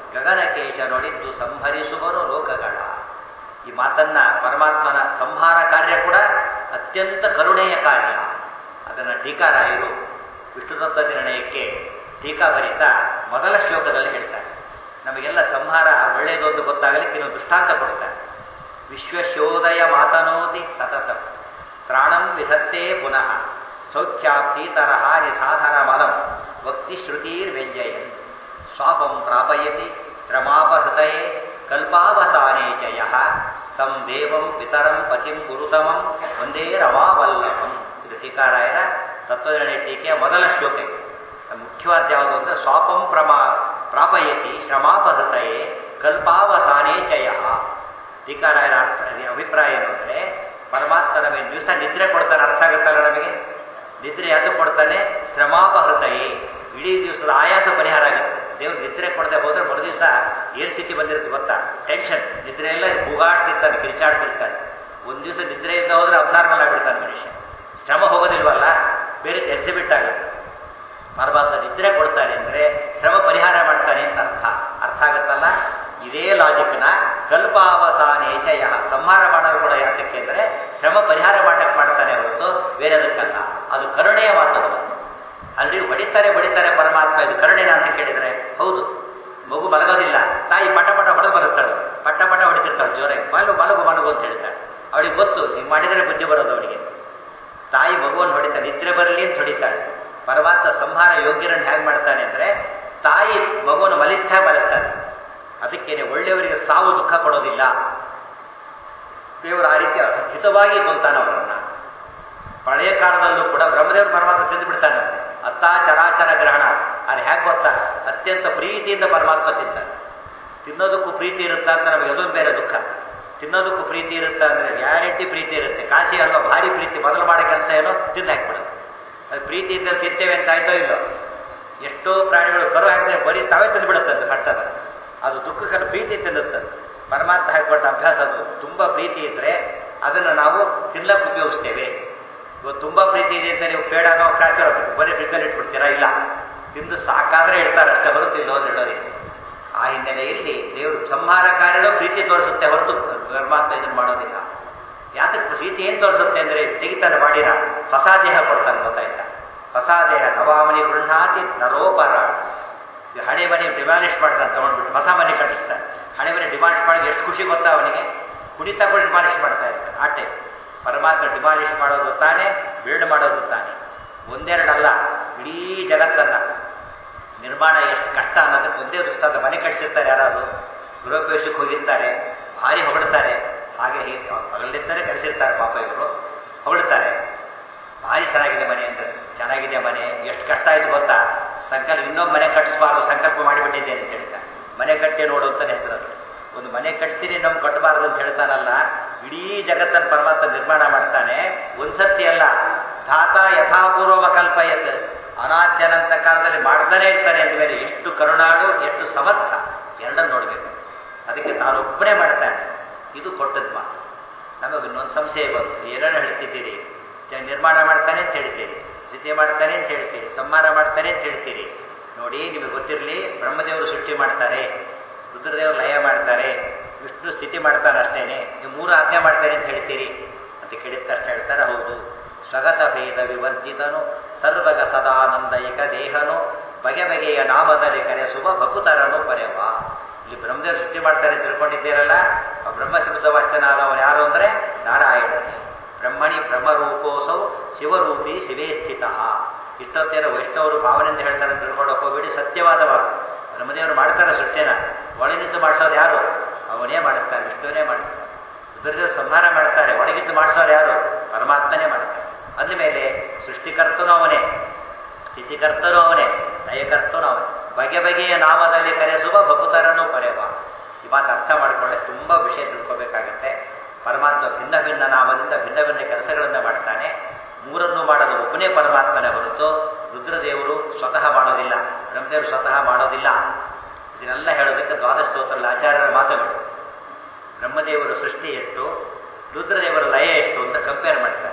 ಗಗನಕೇಶ ನುಡಿದ್ದು ಸಂಹರಿಸುವರು ಲೋಕಗಳ ಈ ಮಾತನ್ನ ಪರಮಾತ್ಮನ ಸಂಹಾರ ಕಾರ್ಯ ಕೂಡ ಅತ್ಯಂತ ಕರುಣೆಯ ಕಾರ್ಯ ಅದನ್ನು ಟೀಕಾರಾಯರು ವಿಷ್ಣು ತತ್ವ ನಿರ್ಣಯಕ್ಕೆ ಟೀಕಾ ಬರೀತಾ ಮೊದಲ ಶ್ಲೋಕದಲ್ಲಿ ಹೇಳ್ತಾರೆ ನಮಗೆಲ್ಲ ಸಂಹಾರ ಒಳ್ಳೆಯದು ಅಂತ ಗೊತ್ತಾಗಲಿಕ್ಕೆ ಇನ್ನೊಂದು ದೃಷ್ಟಾಂತ ಕೊಡ್ತಾರೆ ವಿಶ್ವಶೋದಯ ಮಾತನೋತಿ ಸತತ ತ್ರಾಣಂ ವಿಧತ್ತೇ ಪುನಃ ಸೌಖ್ಯಾಪ್ತಿ ತರಹಾರಿ ಸಾಧನ ಮಲಂ ಭಕ್ತಿ ಶ್ರುತಿರ್ ವ್ಯಂಜಯನ್ ಸ್ವಾಪಂ ಪ್ರಾಪಯತಿ ಶ್ರಮಾಪಹೃತಯೇ ಕಲ್ಪಾವಸಾನೇ ಚ ಯಃ ತಂ ದೇವಂ ಪಿತರಂ ಪತಿಂ ಗುರುತಮಂ ಒಂದೇ ರಮಾವಲ್ಲಭಂ ಇದು ಟೀಕಾರಾಯರ ತತ್ವನಿರ್ಣಯ ಟೀಕೆಯ ಮೊದಲ ಶ್ಲೋಕ ಇದು ಮುಖ್ಯವಾದ ಯಾವುದು ಅಂದರೆ ಸ್ವಾಪಂ ಪ್ರಮಾ ಪ್ರಾಪಯತಿ ಶ್ರಮಾಪಹೃತಯೇ ಕಲ್ಪಾವಸಾನೇ ಚಯ ಟೀಕಾರಾಯರ ಅರ್ಥ ಅಭಿಪ್ರಾಯ ಏನು ಅಂದರೆ ಪರಮಾತ್ಮ ನಮಗೆ ದಿವಸ ನಿದ್ರೆ ಕೊಡ್ತಾನೆ ಅರ್ಥ ಆಗುತ್ತಲ್ಲ ನಮಗೆ ನಿದ್ರೆ ಅದು ಕೊಡ್ತಾನೆ ಶ್ರಮಾಪಹೃತಯೇ ಇಡೀ ದಿವಸದ ಆಯಾಸ ಪರಿಹಾರ ಆಗುತ್ತೆ ದೇವ್ರು ನಿದ್ರೆ ಕೊಡದೆ ಹೋದ್ರೆ ಮರು ದಿವಸ ಏನು ಸ್ಥಿತಿ ಬಂದಿರುತ್ತೆ ಗೊತ್ತಾ ಟೆನ್ಷನ್ ನಿದ್ರೆ ಎಲ್ಲ ಕೂಗಾಡ್ತಿರ್ತಾನೆ ಕಿರಿಚಾಡ್ತಿರ್ತಾನೆ ಒಂದು ದಿವಸ ನಿದ್ರೆ ಇಲ್ಲದೆ ಹೋದ್ರೆ ಅಬ್ನಾರ್ಮಲ್ ಆಗಿಬಿಡ್ತಾನೆ ಮನುಷ್ಯ ಶ್ರಮ ಹೋಗೋದಿಲ್ವಲ್ಲ ಬೇರೆ ಎಕ್ಸಿಬಿಟ್ ಆಗುತ್ತೆ ಪರಮಾತ್ಮ ನಿದ್ರೆ ಕೊಡ್ತಾನೆ ಅಂದರೆ ಶ್ರಮ ಪರಿಹಾರ ಮಾಡ್ತಾನೆ ಅಂತ ಅರ್ಥ ಅರ್ಥ ಆಗುತ್ತಲ್ಲ ಇದೇ ಲಾಜಿಕ್ನ ಕಲ್ಪಾವಸಾನೇಚಯ ಸಂಹಾರ ಮಾಡೋರು ಕೂಡ ಯಾತಕ್ಕೆ ಅಂದರೆ ಶ್ರಮ ಪರಿಹಾರ ಮಾಡಕ್ಕೆ ಮಾಡ್ತಾನೆ ಹೊರತು ಬೇರೆ ಅದಕ್ಕಲ್ಲ ಅದು ಕರುಣೆಯ ಮಾತದು ಅಲ್ಲಿ ಹೊಡಿತಾರೆ ಬಡಿತಾರೆ ಪರಮಾತ್ಮ ಇದು ಕರುಣೆನ ಅಂತ ಕೇಳಿದರೆ ಹೌದು ಮಗು ಮಲಗೋದಿಲ್ಲ ತಾಯಿ ಪಟ ಪಟ ಹೊಡೆದು ಬಲಿಸ್ತಾಳೆ ಪಟ ಪಟ ಹೊಡಿತಿರ್ತಾಳೆ ಜೋರಾಗಿ ಮಲಗು ಮಲಗು ಮಲಗು ಅಂತ ಹೇಳ್ತಾಳೆ ಅವಳಿಗೆ ಗೊತ್ತು ಹಿಂಗೆ ಮಾಡಿದರೆ ಬುದ್ಧಿ ಬರೋದು ಅವಳಿಗೆ ತಾಯಿ ಮಗುವನ್ನು ಹೊಡಿತಾಳೆ ನಿದ್ರೆ ಬರಲಿ ಅಂತ ಹೊಡಿತಾಳೆ ಪರಮಾತ್ಮ ಸಂಹಾರ ಯೋಗ್ಯರನ್ನು ಹೇಗೆ ಮಾಡ್ತಾನೆ ಅಂದರೆ ತಾಯಿ ಮಗುವನ್ನು ಮಲಿಸ್ತಾ ಮಲಿಸ್ತಾನೆ ಅದಕ್ಕೇನೆ ಒಳ್ಳೆಯವರಿಗೆ ಸಾವು ದುಃಖ ಕೊಡೋದಿಲ್ಲ ದೇವರು ಆ ರೀತಿ ಹಿತವಾಗಿ ಕೊಲ್ತಾನೆ ಅವರನ್ನ ಪಳೆಯ ಕಾಲದಲ್ಲೂ ಕೂಡ ಬ್ರಹ್ಮದೇವರು ಪರಮಾತ್ಮ ತಿಂದು ಬಿಡ್ತಾನೆ ಅತ್ತ ಚರಾಚರ ಗ್ರಹಣ ಅದು ಹೇಗೆ ಗೊತ್ತಾ ಅತ್ಯಂತ ಪ್ರೀತಿಯಿಂದ ಪರಮಾತ್ಮ ತಿಂತಾನೆ ತಿನ್ನೋದಕ್ಕೂ ಪ್ರೀತಿ ಇರುತ್ತಾ ಅಂತ ನಮಗೆ ಅದೊಂದು ಬೇರೆ ದುಃಖ ತಿನ್ನೋದಕ್ಕೂ ಪ್ರೀತಿ ಇರುತ್ತಾ ಅಂದರೆ ಗ್ಯಾರಂಟಿ ಪ್ರೀತಿ ಇರುತ್ತೆ ಕಾಶಿ ಅಲ್ವಾ ಭಾರಿ ಪ್ರೀತಿ ಮೊದಲು ಮಾಡೋ ಕೆಲಸ ಏನೋ ತಿಂದು ಹಾಕ್ಬಿಡೋದು ಅದು ಪ್ರೀತಿ ಇದ್ದಲ್ಲಿ ತಿಂತೇವೆ ಅಂತ ಆಯ್ತೋ ಇಲ್ಲೋ ಎಷ್ಟೋ ಪ್ರಾಣಿಗಳು ಕರು ಹಾಕಿದ್ರೆ ಬರೀ ತಾವೇ ತಿಂದುಬಿಡುತ್ತದ್ದು ಹಟ್ಟದ ಅದು ದುಃಖಕರ ಪ್ರೀತಿ ತಿನ್ನುತ್ತದೆ ಪರಮಾತ್ಮ ಹಾಕಿಕೊಟ್ಟ ಅಭ್ಯಾಸ ಅದು ತುಂಬ ಪ್ರೀತಿ ಇದ್ದರೆ ಅದನ್ನು ನಾವು ತಿನ್ನಕ್ಕೆ ಉಪಯೋಗಿಸ್ತೇವೆ ಇವತ್ತು ತುಂಬ ಪ್ರೀತಿ ಇದೆ ಅಂತ ನೀವು ಪೇಡನೋ ಕಾಕಿರೋ ಬರೀ ಫ್ರಿಜ್ಜಲ್ಲಿ ಇಟ್ಬಿಡ್ತೀರಾ ಇಲ್ಲ ತಿಂದು ಸಾಕಾದ್ರೆ ಇಡ್ತಾರೆ ಅಷ್ಟೇ ಹೊರತು ಇಲ್ಲೋದ್ರೆ ಇಡೋದಿಲ್ಲ ಆ ಹಿನ್ನೆಲೆಯಲ್ಲಿ ದೇವರು ಸಂಹಾರ ಕಾರ್ಯನೂ ಪ್ರೀತಿ ತೋರಿಸುತ್ತೆ ಹೊರತು ಪರಮಾತ್ಮ ಇದನ್ನು ಮಾಡೋದಿಲ್ಲ ಯಾತಕ್ಕೆ ಪ್ರೀತಿ ಏನು ತೋರಿಸುತ್ತೆ ಅಂದರೆ ತೆಗಿತಾನೆ ಮಾಡಿರ ಹೊಸ ದೇಹ ಕೊಡ್ತಾನೆ ಗೊತ್ತಾಯ್ತಾ ಹೊಸ ದೇಹ ನವಾಮನಿ ಗೃಹಾತಿ ನರೋಪರ ಹಳೆ ಮನೆ ಡಿಮಾಲಿಷ್ ಮಾಡ್ತಾನೆ ತಗೊಂಡ್ಬಿಟ್ಟು ಹೊಸ ಮನೆ ಕಟ್ಟಿಸ್ತಾನೆ ಹಳೆ ಮನೆ ಡಿಮಾಲಿಷ್ ಮಾಡಿ ಎಷ್ಟು ಖುಷಿ ಗೊತ್ತಾ ಅವನಿಗೆ ಕುಣಿತ ಕೂಡ ಡಿಮಾಲಿಷ್ ಮಾಡ್ತಾ ಇರ್ತಾನೆ ಆಟೆ ಪರಮಾತ್ಮ ಡಿಮಾಲಿಷ್ ಮಾಡೋದು ತಾನೆ ಬಿಲ್ಡ್ ಮಾಡೋದು ತಾನೆ ಒಂದೆರಡಲ್ಲ ಇಡೀ ಜಗತ್ತನ್ನ ನಿರ್ಮಾಣ ಎಷ್ಟು ಕಷ್ಟ ಅನ್ನೋದಕ್ಕೆ ಒಂದೇ ದೃಷ್ಟಾಂತ ಮನೆ ಕಟ್ಟಿಸಿರ್ತಾರೆ ಯಾರಾದ್ರು ಗೃಹಪ್ರವೇಶಕ್ಕೆ ಹೋಗಿರ್ತಾರೆ ಭಾರಿ ಹೊಗಳ್ತಾರೆ ಹಾಗೆ ಹೀಗೆ ಹಗಲಿರ್ತಾರೆ ಕರೆಸಿರ್ತಾರೆ ಪಾಪ ಇವರು ಹೊಗಳ್ತಾರೆ ಭಾರಿ ಚೆನ್ನಾಗಿದೆ ಮನೆ ಅಂತ ಚೆನ್ನಾಗಿದೆ ಮನೆ ಎಷ್ಟು ಕಷ್ಟ ಆಯ್ತು ಗೊತ್ತಾ ಸಂಕಲ್ಪ ಇನ್ನೊಬ್ಬ ಮನೆ ಕಟ್ಟಿಸಬಾರ್ದು ಸಂಕಲ್ಪ ಮಾಡಿಬಿಟ್ಟಿದ್ದೇನೆ ಅಂತ ಹೇಳ್ತಾನೆ ಮನೆ ಕಟ್ಟಿ ನೋಡು ಅಂತಾನೆ ಹೆಸರದು ಒಂದು ಮನೆ ಕಟ್ತೀನಿ ನಮ್ಗೆ ಕಟ್ಟಬಾರ್ದು ಅಂತ ಹೇಳ್ತಾನಲ್ಲ ಇಡೀ ಜಗತ್ತನ್ನು ಪರಮಾತ್ಮ ನಿರ್ಮಾಣ ಮಾಡ್ತಾನೆ ಒಂದ್ಸರ್ತಿ ಅಲ್ಲ ಧಾತ ಯಥಾಪೂರ್ವ ಕಲ್ಪಯತ್ ಅನಾದ್ಯನಂತ ಕಾಲದಲ್ಲಿ ಮಾಡ್ತಾನೆ ಇರ್ತಾನೆ ಅಂದಮೇಲೆ ಎಷ್ಟು ಕರುಣಾಡು ಎಷ್ಟು ಸಮರ್ಥ ಎರಡನ್ನು ನೋಡಬೇಕು ಅದಕ್ಕೆ ತಾನೊಬ್ಬನೇ ಮಾಡ್ತಾನೆ ಇದು ಕೊಟ್ಟದ್ದು ಮಾತು ನಮಗೆ ಇನ್ನೊಂದು ಸಂಶಯ ಬಂತು ಏನೇನು ಹೇಳ್ತಿದ್ದೀರಿ ನಿರ್ಮಾಣ ಮಾಡ್ತಾನೆ ಅಂತ ಹೇಳ್ತೀರಿ ಸ್ಥಿತಿ ಮಾಡ್ತಾನೆ ಅಂತ ಹೇಳ್ತೀರಿ ಸಂಹಾರ ಮಾಡ್ತಾನೆ ಅಂತ ಹೇಳ್ತೀರಿ ನೋಡಿ ನಿಮಗೆ ಗೊತ್ತಿರಲಿ ಬ್ರಹ್ಮದೇವರು ಸೃಷ್ಟಿ ಮಾಡ್ತಾರೆ ರುದ್ರದೇವರು ಲಯ ಮಾಡ್ತಾರೆ ವಿಷ್ಣು ಸ್ಥಿತಿ ಮಾಡ್ತಾರೆ ಅಷ್ಟೇನೆ ನೀವು ಮೂರು ಆಜ್ಞೆ ಮಾಡ್ತಾರೆ ಅಂತ ಹೇಳ್ತೀರಿ ಅಂತ ಕೇಳಿದ ತಕ್ಷಣ ಹೇಳ್ತಾರೆ ಹೌದು ಸ್ವಗತ ಭೇದ ವಿವರ್ಜಿತನು ಸರ್ವಗ ಸದಾನಂದೈಕ ದೇಹನು ಬಗೆ ಬಗೆಯ ನಾಮದಲ್ಲಿ ಕರೆಸುವ ಭಕುತರನು ಪರೆವ ಇಲ್ಲಿ ಬ್ರಹ್ಮದೇವರು ಸೃಷ್ಟಿ ಮಾಡ್ತಾರೆ ಅಂತ ತಿಳ್ಕೊಂಡಿದ್ದೀರಲ್ಲ ಆ ಬ್ರಹ್ಮಶಬ್ದ ವಾಚನಾದವನು ಯಾರು ಅಂದರೆ ನಾರಾಯಣನೇ ಬ್ರಹ್ಮಣಿ ಬ್ರಹ್ಮರೂಪೋಸೌ ಶಿವರೂಪಿ ಶಿವೇ ಸ್ಥಿತ ಇಷ್ಟೊತ್ತೇನೋ ವೈಷ್ಣವರು ಭಾವನೆಯಿಂದ ಹೇಳ್ತಾರೆ ಅಂತ ತಿಳ್ಕೊಳ್ಳೋಕೆ ಹೋಗ್ಬೇಡಿ ಸತ್ಯವಾದವ ಬ್ರಹ್ಮದೇವರು ಮಾಡ್ತಾರೆ ಸೃಷ್ಟಿನ ಒಳಗಿದ್ದು ಮಾಡಿಸೋರು ಯಾರು ಅವನೇ ಮಾಡಿಸ್ತಾರೆ ವಿಷ್ಣುವೇ ಮಾಡಿಸ್ತಾರೆ ರುದ್ರದೇವರು ಸಂಹಾರ ಮಾಡ್ತಾರೆ ಒಳಗಿದ್ದು ಮಾಡಿಸೋರು ಯಾರು ಪರಮಾತ್ಮನೇ ಮಾಡ್ತಾರೆ ಅಂದಮೇಲೆ ಸೃಷ್ಟಿಕರ್ತನೂ ಅವನೇ ಸ್ಥಿತಿಕರ್ತನೂ ಅವನೇ ದಯಕರ್ತನೂ ಅವನೇ ಬಗೆ ಬಗೆಯ ನಾಮದಲ್ಲಿ ಕರೆಸುವ ಭಕುತರನು ಪರೆವ ಈ ಮಾತು ಅರ್ಥ ಮಾಡಿಕೊಂಡ್ರೆ ತುಂಬ ವಿಷಯ ತಿಳ್ಕೋಬೇಕಾಗತ್ತೆ ಪರಮಾತ್ಮ ಭಿನ್ನ ಭಿನ್ನ ನಾಮದಿಂದ ಭಿನ್ನ ಭಿನ್ನ ಕೆಲಸಗಳನ್ನು ಮಾಡ್ತಾನೆ ಮೂರನ್ನು ಮಾಡೋದು ಒಬ್ಬನೇ ಪರಮಾತ್ಮನೇ ಹೊರತು ರುದ್ರದೇವರು ಸ್ವತಃ ಮಾಡೋದಿಲ್ಲ ಬ್ರಹ್ಮದೇವರು ಸ್ವತಃ ಮಾಡೋದಿಲ್ಲ ಇದನ್ನೆಲ್ಲ ಹೇಳೋದಕ್ಕೆ ದ್ವಾದಸ್ತೋತ್ರಲ್ಲಿ ಆಚಾರ್ಯರ ಮಾತುಗಳು ಬ್ರಹ್ಮದೇವರ ಸೃಷ್ಟಿ ಎಷ್ಟು ರುದ್ರದೇವರ ಲಯ ಎಷ್ಟು ಅಂತ ಕಂಪೇರ್ ಮಾಡ್ತಾರೆ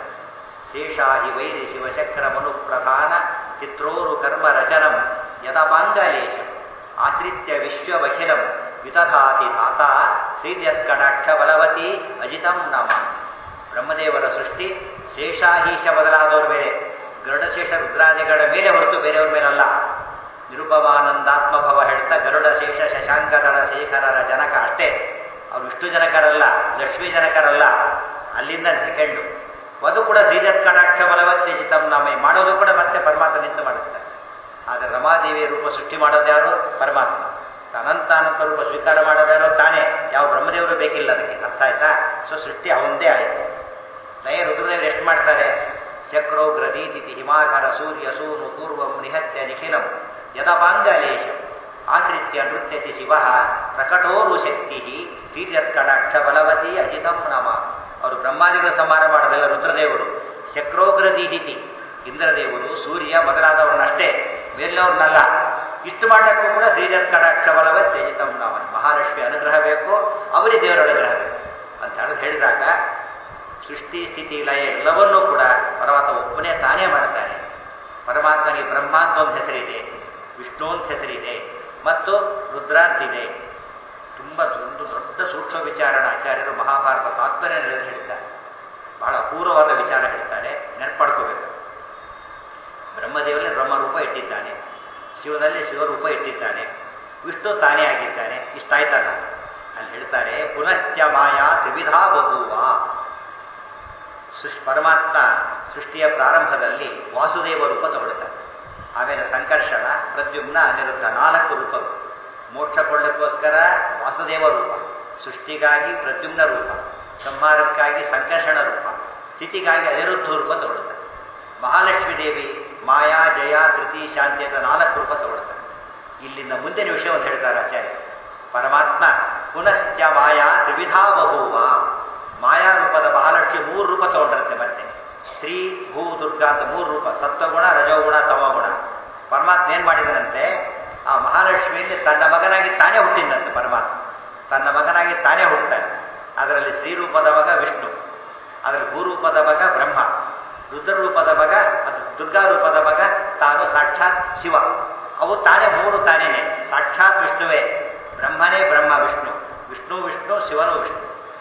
ಶೇಷಾಹಿ ವೈರಿ ಶಿವಶಕ್ರ ಮನು ಪ್ರಧಾನ ಚಿತ್ರೋರು ಕರ್ಮ ರಚನಂ ಯಥಾಪಾಂಗಲೇಶ ಆಶ್ರಿತ್ಯ ವಿಶ್ವಮಖಿಲಂ ವಿತಧಾತಿ ಧಾತ ಶ್ರೀರ್ಯತ್ಕಟಾಕ್ಷ ಬಲವತಿ ಅಜಿತಂ ನಮ ಬ್ರಹ್ಮದೇವರ ಸೃಷ್ಟಿ ಶೇಷಾಹೀಶ ಮೊದಲಾದವ್ರ ಮೇಲೆ ಗರುಡಶೇಷ ರುದ್ರಾದಿಗಳ ಮೇಲೆ ಹೊರತು ಬೇರೆಯವ್ರ ಮೇಲಲ್ಲ ನಿರುಪಮಾನಂದಾತ್ಮಭವ ಹೇಳ್ತಾ ಗರುಡ ಶೇಷ ಶಶಾಂಕದಳ ಶೇಖರರ ಜನಕ ಅಷ್ಟೇ ಅವ್ರು ಇಷ್ಟು ಜನಕರಲ್ಲ ಲಕ್ಷ್ಮೀ ಜನಕರಲ್ಲ ಅಲ್ಲಿಂದ ಸೆಕೆಂಡು ಅದು ಕೂಡ ಶ್ರೀಜತ್ ಕಟಾಕ್ಷ ಬಲವತ್ತಿ ಜಿತಂ ನಾಮೆ ಮಾಡೋದು ಕೂಡ ಮತ್ತೆ ಪರಮಾತ್ಮ ನಿಂತು ಮಾಡಿಸ್ತಾರೆ ಆದರೆ ರಮಾದೇವಿಯ ರೂಪ ಸೃಷ್ಟಿ ಮಾಡೋದು ಯಾರು ಪರಮಾತ್ಮ ಅನಂತ ಅನಂತ ರೂಪ ಸ್ವೀಕಾರ ಮಾಡೋದು ಯಾರು ತಾನೇ ಯಾವ ಬ್ರಹ್ಮದೇವರು ಬೇಕಿಲ್ಲ ಅದಕ್ಕೆ ಅರ್ಥ ಆಯ್ತಾ ಸೊ ಸೃಷ್ಟಿ ಅವಂದೇ ಆಯಿತು ಲಯ ರುದ್ರದೇವರು ಎಷ್ಟು ಮಾಡ್ತಾರೆ ಚಕ್ರೋ ಗ್ರದೀತಿಥಿ ಹಿಮಾಕರ ಸೂರ್ಯ ಸೂನು ಪೂರ್ವಂ ನಿಹತ್ಯ ನಿಖಿಲಂ ಯದಪಾಂಗಲೇಶಂ ಆಶ್ರಿತ್ಯ ನೃತ್ಯತಿ ಶಿವ ಪ್ರಕಟೋರು ಶಕ್ತಿ ಶ್ರೀರ್ಯತ್ಕಟಾಕ್ಷ ಬಲವತಿ ಅಜಿತಂ ನಮ ಅವರು ಬ್ರಹ್ಮಾದಿಗಳ ಸಂಹಾರ ಮಾಡೋದಲ್ಲ ರುದ್ರದೇವರು ಶಕ್ರೋಗ್ರದೀಹಿತಿ ಇಂದ್ರದೇವರು ಸೂರ್ಯ ಮೊದಲಾದವ್ರನ್ನಷ್ಟೇ ಮೇಲಿನವ್ರನ್ನಲ್ಲ ಇಷ್ಟು ಮಾಡಲಿಕ್ಕೂ ಕೂಡ ಶ್ರೀರತ್ ಕಟಾಕ್ಷ ಬಲವತ್ತೆ ಅಜಿತಂ ನಮ ಮಹಾಲಕ್ಷ್ಮಿ ಅನುಗ್ರಹ ಬೇಕು ಅವರಿಗೆ ದೇವರ ಅನುಗ್ರಹ ಬೇಕು ಅಂತ ಹೇಳಿ ಹೇಳಿದಾಗ ಸೃಷ್ಟಿ ಸ್ಥಿತಿ ಲಯ ಎಲ್ಲವನ್ನೂ ಕೂಡ ಪರಮಾತ್ಮ ಒಬ್ಬನೇ ತಾನೇ ಮಾಡ್ತಾನೆ ಪರಮಾತ್ಮನಿಗೆ ಬ್ರಹ್ಮ ಅಂತ ಒಂದು ಹೆಸರಿದೆ ವಿಷ್ಣು ಅಂತ ಹೆಸರಿದೆ ಮತ್ತು ರುದ್ರಾಂತಿದೆ ತುಂಬ ಒಂದು ದೊಡ್ಡ ಸೂಕ್ಷ್ಮ ವಿಚಾರಣ ಆಚಾರ್ಯರು ಮಹಾಭಾರತ ತಾತ್ಪರ್ಯ ನಡೆದು ಹೇಳ್ತಾರೆ ಬಹಳ ಅಪೂರ್ವವಾದ ವಿಚಾರ ಹೇಳ್ತಾರೆ ನೆನಪಡ್ಕೋಬೇಕು ಬ್ರಹ್ಮದೇವರಲ್ಲಿ ಬ್ರಹ್ಮರೂಪ ಇಟ್ಟಿದ್ದಾನೆ ಶಿವನಲ್ಲಿ ಶಿವರೂಪ ಇಟ್ಟಿದ್ದಾನೆ ವಿಷ್ಣು ತಾನೇ ಆಗಿದ್ದಾನೆ ಇಷ್ಟಾಯ್ತಲ್ಲ ಅಲ್ಲಿ ಹೇಳ್ತಾರೆ ಪುನಶ್ಚ ಮಾಯಾ ತ್ರಿವಿಧಾ ಬಭೂವ ಸೃಷ್ಟಿ ಪರಮಾತ್ಮ ಸೃಷ್ಟಿಯ ಪ್ರಾರಂಭದಲ್ಲಿ ವಾಸುದೇವ ರೂಪ ತಗೊಳ್ತಾನೆ ಆಮೇಲೆ ಸಂಕರ್ಷಣ ಪ್ರದ್ಯುಮ್ನ ಅನಿರುದ್ಧ ನಾಲ್ಕು ರೂಪಗಳು ಮೋಕ್ಷ ಕೊಡಲಿಕ್ಕೋಸ್ಕರ ವಾಸುದೇವ ರೂಪ ಸೃಷ್ಟಿಗಾಗಿ ಪ್ರದ್ಯುಮ್ನ ರೂಪ ಸಂಹಾರಕ್ಕಾಗಿ ಸಂಕರ್ಷಣ ರೂಪ ಸ್ಥಿತಿಗಾಗಿ ಅನಿರುದ್ಧ ರೂಪ ತಗೊಳ್ತಾನೆ ಮಹಾಲಕ್ಷ್ಮೀ ದೇವಿ ಮಾಯಾ ಜಯ ಕೃತಿ ಶಾಂತಿ ಅಂತ ನಾಲ್ಕು ರೂಪ ತಗೊಳ್ತಾನೆ ಇಲ್ಲಿಂದ ಮುಂದಿನ ವಿಷಯವನ್ನು ಹೇಳ್ತಾರೆ ಆಚಾರ್ಯ ಪರಮಾತ್ಮ ಪುನಶ್ಚ ಮಾಯಾ ತ್ರಿವಿಧಾ ಬಭೂವ ಮಾಯಾ ರೂಪದ ಮಹಾಲಕ್ಷ್ಮಿ ಮೂರು ರೂಪ ತಗೊಂಡಿರುತ್ತೆ ಮತ್ತೆ ಶ್ರೀ ಭೂ ದುರ್ಗಾ ಅಂತ ಮೂರು ರೂಪ ಸತ್ವಗುಣ ರಜೋಗುಣ ತಮಗುಣ ಪರಮಾತ್ಮ ಏನ್ ಮಾಡಿದನಂತೆ ಆ ಮಹಾಲಕ್ಷ್ಮಿಯಲ್ಲಿ ತನ್ನ ಮಗನಾಗಿ ತಾನೇ ಹುಟ್ಟಿದಂತೆ ಪರಮಾತ್ಮ ತನ್ನ ಮಗನಾಗಿ ತಾನೇ ಹುಟ್ಟುತ್ತಾನೆ ಅದರಲ್ಲಿ ಶ್ರೀರೂಪದ ಮಗ ವಿಷ್ಣು ಅದರಲ್ಲಿ ಭೂರೂಪದ ಮಗ ಬ್ರಹ್ಮ ರುದ್ರರೂಪದ ಮಗ ಅದು ದುರ್ಗಾ ರೂಪದ ಮಗ ತಾನು ಸಾಕ್ಷಾತ್ ಶಿವ ಅವು ತಾನೇ ಮೂರು ತಾನೇನೆ ಸಾಕ್ಷಾತ್ ವಿಷ್ಣುವೇ ಬ್ರಹ್ಮನೇ ಬ್ರಹ್ಮ ವಿಷ್ಣು ವಿಷ್ಣು ವಿಷ್ಣು ಶಿವನು ವಿಷ್ಣು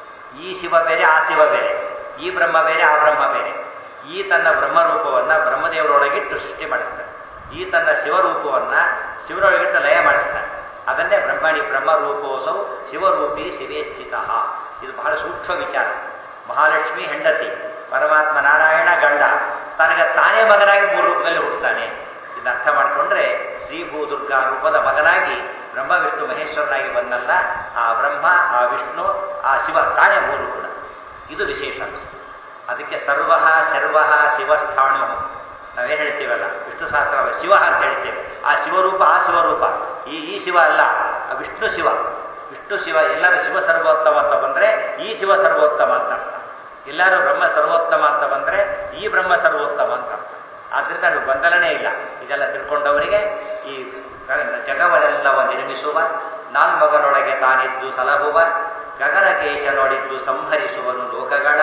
ಈ ಶಿವ ಬೇರೆ ಆ ಶಿವ ಬೇರೆ ಈ ಬ್ರಹ್ಮ ಬೇರೆ ಆ ಬ್ರಹ್ಮ ಬೇರೆ ಈ ತನ್ನ ಬ್ರಹ್ಮರೂಪವನ್ನು ಬ್ರಹ್ಮದೇವರೊಳಗಿಟ್ಟು ಸೃಷ್ಟಿ ಮಾಡಿಸ್ತಾನೆ ಈ ತನ್ನ ಶಿವರೂಪವನ್ನು ಶಿವರೊಳಗಿಟ್ಟು ಲಯ ಮಾಡಿಸ್ತಾನೆ ಅದನ್ನೇ ಬ್ರಹ್ಮಣಿ ಬ್ರಹ್ಮರೂಪೋಸೌ ಶಿವರೂಪಿ ಶಿವೇ ಸ್ಥಿತ ಇದು ಬಹಳ ಸೂಕ್ಷ್ಮ ವಿಚಾರ ಮಹಾಲಕ್ಷ್ಮಿ ಹೆಂಡತಿ ಪರಮಾತ್ಮ ನಾರಾಯಣ ಗಂಡ ತನಗೆ ತಾನೇ ಮಗನಾಗಿ ಮೂರು ರೂಪದಲ್ಲಿ ಹುಟ್ಟುತ್ತಾನೆ ಇದನ್ನ ಅರ್ಥ ಮಾಡಿಕೊಂಡ್ರೆ ಶ್ರೀಭೂ ದುರ್ಗಾ ರೂಪದ ಮಗನಾಗಿ ಬ್ರಹ್ಮ ವಿಷ್ಣು ಮಹೇಶ್ವರನಾಗಿ ಬಂದಲ್ಲ ಆ ಬ್ರಹ್ಮ ಆ ವಿಷ್ಣು ಆ ಶಿವ ತಾನೇ ಮೂರು ಕೂಡ ಇದು ವಿಶೇಷ ಅಂಶ ಅದಕ್ಕೆ ಸರ್ವ ಸರ್ವ ಶಿವಸ್ಥಾಣು ನಾವೇನು ಹೇಳ್ತೀವಲ್ಲ ವಿಷ್ಣು ಸಹಸ್ರ ಶಿವ ಅಂತ ಹೇಳ್ತೇವೆ ಆ ಶಿವರೂಪ ಆ ಶಿವರೂಪ ಈ ಈ ಶಿವ ಅಲ್ಲ ಆ ವಿಷ್ಣು ಶಿವ ವಿಷ್ಣು ಶಿವ ಎಲ್ಲರೂ ಶಿವ ಸರ್ವೋತ್ತಮ ಅಂತ ಬಂದರೆ ಈ ಶಿವ ಸರ್ವೋತ್ತಮ ಅಂತ ಅರ್ಥ ಎಲ್ಲರೂ ಬ್ರಹ್ಮ ಸರ್ವೋತ್ತಮ ಅಂತ ಬಂದರೆ ಈ ಬ್ರಹ್ಮ ಸರ್ವೋತ್ತಮ ಅಂತ ಅರ್ಥ ಆದ್ದರಿಂದ ಅದು ಗೊಂದಲನೇ ಇಲ್ಲ ಇದೆಲ್ಲ ತಿಳ್ಕೊಂಡವರಿಗೆ ಈ ಜಗವನ್ನೆಲ್ಲವ ನಿರ್ಮಿಸುವ ನಾಲ್ಮಗನೊಳಗೆ ತಾನಿದ್ದು ಸಲಹುವ ಗಗನಕೇಶ ನೋಡಿದ್ದು ಸಂಹರಿಸುವನು ಲೋಕಗಳ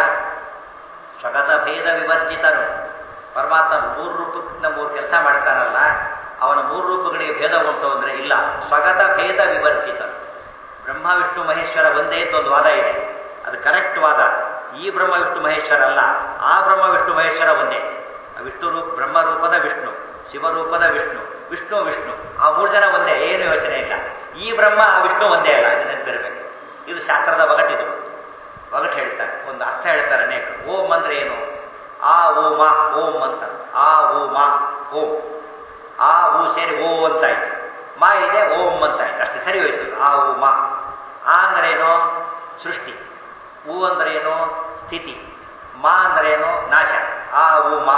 ಸ್ವಗತ ಭೇದ ವಿವರ್ಜಿತನು ಪರಮಾತ್ಮ ಮೂರು ರೂಪದಿಂದ ಮೂರು ಕೆಲಸ ಮಾಡ್ತಾನಲ್ಲ ಅವನ ಮೂರು ರೂಪಗಳಿಗೆ ಭೇದ ಉಂಟು ಅಂದರೆ ಇಲ್ಲ ಸ್ವಗತ ಭೇದ ವಿವರ್ಜಿತನು ಬ್ರಹ್ಮ ವಿಷ್ಣು ಮಹೇಶ್ವರ ಒಂದೇ ಅಂತ ಒಂದು ವಾದ ಇದೆ ಅದು ಕರೆಕ್ಟ್ ವಾದ ಈ ಬ್ರಹ್ಮ ವಿಷ್ಣು ಮಹೇಶ್ವರ ಅಲ್ಲ ಆ ಬ್ರಹ್ಮ ವಿಷ್ಣು ಮಹೇಶ್ವರ ಒಂದೇ ವಿಷ್ಣು ರೂಪ ಬ್ರಹ್ಮ ರೂಪದ ವಿಷ್ಣು ಶಿವರೂಪದ ವಿಷ್ಣು ವಿಷ್ಣು ವಿಷ್ಣು ಆ ಮೂರು ಜನ ಒಂದೇ ಏನು ಯೋಚನೆ ಇಲ್ಲ ಈ ಬ್ರಹ್ಮ ಆ ವಿಷ್ಣು ಒಂದೇ ಅಲ್ಲ ಇದು ನೆನಪಿರಬೇಕು ಇದು ಶಾಸ್ತ್ರದ ಒಗಟಿದು ಒಗಟು ಹೇಳ್ತಾರೆ ಒಂದು ಅರ್ಥ ಹೇಳ್ತಾರೆ ಅನೇಕ ಓಂ ಅಂದ್ರೆ ಏನು ಆ ಓಮ ಓಂ ಅಂತ ಆ ಓಮ ಓಂ ಆ ಊ ಸೇರಿ ಓ ಅಂತಾಯ್ತು ಮಾ ಇದೆ ಓಂ ಅಂತಾಯ್ತು ಅಷ್ಟೇ ಸರಿ ಹೋಯ್ತು ಆ ಓ ಮಾ ಆ ಅಂದ್ರೇನು ಸೃಷ್ಟಿ ಊ ಅಂದ್ರೇನು ಸ್ಥಿತಿ ಮಾ ಅಂದ್ರೇನು ನಾಶ ಆ ಊ ಮಾ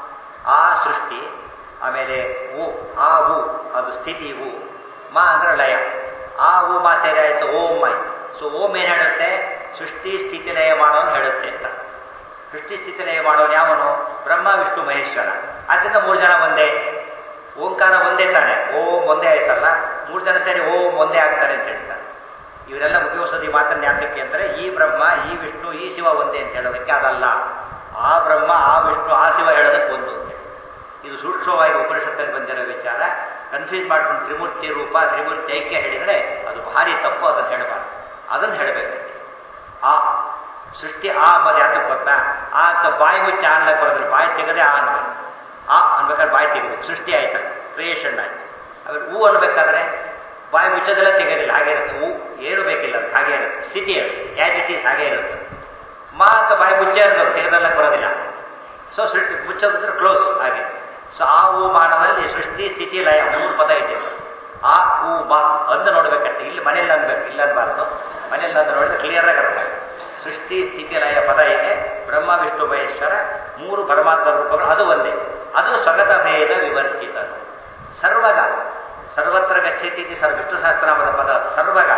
ಆ ಸೃಷ್ಟಿ ಆಮೇಲೆ ಊ ಆ ಊ ಅದು ಸ್ಥಿತಿ ಊ ಮಾ ಅಂದ್ರೆ ಲಯ ಆ ಊ ಮಾ ಸೇರಿ ಆಯ್ತು ಓಂ ಆಯ್ತು ಸೊ ಓಂ ಏನು ಹೇಳುತ್ತೆ ಸೃಷ್ಟಿ ಸ್ಥಿತಿ ಲಯ ಮಾಡೋನು ಹೇಳುತ್ತೆ ಅಂತ ಸೃಷ್ಟಿ ಸ್ಥಿತಿ ಲಯ ಮಾಡೋನು ಯಾವನು ಬ್ರಹ್ಮ ವಿಷ್ಣು ಮಹೇಶ್ವರ ಆದ್ದರಿಂದ ಮೂರು ಜನ ಒಂದೇ ಓಂಕಾರ ಒಂದೇ ತಾನೆ ಓಂ ಒಂದೇ ಆಯ್ತಲ್ಲ ಮೂರು ಜನ ಸೇರಿ ಓಂ ಒಂದೇ ಆಗ್ತಾರೆ ಅಂತ ಹೇಳ್ತಾರೆ ಇವರೆಲ್ಲ ಉಪಯೋಗಿಸೋದು ಈ ಮಾತನ್ನು ಯಾತಕ್ಕೆ ಅಂದರೆ ಈ ಬ್ರಹ್ಮ ಈ ವಿಷ್ಣು ಈ ಶಿವ ಒಂದೇ ಅಂತ ಹೇಳೋದಕ್ಕೆ ಅದಲ್ಲ ಆ ಬ್ರಹ್ಮ ಆ ವಿಷ್ಣು ಆ ಶಿವ ಹೇಳೋದಕ್ಕೆ ಒಂದು ಅಂತ ಇದು ಸೂಕ್ಷ್ಮವಾಗಿ ಉಪನಿಷತ್ತಲ್ಲಿ ಬಂದಿರೋ ವಿಚಾರ ಕನ್ಫ್ಯೂಸ್ ಮಾಡ್ಕೊಂಡು ತ್ರಿಮೂರ್ತಿ ರೂಪ ತ್ರಿಮೂರ್ತಿ ಐಕ್ಯ ಹೇಳಿದರೆ ಅದು ಭಾರಿ ತಪ್ಪು ಅದನ್ನು ಹೇಳಬಾರ್ದು ಅದನ್ನು ಹೇಳಬೇಕು ಆ ಸೃಷ್ಟಿ ಆ ಅಂಬದು ಯಾತಕ್ಕೆ ಗೊತ್ತಾ ಆ ಅಂತ ಬಾಯಿ ಮುಚ್ಚಿ ಆನ್ಲಕ್ಕೆ ಬರೋದಿಲ್ಲ ಬಾಯಿ ತೆಗೆದೇ ಆ ಅನ್ಬೇಕು ಆ ಅನ್ಬೇಕಾದ್ರೆ ಬಾಯಿ ತೆಗೆದು ಸೃಷ್ಟಿ ಆಯ್ತು ಕ್ರಿಯೇಷನ್ ಆಯ್ತು ಆಮೇಲೆ ಹೂ ಅನ್ಬೇಕಾದ್ರೆ ಬಾಯಿ ಮುಚ್ಚೋದೆಲ್ಲ ತೆಗೆಯೋದಿಲ್ಲ ಹಾಗೆ ಇರುತ್ತೆ ಹೂ ಏನು ಬೇಕಿಲ್ಲ ಅದು ಹಾಗೆ ಇರುತ್ತೆ ಸ್ಥಿತಿ ಅದು ಆ್ಯಸ್ ಇಟ್ ಈಸ್ ಹಾಗೆ ಇರುತ್ತೆ ಮಾ ಅಂತ ಬಾಯಿ ಮುಚ್ಚೇ ಇರಬೇಕು ತೆಗೆದಲ್ಲ ಬರೋದಿಲ್ಲ ಸೊ ಸೃಷ್ಟಿ ಮುಚ್ಚೋದಿದ್ರೆ ಕ್ಲೋಸ್ ಹಾಗೆ ಸೊ ಆ ಹೂ ಮಾನದಲ್ಲಿ ಸೃಷ್ಟಿ ಸ್ಥಿತಿ ಲಯ ಮೂರು ಪದ ಇದೆ ಆ ಹೂ ಮಾ ಅಂದು ನೋಡ್ಬೇಕಂತೆ ಇಲ್ಲಿ ಮನೆಯಲ್ಲಿ ಅನ್ಬೇಕು ಇಲ್ಲ ಅನ್ಬಾರ್ದು ಮನೆಯಲ್ಲಿ ಅಂದು ನೋಡಿದ್ರೆ ಕ್ಲಿಯರ್ ಆಗಿ ಅರ್ಥ ಆಗುತ್ತೆ. ಸೃಷ್ಟಿ ಸ್ಥಿತಿ ಲಯ ಪದ ಇದೆ ಬ್ರಹ್ಮ ವಿಷ್ಣು ಮಹೇಶ್ವರ ಮೂರು ಪರಮಾತ್ಮ ರೂಪಗಳು ಅದು ಒಂದೇ ಅದು ಸ್ವಗತ ಭೇದ ವಿವರ್ಜಿತ ಸರ್ವಗ ಸರ್ವತ್ರ ಗಚ್ಚತಿ ಇತಿ ಸರ್ ವಿಷ್ಣು ಸಹಸ್ರನಾಮದ ಪದ ಸರ್ವಗ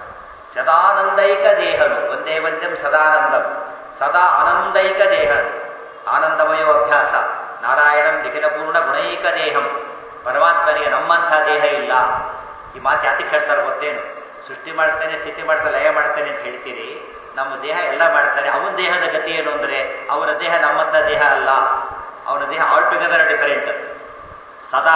ಸದಾನಂದೈಕ ದೇಹನು ಒಂದೇ ಒಂದಂ ಸದಾನಂದಂ ಸದಾ ಆನಂದೈಕ ದೇಹ ಆನಂದಮಯ ಅಭ್ಯಾಸ ನಾರಾಯಣಂ ನಿಖಿಲ ಪೂರ್ಣ ಗುಣೈಕ ದೇಹಂ ಪರಮಾತ್ಮನಿಗೆ ನಮ್ಮಂಥ ದೇಹ ಇಲ್ಲ ಈ ಮಾತು ಯಾತಕ್ಕೆ ಹೇಳ್ತಾರೆ ಗೊತ್ತೇನು ಸೃಷ್ಟಿ ಮಾಡ್ತೇನೆ ಸ್ಥಿತಿ ಮಾಡ್ತೇನೆ ಲಯ ಮಾಡ್ತೇನೆ ಅಂತ ಹೇಳ್ತೀರಿ ನಮ್ಮ ದೇಹ ಎಲ್ಲ ಮಾಡ್ತಾನೆ ಅವನ ದೇಹದ ಗತಿ ಏನು ಅಂದರೆ ಅವನ ದೇಹ ನಮ್ಮಂಥ ದೇಹ ಅಲ್ಲ ಅವನ ದೇಹ ಆಲ್ ಟುಗೆದರ್ ಡಿಫರೆಂಟ್ ಸದಾ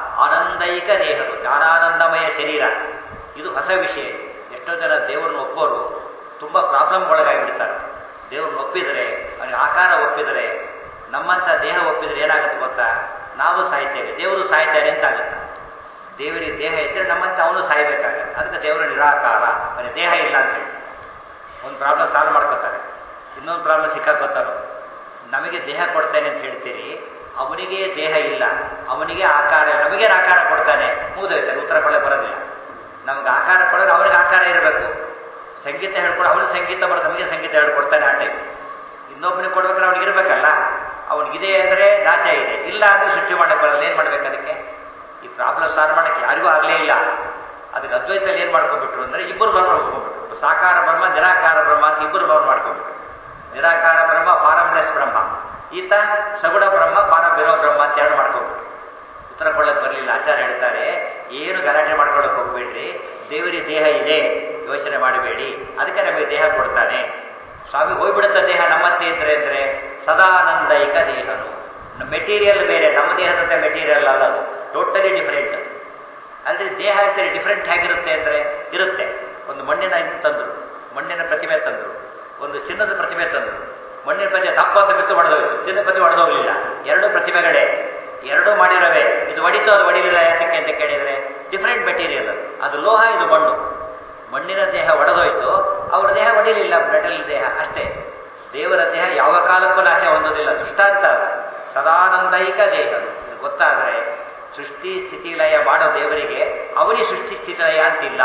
ಆನಂದೈಕ ದೇಹ ಜ್ಞಾನಾನಂದಮಯ ಶರೀರ ಇದು ಹೊಸ ವಿಷಯ ಎಷ್ಟೋ ಜನ ದೇವರನ್ನು ಒಪ್ಪೋರು ತುಂಬ ಪ್ರಾಬ್ಲಮ್ಗೊಳಗಾಗಿಬಿಡ್ತಾರೆ ದೇವ್ರನ್ನ ಒಪ್ಪಿದರೆ ಅವನಿಗೆ ಆಕಾರ ಒಪ್ಪಿದರೆ ನಮ್ಮಂಥ ದೇಹ ಒಪ್ಪಿದರೆ ಏನಾಗುತ್ತೆ ಗೊತ್ತಾ ನಾವು ಸಾಯ್ತೇವೆ ದೇವರು ಸಾಯ್ತಾನೆ ಅಂತ ಆಗುತ್ತೆ ದೇವರಿಗೆ ದೇಹ ಇದ್ದರೆ ನಮ್ಮಂತ ಅವನು ಸಾಯ್ಬೇಕಾಗತ್ತೆ ಅದಕ್ಕೆ ದೇವರು ನಿರಾಕಾರ ಅವನಿಗೆ ದೇಹ ಇಲ್ಲ ಅಂತ ಹೇಳಿ ಒಂದು ಪ್ರಾಬ್ಲಮ್ ಸಾಲ್ವ್ ಮಾಡ್ಕೋತಾರೆ ಇನ್ನೊಂದು ಪ್ರಾಬ್ಲಮ್ ಸಿಕ್ಕಾಕೋತಾರೆ ನಮಗೆ ದೇಹ ಕೊಡ್ತೇನೆ ಅಂತ ಹೇಳ್ತೀರಿ ಅವನಿಗೆ ದೇಹ ಇಲ್ಲ ಅವನಿಗೆ ಆಕಾರ ನಮಗೇನು ಆಕಾರ ಕೊಡ್ತಾನೆ ಮುಗಿದೋಯ್ತಾರೆ ಉತ್ತರ ಕೊಡಲೆ ಬರೋದಿಲ್ಲ ನಮ್ಗೆ ಆಕಾರ ಕೊಡೋರು ಅವನಿಗೆ ಆಕಾರ ಇರಬೇಕು ಸಂಗೀತ ಹೇಳ್ಕೊಡು ಅವನಿಗೆ ಸಂಗೀತ ಬರೋದು ನಮಗೆ ಸಂಗೀತ ಹೇಳ್ಕೊಡ್ತಾನೆ ಆ ಟೈಪ್ ಇನ್ನೊಬ್ಬನಿಗೆ ಕೊಡ್ಬೇಕಾದ್ರೆ ಅವ್ನಿಗೆ ಇರಬೇಕಲ್ಲ ಅವನಿಗಿದೆ ಅಂದರೆ ನಾಶ ಇದೆ ಇಲ್ಲ ಅಂದರೆ ಸೃಷ್ಟಿ ಮಾಡಕ್ಕೆ ಬರಲ್ಲ ಏನು ಮಾಡ್ಬೇಕು ಅದಕ್ಕೆ ಈ ಪ್ರಾಬ್ಲಮ್ ಸಾಲ್ವ್ ಮಾಡೋಕ್ಕೆ ಯಾರಿಗೂ ಆಗಲೇ ಇಲ್ಲ ಅದಕ್ಕೆ ಅದ್ವೈತದಲ್ಲಿ ಏನು ಮಾಡ್ಕೊಂಡ್ಬಿಟ್ರು ಅಂದರೆ ಇಬ್ಬರು ಲೋನ್ ಮಾಡ್ಕೊಂಡ್ಬಿಟ್ರು ಸಾಕಾರ ಬ್ರಹ್ಮ ನಿರಾಕಾರ ಬ್ರಹ್ಮ ಅಂತ ಇಬ್ಬರು ಲೋನ್ ಮಾಡ್ಕೊಂಡ್ಬಿಟ್ರು ನಿರಾಕಾರ ಬ್ರಹ್ಮ ಫಾರಮ್ಲೆಸ್ ಬ್ರಹ್ಮ ಈತ ಸಗುಣ ಬ್ರಹ್ಮ ಫಾರಂ ಇರೋ ಬ್ರಹ್ಮ ಅಂತ ಎರಡು ಮಾಡ್ಕೊಂಡ್ಬಿಟ್ರು ಉತ್ತರ ಕೊಡಕ್ಕೆ ಬರಲಿಲ್ಲ ಆಚಾರ್ಯ ಹೇಳ್ತಾರೆ ಏನು ಗಲಾಟೆ ಮಾಡ್ಕೊಳ್ಳೋಕೆ ಹೋಗ್ಬೇಡ್ರಿ ದೇವರಿಗೆ ದೇಹ ಇದೆ ಯೋಚನೆ ಮಾಡಬೇಡಿ ಅದಕ್ಕೆ ನಮಗೆ ದೇಹ ಕೊಡ್ತಾನೆ ಸ್ವಾಮಿ ಹೋಗ್ಬಿಡುತ್ತ ದೇಹ ನಮ್ಮಂತೆ ಇದ್ರೆ ಅಂದರೆ ಸದಾನಂದೈಕ ದೇಹನು ಮೆಟೀರಿಯಲ್ ಬೇರೆ ನಮ್ಮ ದೇಹದಂತೆ ಮೆಟೀರಿಯಲ್ ಅಲ್ಲ ಅದು ಟೋಟಲಿ ಡಿಫರೆಂಟ್ ಆದರೆ ದೇಹ ಇರ್ತಾರೆ ಡಿಫ್ರೆಂಟ್ ಹೇಗಿರುತ್ತೆ ಅಂದರೆ ಇರುತ್ತೆ ಒಂದು ಮಣ್ಣಿನ ಇದು ತಂದರು ಮಣ್ಣಿನ ಪ್ರತಿಮೆ ತಂದರು ಒಂದು ಚಿನ್ನದ ಪ್ರತಿಮೆ ತಂದರು ಮಣ್ಣಿನ ಪ್ರತಿಮೆ ದಪ್ಪ ಅಂತ ಬಿತ್ತು ಹೊಡೆದೋಯ್ತು ಚಿನ್ನದ ಪ್ರತಿಮೆ ಹೊಡೆದೋಗ್ಲಿಲ್ಲ ಎರಡು ಪ್ರತಿಮೆಗಳೇ ಎರಡೂ ಮಾಡಿರವೆ ಇದು ಹೊಡಿತು ಅದು ಹೊಡಿಲಿಲ್ಲ ಯಾತಕ್ಕೆ ಅಂತ ಕೇಳಿದರೆ ಡಿಫ್ರೆಂಟ್ ಮೆಟೀರಿಯಲ್ ಅದು ಲೋಹ ಇದು ಮಣ್ಣು ಮಣ್ಣಿನ ದೇಹ ಒಡೆದೋಯ್ತು ಅವರ ದೇಹ ಒಡಿಲಿಲ್ಲ ಮೆಟಲ್ ದೇಹ ಅಷ್ಟೇ ದೇವರ ದೇಹ ಯಾವ ಕಾಲಕ್ಕೂ ನಾಶ ಹೊಂದೋದಿಲ್ಲ ದೃಷ್ಟಾಂತ ಅದು ಸದಾನಂದೈಕ ದೇಹ ಇದು ಗೊತ್ತಾದರೆ ಸೃಷ್ಟಿ ಸ್ಥಿತಿ ಲಯ ಮಾಡೋ ದೇವರಿಗೆ ಅವನಿಗೆ ಸೃಷ್ಟಿ ಸ್ಥಿತಿ ಲಯ ಅಂತಿಲ್ಲ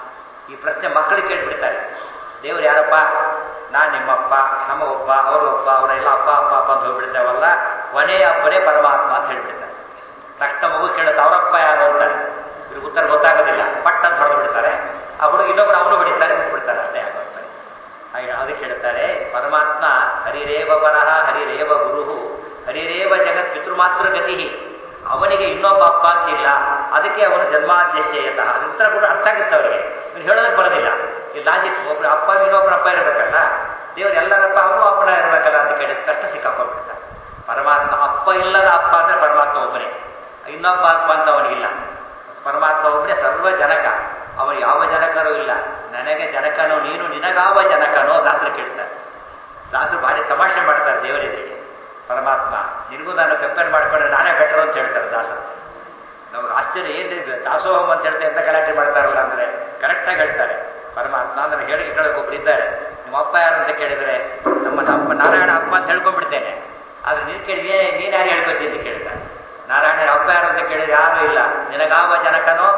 ಈ ಪ್ರಶ್ನೆ ಮಕ್ಕಳು ಕೇಳ್ಬಿಡ್ತಾರೆ ದೇವರು ಯಾರಪ್ಪ ನಾನು ನಿಮ್ಮಪ್ಪ ನಮ್ಮ ಒಬ್ಬ ಅವರೊಬ್ಬ ಅವರೆಲ್ಲ ಅಪ್ಪ ಅಪ್ಪ ಅಪ್ಪ ಅಂತ ಹೋಗ್ಬಿಡ್ತೇವಲ್ಲ ಕೊನೆಯ ಅಪ್ಪನೇ ಪರಮಾತ್ಮ ಅಂತ ಹೇಳ್ಬಿಡ್ತಾರೆ ತಕ್ಷಣ ಮಗು ಕೇಳುತ್ತೆ ಅವರಪ್ಪ ಯಾರು ಅಂತಾರೆ ಇವ್ರಿಗೆ ಉತ್ತರ ಗೊತ್ತಾಗೋದಿಲ್ಲ ಪಟ್ ಅಂತ ಹೊಡೆದು ಬಿಡ್ತಾರೆ ಆ ಹುಡುಗ ಇನ್ನೊಬ್ಬರು ಅವನು ಹೊಡಿತಾರೆ ಬಿಟ್ಬಿಡ್ತಾರೆ ಅಷ್ಟೇ ಆಗೋಗ್ತಾರೆ ಹಾಗೆ ಅದಕ್ಕೆ ಹೇಳ್ತಾರೆ ಪರಮಾತ್ಮ ಹರಿರೇವ ಪರಹ ಹರಿರೇವ ಗುರು ಹರಿರೇವ ಜಗತ್ ಪಿತೃಮಾತೃ ಗತಿ ಅವನಿಗೆ ಇನ್ನೊಬ್ಬ ಅಪ್ಪ ಅಂತಿಲ್ಲ ಅದಕ್ಕೆ ಅವನು ಜನ್ಮಾಧ್ಯಕ್ಷೆಯತಃ ಅದು ಉತ್ತರ ಕೂಡ ಅರ್ಥ ಆಗುತ್ತೆ ಅವರಿಗೆ ಇವ್ನು ಹೇಳೋದಕ್ಕೆ ಬರೋದಿಲ್ಲ ಈ ಲಾಜಿಕ್ ಒಬ್ಬರು ಅಪ್ಪ ಇನ್ನೊಬ್ಬರ ಅಪ್ಪ ಇರಬೇಕಲ್ಲ ದೇವರು ಎಲ್ಲರಪ್ಪ ಅವನು ಅಪ್ಪನ ಇರಬೇಕಲ್ಲ ಅಂತ ಕೇಳಿದ ಕಷ್ಟ ಸಿಕ್ಕಾಕೊಂಡ್ಬಿಡ್ತಾರೆ ಪರಮಾತ್ಮ ಅಪ್ಪ ಇಲ್ಲದ ಅಪ್ಪ ಅಂದರೆ ಪರಮಾತ್ಮ ಒಬ್ಬನೇ ಇನ್ನೊಬ್ಬ ಅಪ್ಪ ಅಂತ ಅವನಿಗಿಲ್ಲ ಪರಮಾತ್ಮ ಒಬ್ಬನೇ ಸರ್ವ ಜನಕ ಅವನು ಯಾವ ಜನಕನೂ ಇಲ್ಲ ನನಗೆ ಜನಕನೋ ನೀನು ನಿನಗಾವ ಜನಕನೋ ದಾಸರು ಕೇಳ್ತಾರೆ ದಾಸರು ಭಾರಿ ತಮಾಷೆ ಮಾಡ್ತಾರೆ ದೇವರೆದುರಿಗೆ ಪರಮಾತ್ಮ ನಿನಗೂ ನಾನು ಕಂಪೇರ್ ಮಾಡ್ಕೊಂಡ್ರೆ ನಾನೇ ಬೆಟರ್ ಅಂತ ಹೇಳ್ತಾರೆ ದಾಸರು ನಮ್ಗೆ ಆಶ್ಚರ್ಯ ಏನ್ರಿ ದಾಸೋಹಂ ಅಂತ ಹೇಳ್ತಾ ಎಂತ ಗಲಾಟೆ ಮಾಡ್ತಾರಲ್ಲ ಅಂದರೆ ಕರೆಕ್ಟಾಗಿ ಹೇಳ್ತಾರೆ ಪರಮಾತ್ಮ ಅಂದ್ರೆ ಹೇಳಿಕೆ ಕೇಳಕ್ಕೆ ಒಬ್ರು ಇದ್ದಾರೆ ನಿಮ್ಮ ಅಪ್ಪ ಯಾರು ಅಂತ ಕೇಳಿದರೆ ನಮ್ಮ ಅಪ್ಪ ನಾರಾಯಣ ಅಪ್ಪ ಅಂತ ಹೇಳ್ಕೊಂಡ್ಬಿಡ್ತೇನೆ ಆದ್ರೆ ನೀನು ಕೇಳಿ ನೀನು ಯಾರು ಹೇಳ್ಕೊತಿ ಅಂತ ಕೇಳ್ತಾರೆ ನಾರಾಯಣ ಅಪ್ಪ ಯಾರು ಅಂತ ಕೇಳಿದ್ರೆ ಯಾರೂ ಇಲ್ಲ ನಿನಗಾವ ಜನಕನೋ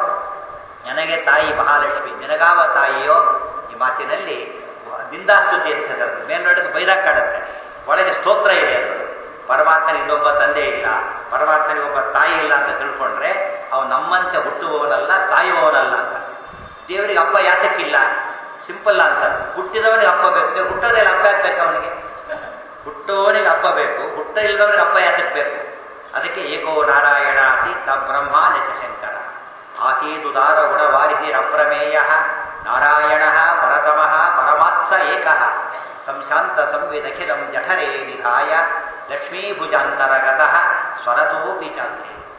ನನಗೆ ತಾಯಿ ಮಹಾಲಕ್ಷ್ಮಿ ನಿನಗಾವ ತಾಯಿಯೋ ಈ ಮಾತಿನಲ್ಲಿ ನಿಂದಾಸ್ತುತಿ ಅಂತ ಮೇಲ್ನೋಟಕ್ಕೆ ಬೈರಾಗ್ ಕಾಡುತ್ತೆ ಒಳಗೆ ಸ್ತೋತ್ರ ಇದೆ ಅದು ಪರಮಾತ್ಮನಿಗೆ ಇನ್ನೊಬ್ಬ ತಂದೆ ಇಲ್ಲ ಪರಮಾತ್ಮನಿಗೆ ಒಬ್ಬ ತಾಯಿ ಇಲ್ಲ ಅಂತ ತಿಳ್ಕೊಂಡ್ರೆ ಅವನು ನಮ್ಮಂತೆ ಹುಟ್ಟುವವನಲ್ಲ ಸಾಯುವವನಲ್ಲ ಅಂತ ದೇವರಿಗೆ ಅಪ್ಪ ಯಾತಕ್ಕಿಲ್ಲ ಸಿಂಪಲ್ ಆನ್ಸರ್ ಹುಟ್ಟಿದವನಿಗೆ ಅಪ್ಪ ಬೇಕು ಹುಟ್ಟೋದಿಲ್ಲ ಅಪ್ಪ ಯಾಕೆ ಅವನಿಗೆ ಹುಟ್ಟುವವನಿಗೆ ಅಪ್ಪ ಬೇಕು ಹುಟ್ಟ ಇಲ್ಲದವನಿಗೆ ಅಪ್ಪ ಯಾತಕ್ಕೆ ಬೇಕು ಅದಕ್ಕೆ ಏಕೋ ನಾರಾಯಣ ಆಸೀತ್ ಬ್ರಹ್ಮ ನಚ ಶಂಕರ ಆಸೀದುದಾರ ಗುಣವಾರಿಸಿ ಅಪ್ರಮೇಯ ನಾರಾಯಣ ಪರತಮಃ ಪರಮಾತ್ಸ ಏಕ ಸಂಶಾಂತ ಸಂವಿದಖಿಲಂ ಜಠರೇ ನಿಧಾಯ ಲಕ್ಷ್ಮೀಭುಜಾಂತರಗತಃ ಸ್ವರತೋಪಿ ಚಾಂದ್ರಿ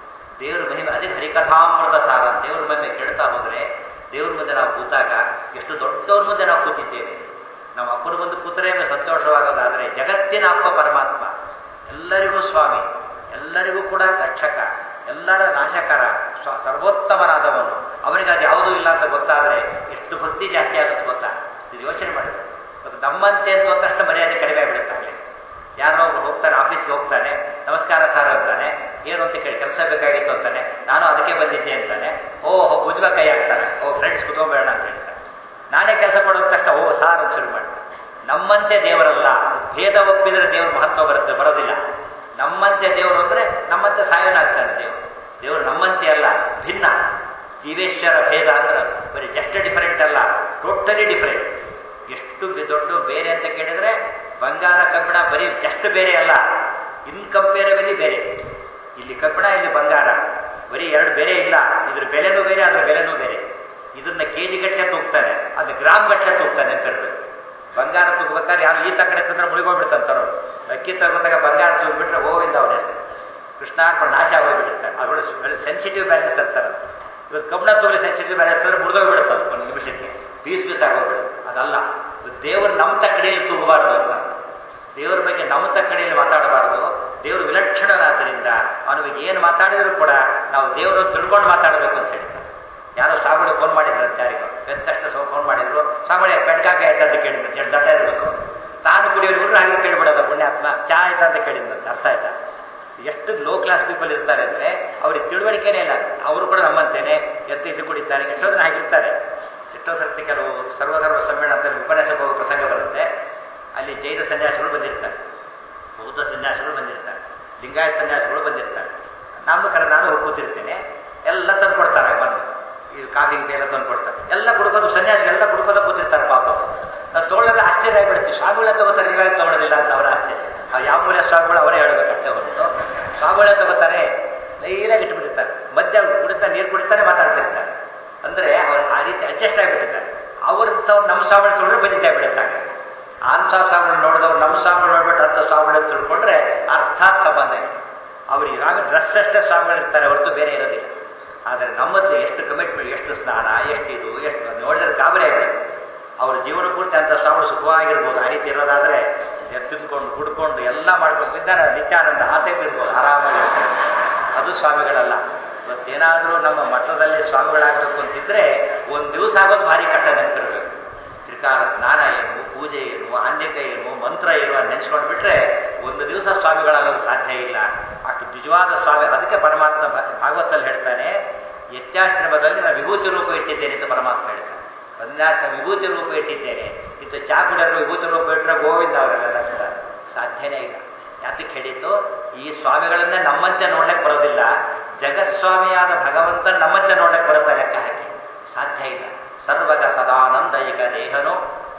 ದೇವ್ರ ಮಹಿಮೆ ಅದೇ ಹರಿಕಥಾಮೃತ ಸಾರ ದೇವ್ರ ಮಹಿಮೆ ಕೇಳ್ತಾ ಹೋದರೆ ದೇವ್ರ ಮುಂದೆ ನಾವು ಕೂತಾಗ ಎಷ್ಟು ದೊಡ್ಡವ್ರ ಮುಂದೆ ನಾವು ಕೂತಿದ್ದೇವೆ ನಮ್ಮ ಅಪ್ಪನ ಮುಂದೆ ಕೂತರೆ ಸಂತೋಷವಾಗೋದಾದರೆ ಜಗತ್ತಿನ ಅಪ್ಪ ಪರಮಾತ್ಮ ಎಲ್ಲರಿಗೂ ಸ್ವಾಮಿ ಎಲ್ಲರಿಗೂ ಕೂಡ ರಕ್ಷಕ ಎಲ್ಲರ ನಾಶಕರ ಸ್ವ ಸರ್ವೋತ್ತಮನಾದವನು ಅವನಿಗೆ ಅದು ಯಾವುದೂ ಇಲ್ಲ ಅಂತ ಗೊತ್ತಾದರೆ ಎಷ್ಟು ಭಕ್ತಿ ಜಾಸ್ತಿ ಆಗುತ್ತೆ ಗೊತ್ತಾ ಇದು ಯೋಚನೆ ಮಾಡಬೇಕು ಮತ್ತು ನಮ್ಮಂತೆ ಅಂತ ತಕ್ಷಣ ಮರ್ಯಾದೆ ಕಡಿಮೆ ಆಗಿಬಿಡುತ್ತಾಗಲೇ ಯಾರೋ ಒಬ್ರು ಹೋಗ್ತಾನೆ ಆಫೀಸ್ಗೆ ಹೋಗ್ತಾನೆ ನಮಸ್ಕಾರ ಸರ್ ಅಂತಾನೆ ಏನು ಅಂತ ಕೇಳಿ ಕೆಲಸ ಬೇಕಾಗಿತ್ತು ಅಂತಾನೆ ನಾನು ಅದಕ್ಕೆ ಬಂದಿದ್ದೆ ಅಂತಾನೆ ಓ ಭುಜವ ಕೈ ಹಾಕ್ತಾನೆ ಓ ಫ್ರೆಂಡ್ಸ್ ಕುತ್ಕೊಂಬೇಡ ಅಂತ ಹೇಳ್ತಾನೆ ನಾನೇ ಕೆಲಸ ಕೊಡೋದ ತಕ್ಷಣ ಓ ಸಾರ್ ಅಂತ ಶುರು ಮಾಡ್ತಾನೆ ನಮ್ಮಂತೆ ದೇವರಲ್ಲ ಭೇದ ಒಪ್ಪಿದರೆ ದೇವ್ರ ಮಹತ್ವ ಬರುತ್ತೆ ಬರೋದಿಲ್ಲ ನಮ್ಮಂತೆ ದೇವರು ಅಂದರೆ ನಮ್ಮಂತೆ ಸಾಯನಾಗ್ತಾನೆ ದೇವರು ದೇವರು ನಮ್ಮಂತೆ ಅಲ್ಲ ಭಿನ್ನ ಜೀವೇಶ್ವರ ಭೇದ ಅಂದ್ರೆ ಬರೀ ಜಸ್ಟ್ ಡಿಫರೆಂಟ್ ಅಲ್ಲ ಟೋಟಲಿ ಡಿಫರೆಂಟ್ ಎಷ್ಟು ದೊಡ್ಡ ಬೇರೆ ಅಂತ ಕೇಳಿದ್ರೆ ಬಂಗಾರ ಕಬ್ಬಿಣ ಬರೀ ಜಸ್ಟ್ ಬೇರೆ ಅಲ್ಲ ಇನ್ಕಂಪೇರಬಲಿ ಬೇರೆ ಇಲ್ಲಿ ಕಬ್ಬಿಣ ಇಲ್ಲಿ ಬಂಗಾರ ಬರೀ ಎರಡು ಬೇರೆ ಇಲ್ಲ ಇದ್ರ ಬೆಲೆನೂ ಬೇರೆ ಅದ್ರ ಬೆಲೆನೂ ಬೇರೆ ಇದನ್ನ ಕೆ ಜಿ ಗಟ್ಟಲೆ ತೂಗ್ತಾನೆ ಅದು ಗ್ರಾಮ್ ಗಟ್ಟಲೆ ತೂಗ್ತಾನೆ ಅಂತ ಹೇಳ್ಬೇಕು ಬಂಗಾರ ತೂಗ್ಬೇಕಾದ್ರೆ ಯಾರು ಈತ ಕಡೆ ತಂದ್ರೆ ಮುಳುಗೋಗ್ಬಿಡ್ತಾನೆ ಅಕ್ಕಿ ತಗೋದಾಗ ಬಂಗಾರ ತೂಗ್ಬಿಟ್ರೆ ಗೋವಿಂದ ಅವನ ಹೆಸರು ಕೃಷ್ಣಾರ್ಪಣ ನಾಶ ಆಗೋಗ್ಬಿಡುತ್ತಾರೆ ಅದ್ರೊಳಗೆ ಸೆನ್ಸಿಟಿವ್ ಬ್ಯಾಲೆನ್ಸ್ ತರ್ತಾರೆ ಇವತ್ತು ಕಬ್ಬಣ ತಗೊಳ್ಳಿ ಸೆನ್ಸಿಟಿವ್ ಬ್ಯಾಲೆನ್ಸ್ ತಂದ್ರೆ ಮುಳುಗೋಗ್ಬಿಡುತ್ತೆ ಅದು ಒಂದು ನಿಮಿಷಕ್ಕೆ ಪೀಸ್ ಪೀಸ್ ಆಗೋಗ್ಬಿಡುತ್ತೆ ಅದಲ್ಲ ದೇವರು ನಮ್ಮ ಕಡೆಯಲ್ಲಿ ತೂಗಬಾರ್ದು ಅಂತ ದೇವರ ಬಗ್ಗೆ ನಮ್ಮ ಕಡೆಯಲ್ಲಿ ಮಾತಾಡಬಾರ್ದು ದೇವರು ವಿಲಕ್ಷಣನಾದ್ದರಿಂದ ಅವನಿಗೆ ಏನು ಮಾತಾಡಿದರೂ ಕೂಡ ನಾವು ದೇವರು ತಿಳ್ಕೊಂಡು ಮಾತಾಡಬೇಕು ಅಂತ ಹೇಳ್ತಾರೆ ಯಾರೋ ಸಾಗುಳು ಫೋನ್ ಮಾಡಿದ್ರಂತೆ ಯಾರಿಗೂ ಎದ್ದ ತಕ್ಷಣ ಸೊ ಫೋನ್ ಮಾಡಿದ್ರು ಸಾಗುಳೆ ಬೆಡ್ಕಾಫಿ ಆಯ್ತಾ ಅಂತ ಕೇಳಿದ್ರು ಎರಡು ದಟ್ಟ ಇರಬೇಕು ತಾನು ಕುಡಿಯೋರು ಇವ್ರನ್ನ ಹಾಗೆ ಕೇಳ್ಬಿಡೋದ ಪುಣ್ಯಾತ್ಮ ಚಾ ಆಯ್ತಾ ಅಂತ ಕೇಳಿದ್ರಂತೆ ಅರ್ಥ ಆಯ್ತಾ ಎಷ್ಟು ಲೋ ಕ್ಲಾಸ್ ಪೀಪಲ್ ಇರ್ತಾರೆ ಅಂದರೆ ಅವ್ರಿಗೆ ತಿಳುವಳಿಕೆನೇ ಇಲ್ಲ ಅವರು ಕೂಡ ನಮ್ಮಂತೇನೆ ಎದ್ದು ಇದು ಕುಡಿತಾರೆ ಎಷ್ಟೋ ಜನ ಹಾಗಿರ್ತಾರೆ ಎಷ್ಟೋ ಸರ್ತಿ ಕೆಲವು ಸರ್ವಧರ್ಮ ಸಮ್ಮೇಳನದಲ್ಲಿ ಉಪನ್ಯಾಸಕ್ಕೆ ಹೋಗೋ ಪ್ರಸಂಗ ಬರುತ್ತೆ ಅಲ್ಲಿ ಜೈನ ಸನ್ಯಾಸಿಗಳು ಬಂದಿರ್ತಾರೆ ಬೌದ್ಧ ಸನ್ಯಾಸಿಗಳು ಬಂದಿರ್ತಾರೆ ಲಿಂಗಾಯತ ಸನ್ಯಾಸಿಗಳು ಬಂದಿರ್ತಾರೆ ನಾನು ಕಡೆ ನಾನು ಹೋಗಿ ಕೂತಿರ್ತೇನೆ ಎಲ್ಲ ತಂದು ಕೊಡ್ತಾರೆ ಬಂದು ಈ ಕಾಫಿ ಎಲ್ಲ ತಂದು ಕೊಡ್ತಾರೆ ಎಲ್ಲ ಕುಡ್ಕೋದು ಸನ್ಯಾಸಿಗಳೆಲ್ಲ ಕುಡ್ಕೋದ ಕೂತಿರ್ತಾರೆ ಪಾಪ ನಾವು ತೊಗೊಳ್ಳೋದು ಆಶ್ಚರ್ಯ ಆಗಿಬಿಡುತ್ತೆ ಸ್ವಾಮಿಗಳೇ ತಗೋತಾರೆ ನೀವೇ ತೊಗೊಳೋದಿಲ್ಲ ಅಂತ ಅವರ ಆಶ್ಚರ್ಯ ಆ ಯಾವ ಮೂಲೆ ಸ್ವಾಮಿಗಳು ಅವರೇ ಹೇಳ್ಬೇಕಷ್ಟೇ ಹೊರತು ಸ್ವಾಮಿಗಳೇ ತಗೋತಾರೆ ಲೈನಾಗಿ ಇಟ್ಬಿಟ್ಟಿರ್ತಾರೆ ಮಧ್ಯ ಕುಡಿತಾ ನೀರು ಕುಡಿತಾನೆ ಮಾತಾಡ್ತಿರ್ತಾರೆ ಅಂದರೆ ಅವ್ರು ಆ ರೀತಿ ಅಡ್ಜಸ್ಟ್ ಆಗಿಬಿಟ್ಟಿದ್ದಾರೆ ಅವ್ರಂಥವ್ರು ನಮ್ಮ ಸ್ವಾಮಿಗಳು ತೊಗೊಂಡ್ರೆ ಬಂದಿದ್ದೇ ಬಿಡುತ್ತಾರೆ ಆನ್ ಸಾಬ್ ಸ್ವಾಮಿಗಳು ನೋಡಿದವ್ರು ನಮ್ಮ ಸ್ವಾಮಿಗಳು ನೋಡ್ಬಿಟ್ಟು ಹತ್ತು ಸ್ವಾಮಿಗಳು ತಿಳ್ಕೊಂಡ್ರೆ ಅರ್ಥಾತ್ ಸಂಬಂಧ ಇದೆ ಅವ್ರಿಗೆ ಇವಾಗ ಡ್ರೆಸ್ ಅಷ್ಟೇ ಸ್ವಾಮಿಗಳು ಇರ್ತಾರೆ ಹೊರತು ಬೇರೆ ಇರೋದಿಲ್ಲ ಆದರೆ ನಮ್ಮದು ಎಷ್ಟು ಕಮಿಟ್ಮೆಂಟ್ ಎಷ್ಟು ಸ್ನಾನ ಎಷ್ಟು ಇದು ಎಷ್ಟು ನೋಡಿದ್ರೆ ಗಾಬರಿ ಆಗಿರುತ್ತೆ ಅವ್ರ ಜೀವನ ಪೂರ್ತಿ ಅಂತ ಸ್ವಾಮಿಗಳು ಸುಖವಾಗಿರ್ಬೋದು ಆ ರೀತಿ ಇರೋದಾದರೆ ತಿಂದ್ಕೊಂಡು ಕುಡ್ಕೊಂಡು ಎಲ್ಲ ಮಾಡ್ಕೊಂಡು ಇದ್ದಾರೆ ನಿತ್ಯಾನಂದ ಆತೆ ಬಿಡ್ಬೋದು ಆರಾಮಾಗಿ ಅದು ಸ್ವಾಮಿಗಳಲ್ಲ ಇವತ್ತೇನಾದರೂ ನಮ್ಮ ಮಠದಲ್ಲಿ ಸ್ವಾಮಿಗಳಾಗಬೇಕು ಅಂತಿದ್ರೆ ಒಂದು ದಿವಸ ಆಗೋದು ಭಾರಿ ಕಟ್ಟ ನೆನಪಿರ್ಬೇಕು ತ್ರಿಕಾಲ ಸ್ನಾನ ಏನು ಪೂಜೆ ಏನು ಆನ್ಯಕ ಏನು ಮಂತ್ರ ಏನು ಅಂತ ನೆನೆಸ್ಕೊಂಡು ಬಿಟ್ರೆ ಒಂದು ದಿವಸ ಸ್ವಾಮಿಗಳಾಗಲು ಸಾಧ್ಯ ಇಲ್ಲ ಅಷ್ಟು ನಿಜವಾದ ಸ್ವಾಮಿ ಅದಕ್ಕೆ ಪರಮಾತ್ಮ ಭಾಗವತಲ್ಲಿ ಹೇಳ್ತಾನೆ ಯತ್ಯಾಶ್ರಮದಲ್ಲಿ ನಾನು ವಿಭೂತಿ ರೂಪ ಇಟ್ಟಿದ್ದೇನೆ ಅಂತ ಪರಮಾತ್ಮ ಹೇಳ್ತಾನೆ ಸನ್ಯಾಸ ವಿಭೂತಿ ರೂಪ ಇಟ್ಟಿದ್ದೇನೆ ಇತ್ತು ಚಾ ಕುಡಿಯೋರು ವಿಭೂತಿ ರೂಪ ಇಟ್ಟರೆ ಗೋವಿಂದ ಅವರೆಲ್ಲ ಕೂಡ ಸಾಧ್ಯನೇ ಇಲ್ಲ ಯಾತಕ್ಕೆ ಹೇಳಿತು ಈ ಸ್ವಾಮಿಗಳನ್ನೇ ನಮ್ಮಂತೆ ನೋಡ್ಲಿಕ್ಕೆ ಬರೋದಿಲ್ಲ ಜಗತ್ಸ್ವಾಮಿಯಾದ ಭಗವಂತ ನಮ್ಮಂತೆ ನೋಡ್ಲಿಕ್ಕೆ ಬರುತ್ತೆ ಲೆಕ್ಕ ಹಾಕಿ ಸಾಧ್ಯ ಇಲ್ಲ ಸರ್ವಗ ಸದಾನಂದ ಈಗ ದೇಹನು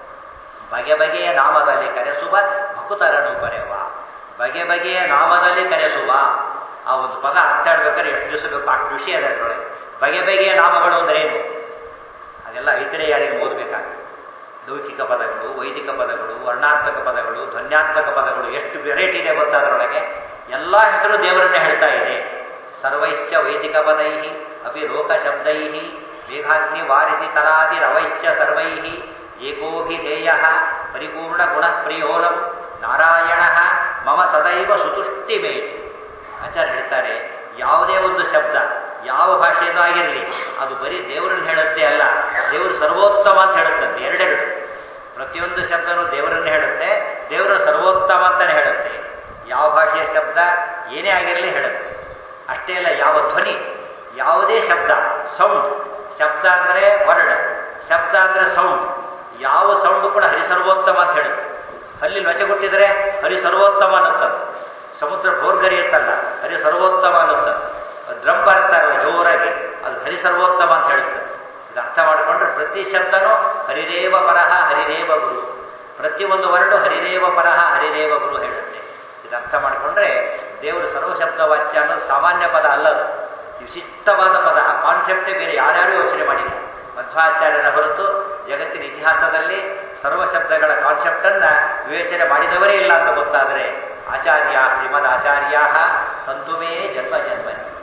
ಬಗೆ ಬಗೆಯ ನಾಮದಲ್ಲಿ ಕರೆಸುವ ಭಕುತರನು ಬರೆವ ಬಗೆ ಬಗೆಯ ನಾಮದಲ್ಲಿ ಕರೆಸುವ ಆ ಒಂದು ಪದ ಅರ್ಥ ಹೇಳ್ಬೇಕಾದ್ರೆ ಎಷ್ಟು ದಿವಸ ಬೇಕು ಅಷ್ಟು ವಿಷಯ ಇದೆ ಅದರೊಳಗೆ ಬಗೆ ಬಗೆಯ ನಾಮಗಳು ಅಂದ್ರೆ ಏನು ಅದೆಲ್ಲ ಐತರೇ ಯಾರಿಗೆ ಓದಬೇಕಾಗುತ್ತೆ ಲೌಕಿಕ ಪದಗಳು ವೈದಿಕ ಪದಗಳು ವರ್ಣಾತ್ಮಕ ಪದಗಳು ಧ್ವನ್ಯಾತ್ಮಕ ಪದಗಳು ಎಷ್ಟು ವೆರೈಟಿ ಇದೆ ಗೊತ್ತಾ ಅದರೊಳಗೆ ಎಲ್ಲ ಹೆಸರು ದೇವರನ್ನೇ ಹೇಳ್ತಾ ಇದೆ ಸರ್ವೈಶ್ಚ ವೈದಿಕ ಪದೈ ಅಪಿ ಲೋಕ ಶಬ್ದೈ ಮೇಘಾಗ್ನಿ ವಾರಿತಿ ತರಾದಿ ರವೈಶ್ಚ ಸರ್ವೈ ಏಕೋಭಿಧೇಯ ಪರಿಪೂರ್ಣ ಗುಣಪ್ರಿಯೋಲಂ ನಾರಾಯಣ ಮಮ ಸದೈವ ಸುತುಷ್ಟಿ ಮೇ ಆಚಾರ್ಯ ಹೇಳ್ತಾರೆ ಯಾವುದೇ ಒಂದು ಶಬ್ದ ಯಾವ ಭಾಷೆಯೂ ಆಗಿರಲಿ ಅದು ಬರೀ ದೇವರನ್ನು ಹೇಳುತ್ತೆ ಅಲ್ಲ ದೇವರು ಸರ್ವೋತ್ತಮ ಅಂತ ಹೇಳುತ್ತಂತೆ ಎರಡೆರಡು ಪ್ರತಿಯೊಂದು ಶಬ್ದನೂ ದೇವರನ್ನು ಹೇಳುತ್ತೆ ದೇವರು ಸರ್ವೋತ್ತಮ ಅಂತಲೇ ಹೇಳುತ್ತೆ ಯಾವ ಭಾಷೆಯ ಶಬ್ದ ಏನೇ ಆಗಿರಲಿ ಹೇಳುತ್ತೆ ಅಷ್ಟೇ ಅಲ್ಲ ಯಾವ ಧ್ವನಿ ಯಾವುದೇ ಶಬ್ದ ಸೌಂಡ್ ಶಬ್ದ ಅಂದರೆ ವರ್ಡ್ ಶಬ್ದ ಅಂದರೆ ಸೌಂಡ್ ಯಾವ ಸೌಂಡು ಕೂಡ ಹರಿಸರ್ವೋತ್ತಮ ಅಂತ ಹೇಳುತ್ತೆ ಅಲ್ಲಿ ನೊಚಗುಟ್ಟಿದ್ರೆ ಹರಿ ಸರ್ವೋತ್ತಮ ಅನ್ನುತ್ತಂತೆ ಸಮುದ್ರ ಭೋರ್ಗರಿಯುತ್ತಲ್ಲ ಹರಿ ಸರ್ವೋತ್ತಮ ಅನ್ನುತ್ತಂತೆ ಡ್ರಮ್ ಬಾರಿಸ್ತಾರೆ ಜೋರಾಗಿ ಅದು ಹರಿ ಸರ್ವೋತ್ತಮ ಅಂತ ಹೇಳುತ್ತೆ ಇದು ಅರ್ಥ ಮಾಡಿಕೊಂಡ್ರೆ ಪ್ರತಿ ಶಬ್ದನೂ ಹರಿರೇವ ಪರಹ ಹರಿರೇವ ಗುರು ಪ್ರತಿಯೊಂದು ವರ್ಡು ಹರಿರೇವ ಪರಹ ಹರಿರೇವ ಗುರು ಹೇಳುತ್ತೆ ಇದು ಅರ್ಥ ಮಾಡಿಕೊಂಡ್ರೆ ದೇವರು ಸರ್ವಶಬ್ದ ವಾಕ್ಯ ಅನ್ನೋದು ಸಾಮಾನ್ಯ ಪದ ಅಲ್ಲದು ವಿಶಿಷ್ಟವಾದ ಪದ ಆ ಕಾನ್ಸೆಪ್ಟೇ ಬೇರೆ ಯಾರ್ಯಾರು ಯೋಚನೆ ಮಾಡಿಲ್ಲ ಮಧ್ವಾಚಾರ್ಯರ ಹೊರತು ಜಗತ್ತಿನ ಇತಿಹಾಸದಲ್ಲಿ ಸರ್ವಶಬ್ದಗಳ ಕಾನ್ಸೆಪ್ಟನ್ನು ವಿವೇಚನೆ ಮಾಡಿದವರೇ ಇಲ್ಲ ಅಂತ ಗೊತ್ತಾದರೆ ಆಚಾರ್ಯ ಶ್ರೀಮದ್ ಆಚಾರ್ಯ ಸಂತುಮೇ ಜನ್ಮ ಜನ್ಮ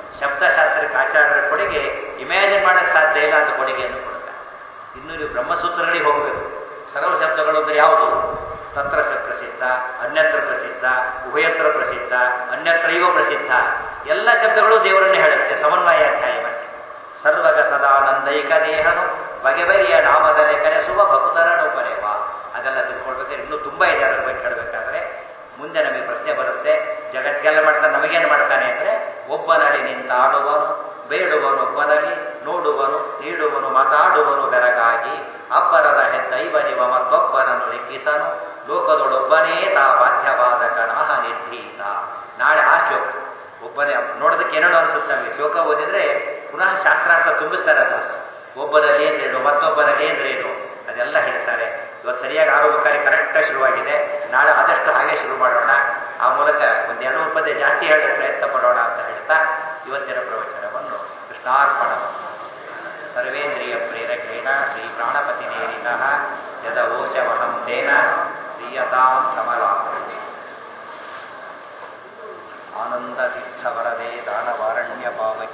ಶಬ್ದಶಾಸ್ತ್ರಕ್ಕೆ ಆಚಾರ್ಯರ ಕೊಡುಗೆ ಇಮ್ಯಾಜಿನ್ ಮಾಡೋಕ್ಕೆ ಸಾಧ್ಯ ಇಲ್ಲ ಅಂತ ಕೊಡುಗೆಯನ್ನು ಕೊಡ್ತಾರೆ ಇನ್ನು ನೀವು ಬ್ರಹ್ಮಸೂತ್ರಗಳಿಗೆ ಹೋಗಬೇಕು ಸರ್ವ ಶಬ್ದಗಳು ಅಂದರೆ ಯಾವುದು ತತ್ರ ಸ ಪ್ರಸಿದ್ಧ ಅನ್ಯತ್ರ ಪ್ರಸಿದ್ಧ ಉಭಯತ್ರ ಪ್ರಸಿದ್ಧ ಅನ್ಯತ್ರೈವ ಪ್ರಸಿದ್ಧ ಎಲ್ಲ ಶಬ್ದಗಳು ದೇವರನ್ನೇ ಹೇಳುತ್ತೆ ಸಮನ್ವಯ ಅಧ್ಯಾಯ ಮತ್ತೆ ಸರ್ವಗ ಸದಾನಂದೈಕ ದೇಹನು ಬಗೆ ಬಗೆಯ ನಾಮದಲ್ಲಿ ಕರೆಸುವ ಭಕ್ತರನು ಬರೆವ ಅದೆಲ್ಲ ತಿಳ್ಕೊಳ್ಬೇಕಾದ್ರೆ ಇನ್ನೂ ತುಂಬ ಇದೆ ಅದರ ಬಗ್ಗೆ ಹೇಳಬೇಕಾದ್ರೆ ಮುಂದೆ ನಮಗೆ ಪ್ರಶ್ನೆ ಬರುತ್ತೆ ಜಗತ್ತಿಗೆಲ್ಲ ಮಾಡ್ತಾನೆ ನಮಗೇನು ಮಾಡ್ತಾನೆ ಅಂದರೆ ಒಬ್ಬನಡಿ ನಿಂತಾಡುವನು ಬೇಡುವನೊಬ್ಬನಲ್ಲಿ ನೋಡುವನು ನೀಡುವನು ಮಾತಾಡುವನು ಬೆರಗಾಗಿ ಅಬ್ಬರದ ಹೆದ್ದೈವನಿವ ಮತ್ತೊಬ್ಬನನ್ನು ಲೆಕ್ಕಿಸನು ಲೋಕದೊಳೊಬ್ಬನೇ ತಾ ಬಾಧ್ಯವಾದಕನಾಹ ನಿರ್ಧೀತ ನಾಳೆ ಆ ಶ್ಲೋಕ ಒಬ್ಬನೇ ನೋಡೋದಕ್ಕೆ ಏನೇನೋ ಅನಿಸುತ್ತೆ ನಮಗೆ ಶ್ಲೋಕ ಓದಿದ್ರೆ ಪುನಃ ಶಾಸ್ತ್ರ ಅಂತ ತುಂಬಿಸ್ತಾರೆ ಅದು ಒಬ್ಬರಲ್ಲಿ ಅಂದ್ರೇನು ಮತ್ತೊಬ್ಬರಲ್ಲಿ ಅಂದ್ರೇನು ಅದೆಲ್ಲ ಹೇಳ್ತಾರೆ ಇವತ್ತು ಸರಿಯಾಗಿ ಆರೋಗ್ಯಕಾರಿ ಕರೆಕ್ಟಾಗಿ ಶುರುವಾಗಿದೆ ನಾಳೆ ಆದಷ್ಟು ಹಾಗೆ ಶುರು ಮಾಡೋಣ ಆ ಮೂಲಕ ಒಂದು ಎರಡು ಪದ್ಯ ಜಾಸ್ತಿ ಹೇಳೋಕ್ಕೆ ಪ್ರಯತ್ನ ಪಡೋಣ ಅಂತ ಹೇಳ್ತಾ ಇವತ್ತಿನ ಪ್ರವಚನವನ್ನು ಕೃಷ್ಣಾರ್ಪಣ ಸರ್ವೇಂದ್ರಿಯ ಪ್ರೇರಕೇಣ ಶ್ರೀ ಪ್ರಾಣಪತಿ ನೇರಿತಃ ಯದ ಓಚವಹಂ ತೇನ ಪ್ರಿಯತಾಂ ಕಮಲ ಆನಂದ ತೀರ್ಥವರದೇ ದಾನವಾರಣ್ಯ ಪಾವಕಿ